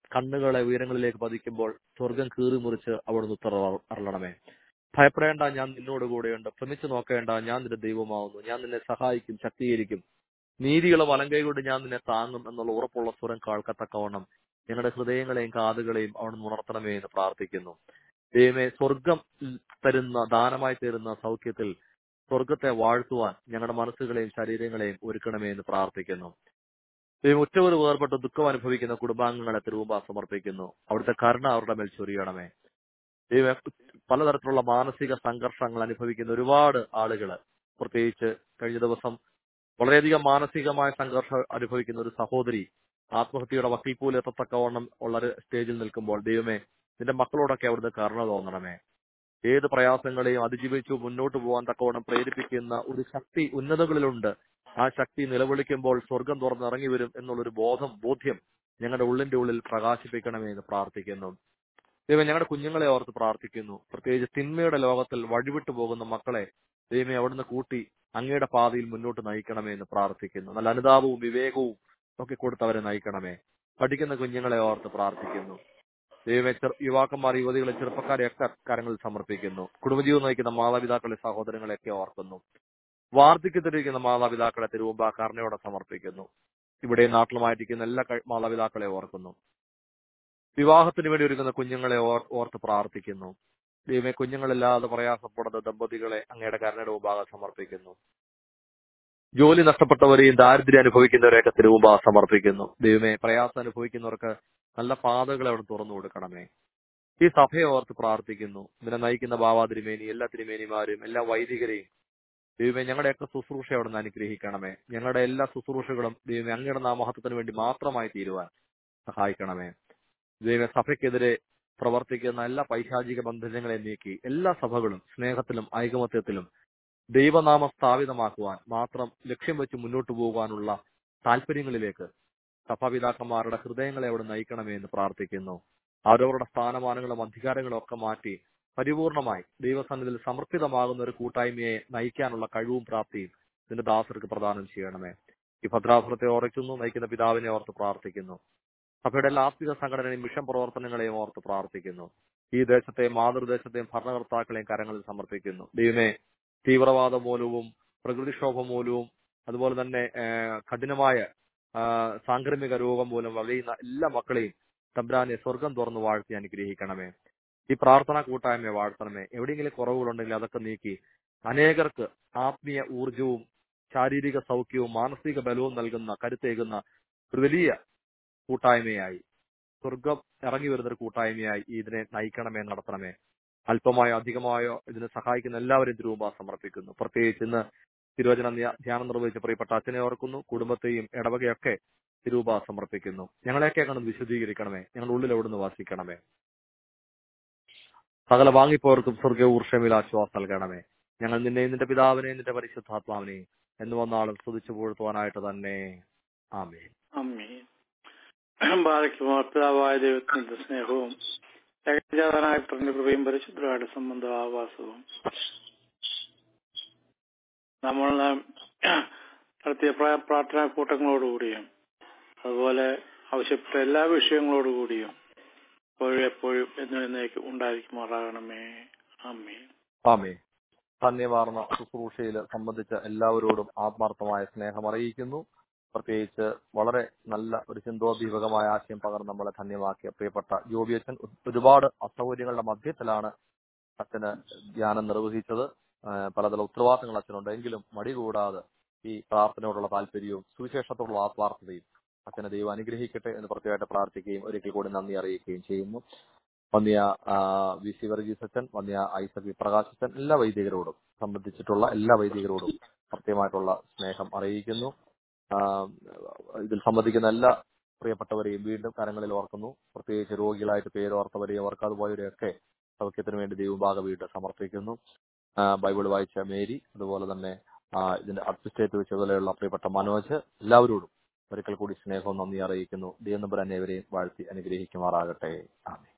Speaker 2: കണ്ണുകളെ ഉയരങ്ങളിലേക്ക് പതിക്കുമ്പോൾ സ്വർഗം കീറി മുറിച്ച് അവിടുന്ന് ഉത്തര അരളണമേ ഭയപ്പെടേണ്ട ഞാൻ നിന്നോട് കൂടെയുണ്ട് ശ്രമിച്ചു നോക്കേണ്ട ഞാൻ നിന്റെ ദൈവമാവുന്നു ഞാൻ നിന്നെ സഹായിക്കും ശക്തീകരിക്കും നീതിയുള്ള വലങ്കൈ കൊണ്ട് ഞാൻ നിന്നെ താങ്ങും എന്നുള്ള ഉറപ്പുള്ള സ്വരം കേൾക്കത്തക്കവണ്ണം ഞങ്ങളുടെ ഹൃദയങ്ങളെയും കാതുകളെയും അവിടുന്ന് ഉണർത്തണമേ എന്ന് പ്രാർത്ഥിക്കുന്നു ദൈവമേ സ്വർഗം തരുന്ന ദാനമായി തരുന്ന സൗഖ്യത്തിൽ സ്വർഗത്തെ വാഴ്ത്തുവാൻ ഞങ്ങളുടെ മനസ്സുകളെയും ശരീരങ്ങളെയും ഒരുക്കണമേ എന്ന് പ്രാർത്ഥിക്കുന്നു ദൈവം ഉറ്റവർ വേർപെട്ട് ദുഃഖം അനുഭവിക്കുന്ന കുടുംബാംഗങ്ങളെ തിരുവുമ്പ സമർപ്പിക്കുന്നു അവിടുത്തെ കരുണ അവരുടെ മേൽ ചൊരിയണമേ ദൈവം പലതരത്തിലുള്ള മാനസിക സംഘർഷങ്ങൾ അനുഭവിക്കുന്ന ഒരുപാട് ആളുകൾ പ്രത്യേകിച്ച് കഴിഞ്ഞ ദിവസം വളരെയധികം മാനസികമായ സംഘർഷം അനുഭവിക്കുന്ന ഒരു സഹോദരി ആത്മഹത്യയുടെ വക്കിൽ പോലും എത്തത്തക്കവണ്ണം ഉള്ള ഒരു സ്റ്റേജിൽ നിൽക്കുമ്പോൾ ദൈവമേ നിന്റെ മക്കളോടൊക്കെ അവിടുന്ന് കരുണ തോന്നണമേ ഏത് പ്രയാസങ്ങളെയും അതിജീവിച്ചു മുന്നോട്ട് പോകാൻ തക്കവണ്ണം പ്രേരിപ്പിക്കുന്ന ഒരു ശക്തി ഉന്നതകളിലുണ്ട് ആ ശക്തി നിലവിളിക്കുമ്പോൾ സ്വർഗം തുറന്ന് ഇറങ്ങി വരും എന്നുള്ളൊരു ബോധം ബോധ്യം ഞങ്ങളുടെ ഉള്ളിന്റെ ഉള്ളിൽ പ്രകാശിപ്പിക്കണമേ എന്ന് പ്രാർത്ഥിക്കുന്നു ദൈവം ഞങ്ങളുടെ കുഞ്ഞുങ്ങളെ ഓർത്ത് പ്രാർത്ഥിക്കുന്നു പ്രത്യേകിച്ച് തിന്മയുടെ ലോകത്തിൽ വഴിവിട്ടു പോകുന്ന മക്കളെ ദൈവമേ അവിടുന്ന് കൂട്ടി അങ്ങയുടെ പാതയിൽ മുന്നോട്ട് നയിക്കണമേ എന്ന് പ്രാർത്ഥിക്കുന്നു നല്ല അനുതാപവും വിവേകവും ഒക്കെ കൊടുത്ത് അവരെ നയിക്കണമേ പഠിക്കുന്ന കുഞ്ഞുങ്ങളെ ഓർത്ത് പ്രാർത്ഥിക്കുന്നു ദൈവമേ ചെറു- യുവാക്കന്മാർ യുവതികളെ ചെറുപ്പക്കാരെയൊക്കെ കരങ്ങളിൽ സമർപ്പിക്കുന്നു കുടുംബജീവിതം നയിക്കുന്ന മാതാപിതാക്കളെ സഹോദരങ്ങളെയൊക്കെ ഓർക്കുന്നു വാർദ്ധക്യത്തിലിരിക്കുന്ന മാതാപിതാക്കളെ തിരുവുമ്പ കരുണയോടെ സമർപ്പിക്കുന്നു ഇവിടെ നാട്ടിലുമായിരിക്കുന്ന എല്ലാ കഴി- മാതാപിതാക്കളെ ഓർക്കുന്നു വിവാഹത്തിന് വേണ്ടി ഒരുങ്ങുന്ന കുഞ്ഞുങ്ങളെ ഓർ- ഓർത്ത് പ്രാർത്ഥിക്കുന്നു ദൈവമേ കുഞ്ഞുങ്ങളില്ലാതെ പ്രയാസപ്പെടുന്ന ദമ്പതികളെ അങ്ങയുടെ കരുണയുടെ മുമ്പാകെ സമർപ്പിക്കുന്നു ജോലി നഷ്ടപ്പെട്ടവരെയും ദാരിദ്ര്യം അനുഭവിക്കുന്നവരെയൊക്കെ തിരുവുമ്പ സമർപ്പിക്കുന്നു ദൈവമേ പ്രയാസം അനുഭവിക്കുന്നവർക്ക് നല്ല പാതകളെ അവിടെ തുറന്നു കൊടുക്കണമേ ഈ സഭയെ ഓർത്ത് പ്രാർത്ഥിക്കുന്നു ഇതിനെ നയിക്കുന്ന ബാബാ തിരുമേനി എല്ലാ തിരുമേനിമാരും എല്ലാ വൈദികരെയും ദൈവമേ ഞങ്ങളുടെയൊക്കെ ശുശ്രൂഷ അവിടെ നിന്ന് അനുഗ്രഹിക്കണമേ ഞങ്ങളുടെ എല്ലാ ശുശ്രൂഷകളും ദൈവമേ അങ്ങയുടെ നാമഹത്വത്തിന് വേണ്ടി മാത്രമായി തീരുവാൻ സഹായിക്കണമേ ദൈവമേ സഭയ്ക്കെതിരെ പ്രവർത്തിക്കുന്ന എല്ലാ പൈശാചിക ബന്ധനങ്ങളെ നീക്കി എല്ലാ സഭകളും സ്നേഹത്തിലും ഐകമത്യത്തിലും ദൈവനാമം സ്ഥാപിതമാക്കുവാൻ മാത്രം ലക്ഷ്യം വെച്ച് മുന്നോട്ട് പോകാനുള്ള താല്പര്യങ്ങളിലേക്ക് സഭാപിതാക്കന്മാരുടെ ഹൃദയങ്ങളെ അവിടെ നയിക്കണമേ എന്ന് പ്രാർത്ഥിക്കുന്നു അവരവരുടെ സ്ഥാനമാനങ്ങളും അധികാരങ്ങളും ഒക്കെ മാറ്റി പരിപൂർണമായി ദൈവസന്നിധിയിൽ സമർപ്പിതമാകുന്ന ഒരു കൂട്ടായ്മയെ നയിക്കാനുള്ള കഴിവും പ്രാപ്തിയും ഇതിന്റെ ദാസർക്ക് പ്രദാനം ചെയ്യണമേ ഈ ഭദ്രാസുരത്തെ ഓർക്കുന്നു നയിക്കുന്ന പിതാവിനെ ഓർത്ത് പ്രാർത്ഥിക്കുന്നു സഭയുടെ എല്ലാ ആത്മിക സംഘടനയും മിഷൻ പ്രവർത്തനങ്ങളെയും ഓർത്ത് പ്രാർത്ഥിക്കുന്നു ഈ ദേശത്തെയും മാതൃദേശത്തെയും ഭരണകർത്താക്കളെയും കരങ്ങളിൽ സമർപ്പിക്കുന്നു ദൈവമേ തീവ്രവാദ മൂലവും പ്രകൃതിക്ഷോഭം മൂലവും അതുപോലെ തന്നെ ഏഹ്, കഠിനമായ ആ, സാംക്രമിക രോഗം മൂലം വലയുന്ന എല്ലാ മക്കളെയും തമ്പ്രാനെ സ്വർഗം തുറന്ന് വാഴ്ത്തി അനുഗ്രഹിക്കണമേ ഈ പ്രാർത്ഥനാ കൂട്ടായ്മയെ വാഴ്ത്തണമേ എവിടെയെങ്കിലും കുറവുകളുണ്ടെങ്കിൽ അതൊക്കെ നീക്കി അനേകർക്ക് ആത്മീയ ഊർജവും ശാരീരിക സൗഖ്യവും മാനസിക ബലവും നൽകുന്ന കരുത്തേകുന്ന ഒരു വലിയ കൂട്ടായ്മയായി സ്വർഗം ഇറങ്ങി വരുന്ന ഒരു കൂട്ടായ്മയായി ഇതിനെ നയിക്കണമേ നടത്തണമേ അല്പമായോ അധികമായോ ഇതിനെ സഹായിക്കുന്ന എല്ലാവരെയും തിരുവുമ്പ സമർപ്പിക്കുന്നു പ്രത്യേകിച്ച് ഇന്ന് തിരുവചന ധ്യാ- ധ്യാനം നിർവഹിച്ച പ്രിയപ്പെട്ട അച്ഛനെ ഓർക്കുന്നു കുടുംബത്തെയും ഇടവകയൊക്കെ തിരുവുപ സമർപ്പിക്കുന്നു ഞങ്ങളെയൊക്കെ കണ്ട് വിശദീകരിക്കണമേ ഞങ്ങളുടെ ഉള്ളിൽ എവിടുന്ന് വാസിക്കണമേ സകല വാങ്ങിപ്പോർക്കും സ്വർഗ ഊർഷമിൽ ആശ്വാസം നൽകണമേ ഞങ്ങൾ നിന്നെ നിന്റെ പിതാവിനെയും നിന്റെ പരിശുദ്ധാത്മാവിനെയും എന്ന് വന്നാളും സ്തുതിച്ചു പുഴുത്തുവാനായിട്ട് തന്നെ ആമേ
Speaker 3: അമ്മീൻ ബാലയ്ക്കുമോ പിതാവായ ദൈവത്തിന്റെ സ്നേഹവും ഏകജാതനായ പ്രന്റെ കൃപയും പരിശുദ്ധയുടെ സംബന്ധ ആവാസവും നമ്മൾ നടത്തിയ പ്രാ- പ്രാർത്ഥനാ കൂട്ടങ്ങളോടുകൂടിയും അതുപോലെ ആവശ്യപ്പെട്ട എല്ലാ വിഷയങ്ങളോടുകൂടിയും എപ്പോഴും എപ്പോഴും എന്നേക്കും ഉണ്ടായിരിക്കുമാറാകണമേ അമ്മീൻ
Speaker 2: ആമേ ധന്യമാർന്ന ശുശ്രൂഷയിൽ സംബന്ധിച്ച എല്ലാവരോടും ആത്മാർത്ഥമായ സ്നേഹം അറിയിക്കുന്നു പ്രത്യേകിച്ച് വളരെ നല്ല ഒരു ചിന്തോദ്ദീപകമായ ആശയം പകർന്ന് നമ്മളെ ധന്യമാക്കിയ പ്രിയപ്പെട്ട ജോബിയച്ചൻ ഒരുപാട് അസൗകര്യങ്ങളുടെ മധ്യത്തിലാണ് അച്ഛന് ധ്യാനം നിർവഹിച്ചത് ആ, പലതരം ഉത്തരവാദിത്തങ്ങൾ അച്ഛനുണ്ട് എങ്കിലും മടി കൂടാതെ ഈ പ്രാർത്ഥനയോടുള്ള താല്പര്യവും സുവിശേഷത്തോടുള്ള ആത്മാർത്ഥതയും അച്ഛനെ ദൈവം അനുഗ്രഹിക്കട്ടെ എന്ന് പ്രത്യേകമായിട്ട് പ്രാർത്ഥിക്കുകയും ഒരിക്കൽ കൂടി നന്ദി അറിയിക്കുകയും ചെയ്യുന്നു വന്യ ആ, വി സി വർഗീസ് അച്ഛൻ വന്യ ഐസക് വി പ്രകാശ് അച്ഛൻ എല്ലാ വൈദികരോടും സംബന്ധിച്ചിട്ടുള്ള എല്ലാ വൈദികരോടും പ്രത്യേകമായിട്ടുള്ള സ്നേഹം അറിയിക്കുന്നു ആ, ഇതിൽ സംബന്ധിക്കുന്ന എല്ലാ പ്രിയപ്പെട്ടവരെയും വീണ്ടും കരങ്ങളിൽ ഓർക്കുന്നു പ്രത്യേകിച്ച് രോഗികളായിട്ട് പേരോർത്തവരെയും ഓർക്കാതെ പോയവരെയൊക്കെ സൗഖ്യത്തിന് വേണ്ടി ദൈവഭാഗ വീണ്ടും സമർപ്പിക്കുന്നു ആ, ബൈബിൾ വായിച്ച മേരി അതുപോലെ തന്നെ ആ, ഇതിന്റെ അഡ്മിനിസ്ട്രേറ്റീവ് ചുമതലയുള്ള പ്രിയപ്പെട്ട മനോജ് എല്ലാവരോടും ഒരിക്കൽ കൂടി സ്നേഹവും നന്ദി അറിയിക്കുന്നു ദൈവനമ്പർ അനേവരെയും വാഴ്ത്തി അനുഗ്രഹിക്കുമാറാകട്ടെ ആമേ